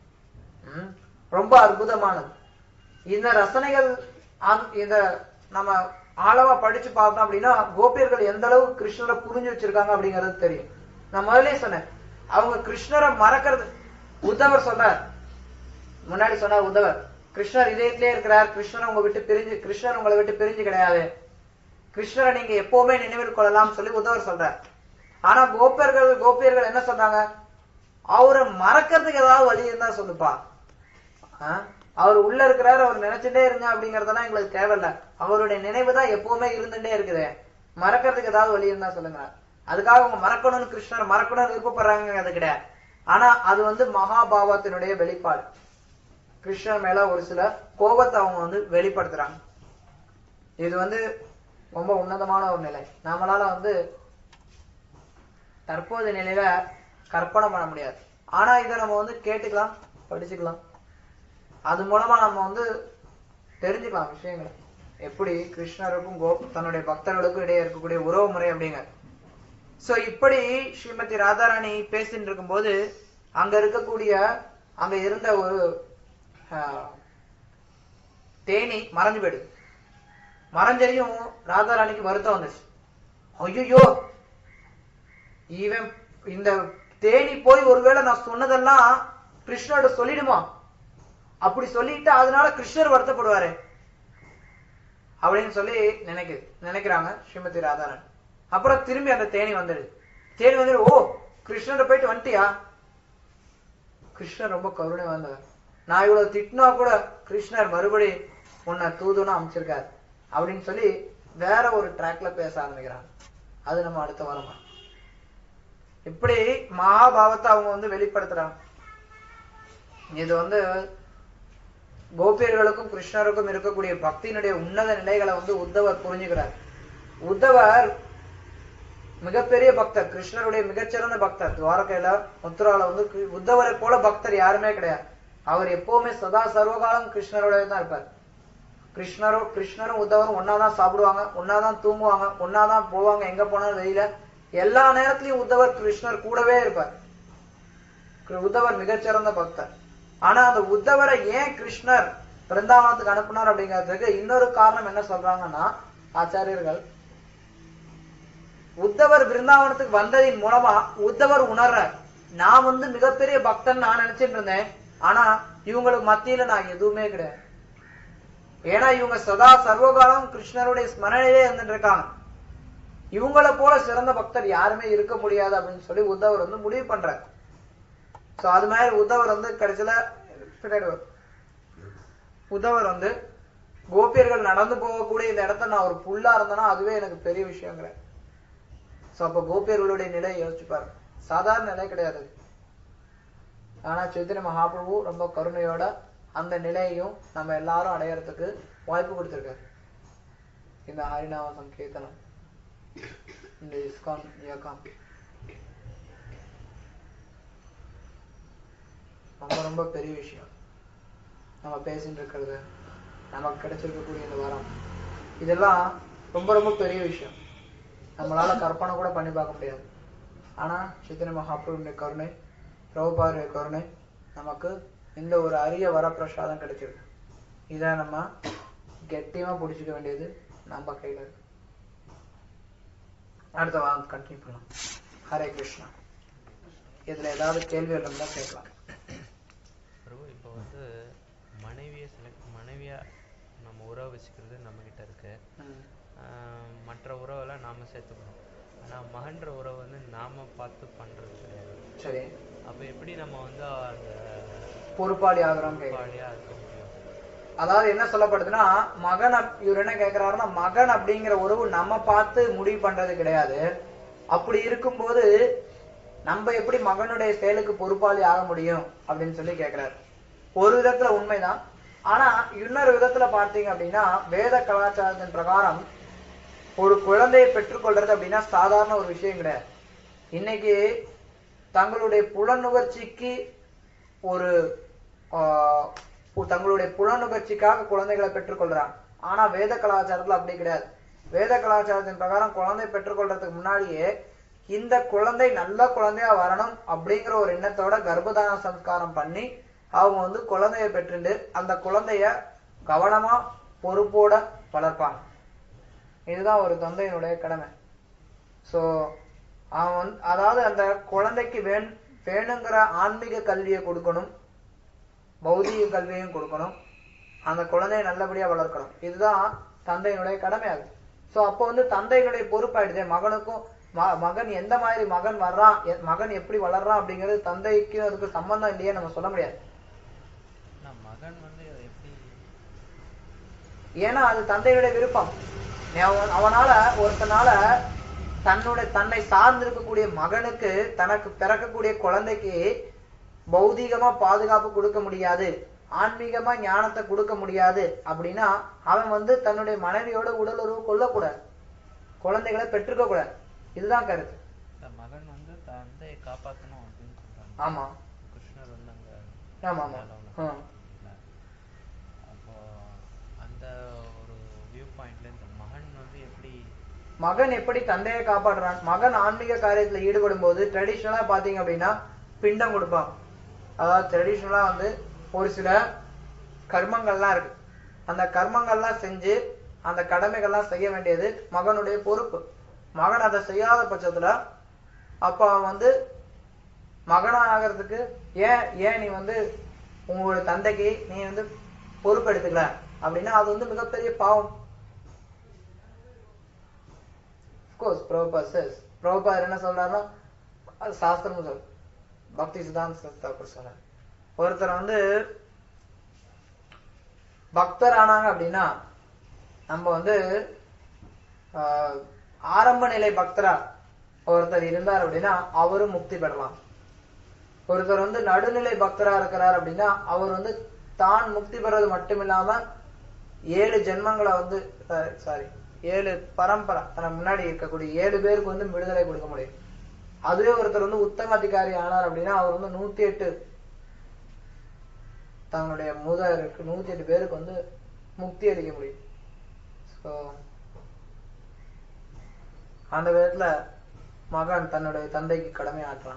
ம், ரொம்ப அற்புதமானது இந்த ரசனைகள் அந்த- இந்த நம்ம ஆழமா படிச்சு பார்த்தோம் அப்படின்னா கோபியர்கள் எந்த அளவுக்கு கிருஷ்ணரை புரிஞ்சு வச்சிருக்காங்க அப்படிங்கிறது தெரியும் நான் முதல்லயே சொன்னேன் அவங்க கிருஷ்ணரை மறக்கிறது உத்தவர் சொல்றார் முன்னாடி சொன்னார் உத்தவர் கிருஷ்ணர் இதயத்திலே இருக்கிறார் கிருஷ்ணர் உங்க விட்டு பிரிஞ்சு கிருஷ்ணர் உங்களை விட்டு பிரிஞ்சு கிடையாது கிருஷ்ணரை நீங்க எப்பவுமே நினைவில் கொள்ளலாம் சொல்லி உத்தவர் சொல்றார் ஆனா கோபியர்கள் கோபியர்கள் என்ன சொல்றாங்க அவரை மறக்கிறதுக்கு ஏதாவது வழி இருந்தா சொல்லுப்பா ஆ? அவர் உள்ள இருக்கிறாரு அவர் நினைச்சுட்டே இருங்க அப்படிங்கறதெல்லாம் எங்களுக்கு தேவையில்ல அவருடைய நினைவு தான் எப்பவுமே இருந்துட்டே இருக்குது மறக்கிறதுக்கு ஏதாவது வழி இருந்தா சொல்லுங்க அதுக்காக அவங்க மறக்கணும்னு கிருஷ்ணர் மறக்கணும்னு விருப்பப்படுறாங்க அது கிடையாது ஆனா அது வந்து மகாபாவத்தினுடைய வெளிப்பாடு கிருஷ்ணர் மேல ஒரு சில கோபத்தை அவங்க வந்து வெளிப்படுத்துறாங்க இது வந்து ரொம்ப உன்னதமான ஒரு நிலை நம்மளால வந்து தற்போதைய நிலையில கற்பனை பண்ண முடியாது ஆனா இதை நம்ம வந்து கேட்டுக்கலாம் படிச்சுக்கலாம் அது மூலமா நம்ம வந்து தெரிஞ்சுக்கலாம் விஷயங்களை எப்படி கிருஷ்ணருக்கும் கோ தன்னுடைய பக்தர்களுக்கும் இடையே இருக்கக்கூடிய உறவு முறை அப்படிங்க சோ இப்படி ஸ்ரீமதி ராதாராணி பேசிட்டு இருக்கும்போது அங்க இருக்கக்கூடிய அங்க இருந்த ஒரு ஆஹ், தேனி மறைஞ்சு போயிடுது மறைஞ்சதையும் ராதாராணிக்கு வருத்தம் வந்துச்சு ஐயோ இவன் இந்த தேனி போய் ஒருவேளை நான் சொன்னதெல்லாம் கிருஷ்ணரோட சொல்லிடுமா அப்படி சொல்லிட்டு அதனால கிருஷ்ணர் வருத்தப்படுவாரு அப்படின்னு சொல்லி நினைக்குது நினைக்கிறாங்க ஸ்ரீமதி ராதாராணி அப்புறம் திரும்பி அந்த தேனி வந்துடுது தேனி வந்துடு ஓ கிருஷ்ணரை போயிட்டு வந்துட்டியா கிருஷ்ணர் ரொம்ப கருணை வந்தவர் நான் இவ்வளவு திட்டினா கூட கிருஷ்ணர் மறுபடி உன்னை தூதுன்னு அமைச்சிருக்காரு அப்படின்னு சொல்லி வேற ஒரு ட்ராக்ல பேச ஆரம்பிக்கிறாங்க அது நம்ம அடுத்த வாரமா இப்படி மகாபாவத்தை அவங்க வந்து வெளிப்படுத்துறாங்க இது வந்து கோபியர்களுக்கும் கிருஷ்ணருக்கும் இருக்கக்கூடிய பக்தியினுடைய உன்னத நிலைகளை வந்து உத்தவர் புரிஞ்சுக்கிறார் உத்தவர் மிகப்பெரிய பக்தர் கிருஷ்ணருடைய மிகச்சிறந்த பக்தர் துவாரகையில முத்துரால வந்து கி- உத்தவரை போல பக்தர் யாருமே கிடையாது அவர் எப்பவுமே சதா சர்வகாலம் கிருஷ்ணரோடவே தான் இருப்பார் கிருஷ்ணரும் கிருஷ்ணரும் உத்தவரும் ஒன்னாதான் சாப்பிடுவாங்க ஒன்னாதான் தூங்குவாங்க ஒன்னாதான் போவாங்க எங்க போனாலும் வெளியில எல்லா நேரத்திலயும் உத்தவர் கிருஷ்ணர் கூடவே இருப்பார் கிரு- உத்தவர் மிகச்சிறந்த பக்தர் ஆனா அந்த உத்தவரை ஏன் கிருஷ்ணர் பிருந்தாவனத்துக்கு அனுப்புனார் அப்படிங்கிறதுக்கு இன்னொரு காரணம் என்ன சொல்றாங்கன்னா ஆச்சாரியர்கள் உத்தவர் பிருந்தாவனத்துக்கு வந்ததின் மூலமா உத்தவர் உணர்றார் நான் வந்து மிகப்பெரிய பக்தன் நான் நினைச்சிட்டு இருந்தேன் ஆனா இவங்களுக்கு மத்தியில நான் எதுவுமே கிடையாது ஏன்னா இவங்க சதா சர்வகாலம் கிருஷ்ணருடைய ஸ்மரணையிலே இருந்துட்டு இருக்காங்க இவங்கள போல சிறந்த பக்தர் யாருமே இருக்க முடியாது அப்படின்னு சொல்லி உத்தவர் வந்து முடிவு பண்றார் சோ அது மாதிரி உத்தவர் வந்து கடைசியில பின்னாடி வரும். உத்தவர் வந்து கோபியர்கள் நடந்து போகக்கூடிய இந்த இடத்த நான் ஒரு புல்லா இருந்தேன்னா அதுவே எனக்கு பெரிய விஷயங்கிற சோ அப்ப கோபியர்களுடைய நிலையை யோசிச்சு பாருங்க சாதாரண நிலை கிடையாது அது. ஆனா சைத்தன்ய மகாபிரபு ரொம்ப கருணையோட அந்த நிலையையும் நம்ம எல்லாரும் அடையறதுக்கு வாய்ப்பு கொடுத்திருக்காரு இந்த ஹரிநாம சங்கீர்த்தனம் இந்த இஸ்கான் இயக்கம் ரொம்ப ரொம்ப பெரிய விஷயம் நம்ம பேசிட்டு இருக்கிறது நமக்கு கிடைச்சிருக்கக்கூடிய இந்த வரம் இதெல்லாம் ரொம்ப ரொம்ப பெரிய விஷயம் நம்மளால கற்பனை கூட பண்ணி பார்க்க முடியாது ஆனா சித்தனை மகாபுருடைய கருணை பிரபுபாருடைய கருணை நமக்கு இந்த ஒரு அரிய வரப்பிரசாதம் கிடைச்சிருக்கு இதை நம்ம கெட்டியமா பிடிச்சிக்க வேண்டியது நம்ம கையில இருக்கு அடுத்த வாரம் கண்டினியூ பண்ணலாம் ஹரே கிருஷ்ணா இதுல ஏதாவது கேள்விகள் இருந்தா கேட்கலாம் பிரபு இப்போ வந்து மனைவியை செலக்ட் மனைவியா நம்ம உறவு வச்சுக்கிறது நம்ம கிட்ட இருக்கு ம். ஆஹ் மற்ற உறவெல்லாம் நாம சேர்த்துக்கணும் ஆனா மகன்ற உறவு வந்து நாம பார்த்து பண்றது கிடையாது சரி அப்ப எப்படி நம்ம வந்து அந்த பொறுப்பாளி ஆகிறோம் கேட்கலாம் பாலியா இருக்க முடியும் அதாவது என்ன சொல்லப்படுதுன்னா மகன் அப்- இவர் என்ன கேக்குறாருன்னா மகன் அப்படிங்கிற உறவு நம்ம பார்த்து முடிவு பண்றது கிடையாது அப்படி இருக்கும்போது நம்ம எப்படி மகனுடைய செயலுக்கு பொறுப்பாளி ஆக முடியும் அப்படின்னு சொல்லி கேக்குறாரு ஒரு விதத்துல உண்மைதான் ஆனா இன்னொரு விதத்துல பார்த்தீங்க அப்படின்னா வேத கலாச்சாரத்தின் பிரகாரம் ஒரு குழந்தையை பெற்றுக்கொள்றது அப்படின்னா சாதாரண ஒரு விஷயம் கிடையாது இன்னைக்கு தங்களுடைய புலனுணர்ச்சிக்கு ஒரு ஆஹ், ஒரு தங்களுடைய புலனுணர்ச்சிக்காக குழந்தைகளை பெற்றுக்கொள்றாங்க ஆனா வேத கலாச்சாரத்துல அப்படி கிடையாது வேத கலாச்சாரத்தின் பிரகாரம் குழந்தை பெற்றுக்கொள்றதுக்கு முன்னாடியே இந்த குழந்தை நல்ல குழந்தையா வரணும் அப்படிங்கிற ஒரு எண்ணத்தோட கர்ப்பதான சம்ஸ்காரம் பண்ணி அவங்க வந்து குழந்தைய பெற்றுண்டு அந்த குழந்தைய கவனமா பொறுப்போட வளர்ப்பாங்க இதுதான் ஒரு தந்தையினுடைய கடமை சோ அவன் வந்து அதாவது அந்த குழந்தைக்கு வேண் வேணுங்கிற ஆன்மீக கல்வியை கொடுக்கணும் பௌதீக கல்வியையும் கொடுக்கணும் அந்த குழந்தையை நல்லபடியா வளர்க்கணும் இதுதான் தந்தையினுடைய கடமையாகும் சோ அப்போ வந்து தந்தையினுடைய பொறுப்பாயிடுது மகனுக்கும் ம- மகன் எந்த மாதிரி மகன் வர்றான் எ- மகன் எப்படி வளர்றான் அப்படிங்கிறது தந்தைக்கும் அதுக்கு சம்பந்தம் இல்லையே நம்ம சொல்ல முடியாது ஆனா மகன் வந்து எப்படி ஏன்னா அது தந்தையுடைய விருப்பம் நீ அவன் அவனால ஒருத்தனால தன்னுடைய தன்னை சார்ந்து இருக்கக்கூடிய மகனுக்கு தனக்கு பிறக்கக்கூடிய குழந்தைக்கு பௌதீகமா பாதுகாப்பு கொடுக்க முடியாது ஆன்மீகமா ஞானத்தை கொடுக்க முடியாது அப்படின்னா அவன் வந்து தன்னுடைய மனைவியோட உடலுறவு கொள்ளக்கூடாது குழந்தைகளை பெற்றுக்க கூடாது இதுதான் கருத்து இந்த மகன் வந்து தந்தையை காப்பாத்தணும் அப்படின்னு சொல்றாங்க ஆமா கிருஷ்ணர் வந்து அங்க ஆமா ஆமா மேல ஆ. இல்ல. அப்போ அந்த ஒரு வியூ பாயிண்ட்ல இந்த மகன் வந்து எப்படி மகன் எப்படி தந்தையை காப்பாற்றுறான் மகன் ஆன்மீக காரியத்துல ஈடுபடும் போது ட்ரெடிஷ்னலா பாத்தீங்க அப்படின்னா பிண்டம் கொடுப்பான் அதாவது ட்ரெடிஷ்னலா வந்து ஒரு சில கர்மங்கள்லாம் இருக்கு அந்த கர்மங்கள்லாம் செஞ்சு அந்த கடமைகள்லாம் செய்ய வேண்டியது மகனுடைய பொறுப்பு மகன் அதை செய்யாத பட்சத்துல அப்ப அவன் வந்து மகனா ஆகிறதுக்கு ஏன் ஏன் நீ வந்து உங்களோட தந்தைக்கு நீ வந்து பொறுப்பெடுத்துக்கல அப்படின்னா அது வந்து மிகப்பெரிய பாவம் கோர்ஸ் பிரபா சேஸ் பிரபா என்ன சொல்றாருன்னா அது சாஸ்திரம் சொல் பக்தி சித்தாந்த தாக்கூர் சொல்றாரு ஒருத்தர் வந்து பக்தர் ஆனாங்க அப்படின்னா நம்ம வந்து ஆஹ், ஆரம்ப நிலை பக்தரா ஒருத்தர் இருந்தார் அப்படின்னா அவரும் முக்தி பெறலாம் ஒருத்தர் வந்து நடுநிலை பக்தரா இருக்கிறார் அப்படின்னா அவர் வந்து தான் முக்தி பெறது மட்டும் இல்லாம ஏழு ஜென்மங்களை வந்து சாரி ஏழு பரம்பரை தனக்கு முன்னாடி இருக்கக்கூடிய ஏழு பேருக்கு வந்து விடுதலை கொடுக்க முடியும் அதுவே ஒருத்தர் வந்து உத்தம அதிகாரி ஆனார் அப்படின்னா அவர் வந்து நூத்தி எட்டு தன்னுடைய மூதாருக்கு நூத்தி எட்டு பேருக்கு வந்து முக்தி அளிக்க முடியும் ஸோ அந்த விதத்துல மகன் தன்னுடைய தந்தைக்கு கடமை ஆற்றலாம்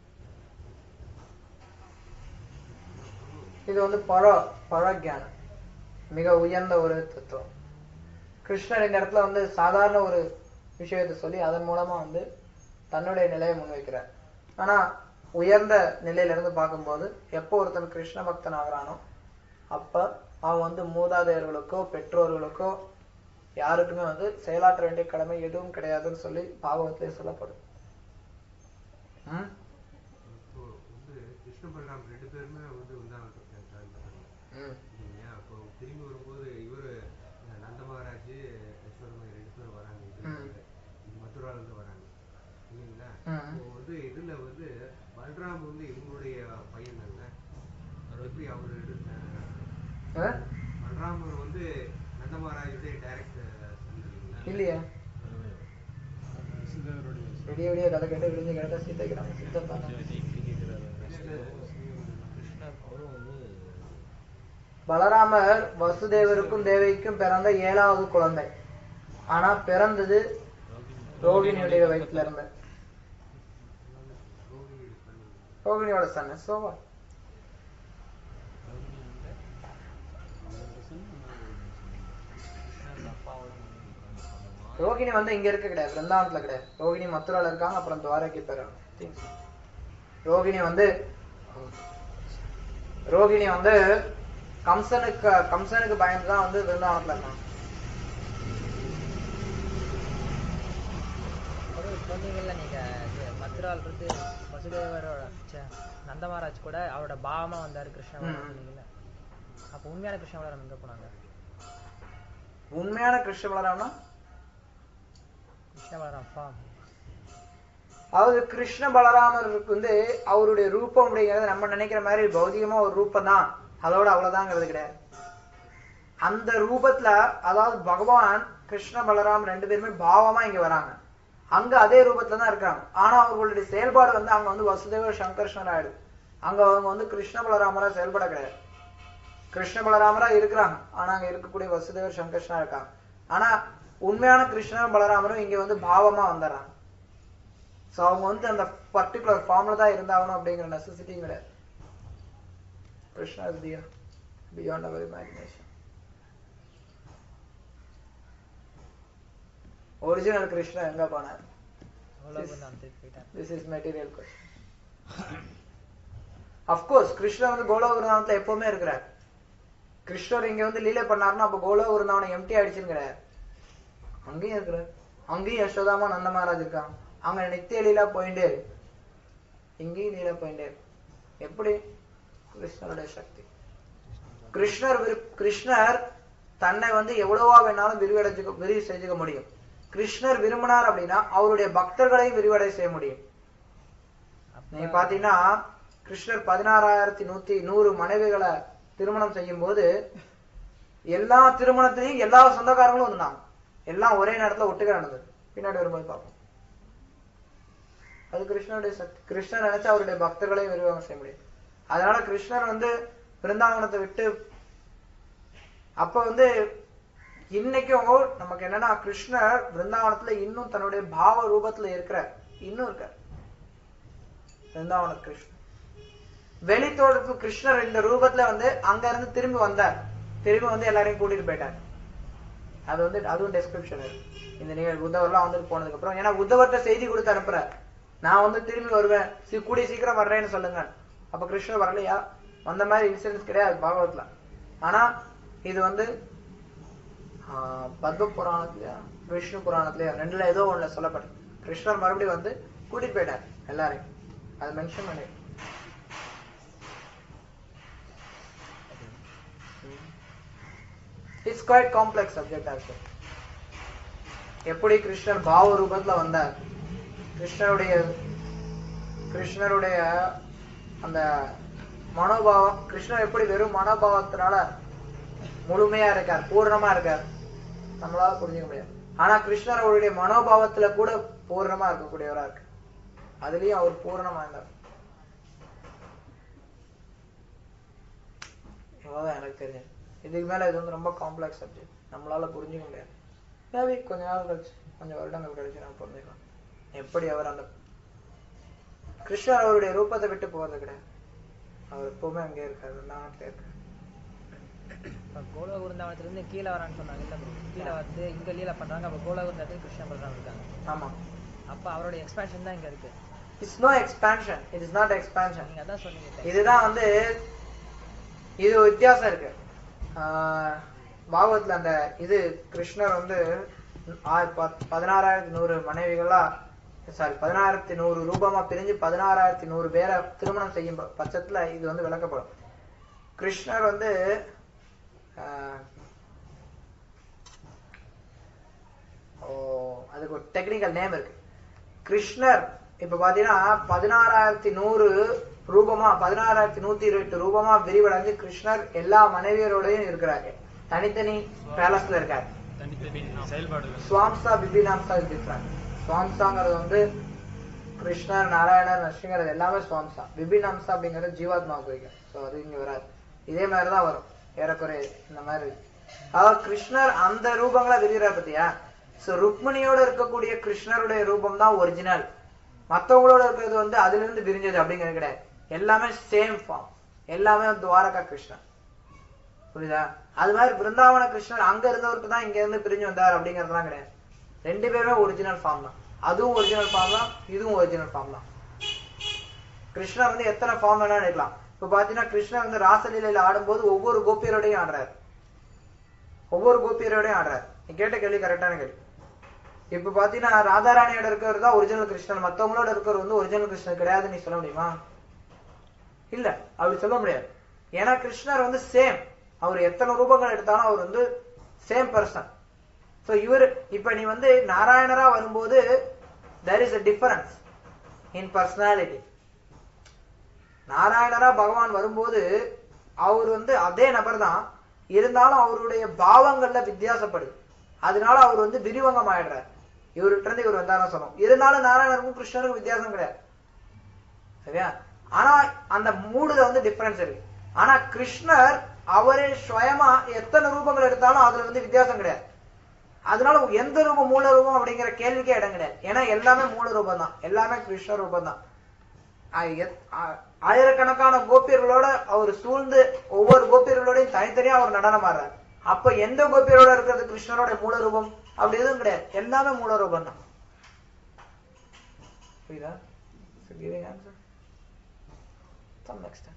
இது வந்து பழ பழக்கியானம் மிக உயர்ந்த ஒரு தத்துவம் கிருஷ்ணர் இந்த இடத்துல வந்து சாதாரண ஒரு விஷயத்தை சொல்லி அதன் மூலமா வந்து தன்னுடைய நிலையை முன்வைக்கிறார் ஆனா உயர்ந்த நிலையில இருந்து பார்க்கும்போது எப்போ ஒருத்தன் கிருஷ்ண பக்தன் ஆகுறானோ அப்ப அவன் வந்து மூதாதையர்களுக்கோ பெற்றோர்களுக்கோ யாருக்குமே வந்து செயலாற்ற வேண்டிய கடமை எதுவும் கிடையாதுன்னு சொல்லி பாகவத்திலே சொல்லப்படும் ம்? இப்போ வந்து கிருஷ்ண பலராம் ரெண்டு பேருமே வந்து உண்டானத்துக்கு ஜாயின் பண்ணாங்க ம். இல்லையா அப்போ திரும்பி வரும்போது இவர் நந்த மகாராஜ் யசோதமாய் ரெண்டு பேரும் வராங்க ம். இது மதுரால இருந்து வராங்க இல்லைங்களா ம். இப்போ வந்து இதுல வந்து பல்ராம் வந்து இவங்களுடைய பையன் தானே எப்படி அவர் ஆ? பல்ராம் வந்து நந்த மகாராஜுடைய டைரக்ட் இல்லைங்களா இல்லையா சித்தருடைய விடிய விடிய கதை கேட்டு விடிஞ்ச கிடக்க சீத்தைக்கிறாங்க சித்தம் தானே கிருஷ்ணர் அவரும் வந்து பலராமர் வசுதேவருக்கும் தேவிக்கும் பிறந்த ஏழாவது குழந்தை ஆனா பிறந்தது ரோகிணியுடைய வயிற்றுல இருந்து ரோகிணியோட சன் சோவா கிருஷ்ணர் அப்பாவோட மனைவி ரோகிணி வந்து இங்க இருக்க கிடையாது பிருந்தாவனத்துல கிடையாது ரோகிணி மதுரால இருக்காங்க அப்புறம் துவாரகை பெறாங்க ரோகிணி வந்து ரோகிணி வந்து கம்சனுக்கு கம்சனுக்கு பயந்து தான் வந்து பிருந்தாவனத்துல இருக்காங்க அதுவும் சொன்னீங்கல்ல நீங்க இது மதுரால இருந்து வசுதேவரோட ச்சே, நந்த மகாராஜ் கூட அவரோட பாவமா வந்தாரு கிருஷ்ண பலராமன் ம். சொன்னீங்கல்ல அப்ப உண்மையான கிருஷ்ண பலராமன் எங்க போனாங்க உண்மையான கிருஷ்ண பலராம்னா கிருஷ்ண பலராம் ஃபார்ம் அதாவது கிருஷ்ண பலராமருக்கு வந்து அவருடைய ரூபம் அப்படிங்கிறது நம்ம நினைக்கிற மாதிரி பௌதிகமா ஒரு ரூபம் தான் அதோட அவ்வளவுதாங்கிறது கிடையாது அந்த ரூபத்துல அதாவது பகவான் கிருஷ்ண பலராம் ரெண்டு பேருமே பாவமா இங்க வராங்க அங்க அதே ரூபத்துல தான் இருக்காங்க ஆனா அவர்களுடைய செயல்பாடு வந்து அங்க வந்து வசுதேவ சங்கர்ஷனர் ஆயிடுது அங்க அவங்க வந்து கிருஷ்ண பலராமரா செயல்பட கிடையாது கிருஷ்ண பலராமரா இருக்கிறாங்க ஆனா அங்க இருக்கக்கூடிய வசுதேவர் சங்கர்ஷனா இருக்காங்க ஆனா உண்மையான கிருஷ்ணர் பலராமரும் இங்க வந்து பாவமா வந்துடுறாங்க சோ அவங்க வந்து அந்த பர்டிகுலர் ஃபார்ம்ல தான் இருந்தாகணும் அப்படிங்கிற நெசசிட்டியும் கிடையாது Krishna is dear beyond our imagination original Krishna எங்க போனார் அவ்வளவு நான் திருப்பி போயிட்டேன் this is material question of course கிருஷ்ணர் வந்து கோலோ விருந்தாவனத்துல எப்பவுமே இருக்கிறார் கிருஷ்ணர் இங்க வந்து லீலை பண்ணாருன்னா அப்ப கோலோ விருந்தாவனம் எம்டி ஆயிடுச்சுன்னு கிடையாது அங்கேயும் இருக்கிறார் அங்கேயும் யசோதாமா நந்த மகாராஜ் இருக்காங்க அங்க நித்திய லீலா போயிட்டே இருக்கு இங்கேயும் லீலா போயிட்டே இருக்கு எப்படி கிருஷ்ணருடைய சக்தி கிருஷ்ணர் விரு- கிருஷ்ணர் தன்னை வந்து எவ்வளவா வேணாலும் விரிவடைச்சுக்க விரிவு செஞ்சுக்க முடியும் கிருஷ்ணர் விரும்பினார் அப்படின்னா அவருடைய பக்தர்களையும் விரிவடை செய்ய முடியும் நீங்க பாத்தீங்கன்னா கிருஷ்ணர் பதினாறாயிரத்தி நூத்தி நூறு மனைவிகளை திருமணம் செய்யும் போது எல்லா திருமணத்திலையும் எல்லா சொந்தக்காரங்களும் இருந்தாங்க எல்லாம் ஒரே நேரத்துல ஒட்டுக்க நடந்தது பின்னாடி வரும்போது பார்ப்போம் அது கிருஷ்ணருடைய சக்தி கிருஷ்ணர் நினைச்சா அவருடைய பக்தர்களையும் விரிவாகம் செய்ய முடியும் அதனால கிருஷ்ணர் வந்து பிருந்தாவனத்தை விட்டு அப்ப வந்து இன்னைக்கும் நமக்கு என்னன்னா கிருஷ்ணர் பிருந்தாவனத்துல இன்னும் தன்னுடைய பாவ ரூபத்துல இருக்கிறார் இன்னும் இருக்கார் பிருந்தாவன கிருஷ்ணர் வெளித்தோட்டத்து கிருஷ்ணர் இந்த ரூபத்துல வந்து அங்க இருந்து திரும்பி வந்தார் திரும்பி வந்து எல்லாரையும் கூட்டிட்டு போயிட்டார் அது வந்து அதுவும் டெஸ்கிரிப்ஷன் இந்த நிகழ்வு உத்தவர்லாம் வந்துட்டு போனதுக்கு அப்புறம் ஏன்னா உத்தவர்கிட்ட செய்தி கொடுத்து அனுப்புறார் நான் வந்து திரும்பி வருவேன் சி- கூடிய சீக்கிரம் வர்றேன்னு சொல்லுங்க அப்ப கிருஷ்ணர் வரலையா அந்த மாதிரி இன்சிடென்ட்ஸ் கிடையாது பாகவத்ல ஆனா இது வந்து ஆஹ், பத்ம புராணத்துலயா விஷ்ணு புராணத்துலயா ரெண்டுல ஏதோ ஒண்ணுல சொல்லப்படும் கிருஷ்ணர் மறுபடியும் வந்து கூட்டிட்டு போயிட்டார் எல்லாரையும் அது மென்ஷன் பண்ணி it's quite complex subject actually எப்படி கிருஷ்ணர் பாவ ரூபத்துல வந்தார் கிருஷ்ணருடைய கிருஷ்ணருடைய அந்த மனோபாவம் கிருஷ்ணர் எப்படி வெறும் மனோபாவத்தினால முழுமையா இருக்கார் பூர்ணமா இருக்கார் நம்மளால புரிஞ்சுக்க முடியாது ஆனா கிருஷ்ணர் அவருடைய மனோபாவத்துல கூட பூர்ணமா இருக்கக்கூடியவரா இருக்கு அதுலயும் அவர் பூர்ணமா இருந்தார் இவ்வளவுதான் எனக்கு தெரியும் இதுக்கு மேல இது வந்து ரொம்ப காம்ப்ளெக்ஸ் சப்ஜெக்ட் நம்மளால புரிஞ்சுக்க முடியாது மேபி கொஞ்ச நாள் கழிச்சு கொஞ்சம் வருடங்கள் கழிச்சு நான் புரிஞ்சுக்கலாம் எப்படி அவர் அந்த கிருஷ்ணர் அவருடைய ரூபத்தை விட்டு போறது கிடையாது அவர் எப்பவுமே அங்கே இருக்காரு நான் இருக்காரு இப்போ கோலோக விருந்தாவனத்துலேருந்து கீழே வரான்னு சொன்னாங்க இல்லை bro. கீழே வந்து இங்கே லீலா பண்ணுறாங்க அப்போ கோலோக விருந்தாவத்துக்கு கிருஷ்ண பலராம் இருக்காங்க ஆமா அப்போ அவருடைய எக்ஸ்பேன்ஷன் தான் இங்கே இருக்கு it's no expansion it is not expansion நீங்கள் அதான் சொன்னீங்க இதுதான் வந்து இது ஒரு வித்தியாசம் இருக்கு ஆஹ் பாகவத்ல அந்த இது கிருஷ்ணர் வந்து ஆ- பத்- பதினாறாயிரத்தி நூறு மனைவிகளா சாரி பதினாயிரத்தி நூறு ரூபமா பிரிஞ்சு பதினாறாயிரத்தி நூறு பேரை திருமணம் செய்யும் ப- பட்சத்துல இது வந்து விளக்கப்படும் கிருஷ்ணர் வந்து ஆஹ், ஓ அதுக்கு ஒரு டெக்னிக்கல் நேம் இருக்கு கிருஷ்ணர் இப்ப பாத்தீங்கன்னா பதினாறாயிரத்தி நூறு ரூபமா பதினாறாயிரத்தி நூத்தி இருபத்தி ரூபமா விரிவடைஞ்சு கிருஷ்ணர் எல்லா மனைவியரோடையும் இருக்கிறாரு தனித்தனி பேலஸ்ல இருக்காரு தனித்தனி செயல்பாடுகள் சுவாம்சா பிபினாம்சா இஸ் டிஃப்ரெண்ட் சுவாம்சாங்கிறது வந்து கிருஷ்ணர் நாராயணர் நரசிங்கிறது எல்லாமே சுவாம்சா பிபினாம்சா அப்படிங்கிறது ஜீவாத்மா குறிக்கும் ஸோ அது இங்க வராது இதே மாதிரிதான் வரும் ஏறக்குறைய இந்த மாதிரி அதாவது கிருஷ்ணர் அந்த ரூபங்களா விரிகிறார் பத்தியா சோ ருக்மிணியோட இருக்கக்கூடிய கிருஷ்ணருடைய ரூபம் தான் ஒரிஜினல் மத்தவங்களோட இருக்கிறது வந்து அதுல இருந்து விரிஞ்சது அப்படிங்கிறது கிடையாது எல்லாமே சேம் ஃபார்ம் எல்லாமே துவாரகா கிருஷ்ணன் புரியுதா அது மாதிரி பிருந்தாவன கிருஷ்ணர் அங்க இருந்தவருக்கு தான் இங்க இருந்து பிரிஞ்சு வந்தார் அப்படிங்கறதுலாம் கிடையாது ரெண்டு பேருமே ஒரிஜினல் ஃபார்ம் தான் அதுவும் ஒரிஜினல் ஃபார்ம் தான் இதுவும் ஒரிஜினல் ஃபார்ம் தான் கிருஷ்ணர் வந்து எத்தனை ஃபார்ம் வேணாலும் எடுக்கலாம் இப்ப பாத்தீங்கன்னா கிருஷ்ணர் வந்து ராசலீலையில ஆடும்போது ஒவ்வொரு கோபியரோடையும் ஆடுறாரு ஒவ்வொரு கோபியரோடையும் ஆடுறாரு நீ கேட்ட கேள்வி கரெக்டான கேள்வி இப்ப பாத்தீங்கன்னா ராதாராணியோட இருக்கிறவர் தான் ஒரிஜினல் கிருஷ்ணன் மத்தவங்களோட இருக்கிறவர் வந்து ஒரிஜினல் கிருஷ்ணன் கிடையாதுன்னு நீ சொல்ல முடியுமா இல்ல அப்படி சொல்ல முடியாது ஏன்னா கிருஷ்ணர் வந்து சேம் அவர் எத்தனை ரூபங்கள் எடுத்தாலும் அவர் வந்து சேம் பர்சன் சோ இவர் இப்ப நீ வந்து நாராயணரா வரும்போது there is a difference in personality நாராயணரா பகவான் வரும்போது அவர் வந்து அதே நபர் தான் இருந்தாலும் அவருடைய பாவங்கள்ல வித்தியாசப்படுது அதனால அவர் வந்து விரிவங்கம் ஆயிடுறார் இவர்கிட்ட இருந்து இவர் வந்தாலும் சொன்னோம் இருந்தாலும் நாராயணருக்கும் கிருஷ்ணருக்கும் வித்தியாசம் கிடையாது சரியா ஆனா அந்த மூடுல வந்து டிஃபரன்ஸ் இருக்கு ஆனா கிருஷ்ணர் அவரே சுயமா எத்தனை ரூபங்கள் எடுத்தாலும் அதுல வந்து வித்தியாசம் கிடையாது அதனால எந்த ரூபம் மூல ரூபம் அப்படிங்கிற கேள்விக்கே இடம் கிடையாது ஏன்னா எல்லாமே மூல ரூபம் தான் எல்லாமே கிருஷ்ண ரூபம் தான் ஆ- எத்- ஆ- ஆயிரக்கணக்கான கோபியர்களோட அவர் சூழ்ந்து ஒவ்வொரு கோபியர்களோடையும் தனித்தனியா அவர் நடனம் ஆடுறார் அப்ப எந்த கோபியரோட இருக்கிறது கிருஷ்ணரோட மூல ரூபம் அப்படி எதுவும் கிடையாது எல்லாமே மூல ரூபம் தான் புரியுதா So giving answer? Some extent.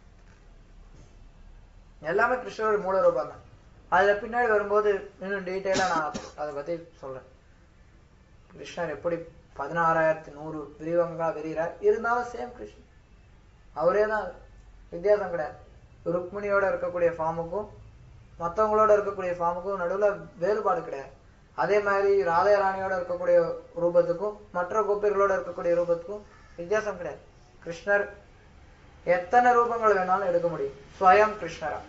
எல்லாமே கிருஷ்ணரோட மூல ரூபம் தான் அதுல பின்னாடி வரும்போது இன்னும் டீட்டெயிலா நான் அதை பத்தி சொல்றேன் கிருஷ்ணர் எப்படி பதினாறாயிரத்தி நூறு விரிவங்களா விரிகிறார் இருந்தாலும் சேம் கிருஷ்ணன் அவரே தான் அது. வித்தியாசம் கிடையாது ருக்மிணியோட இருக்கக்கூடிய ஃபார்முக்கும் மத்தவங்களோட இருக்கக்கூடிய ஃபார்முக்கும் நடுவுல வேறுபாடு கிடையாது அதே மாதிரி ராதா ராணியோட இருக்கக்கூடிய ரூபத்துக்கும் மற்ற கோபியர்களோட இருக்கக்கூடிய ரூபத்துக்கும் வித்தியாசம் கிடையாது கிருஷ்ணர் எத்தனை ரூபங்கள் வேணாலும் எடுக்க முடியும் ஸ்வயம் கிருஷ்ணரா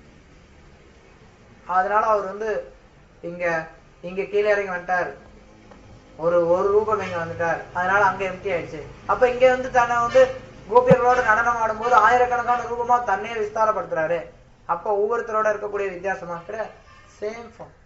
அதனால அவர் வந்து இங்க இங்க கீழே இறங்கி வந்துட்டார் ஒரு ஒரு ரூபம் இங்க வந்துட்டார் அதனால அங்க எம்டி ஆயிடுச்சு அப்ப இங்க வந்து தன்னை வந்து கோபியர்களோட நடனம் ஆடும்போது ஆயிரக்கணக்கான ரூபமா தன்னையே விஸ்தாரப்படுத்துறாரு அப்ப ஒவ்வொருத்தரோட இருக்கக்கூடிய வித்தியாசமா கிடையாது சேம் ஃபார்ம்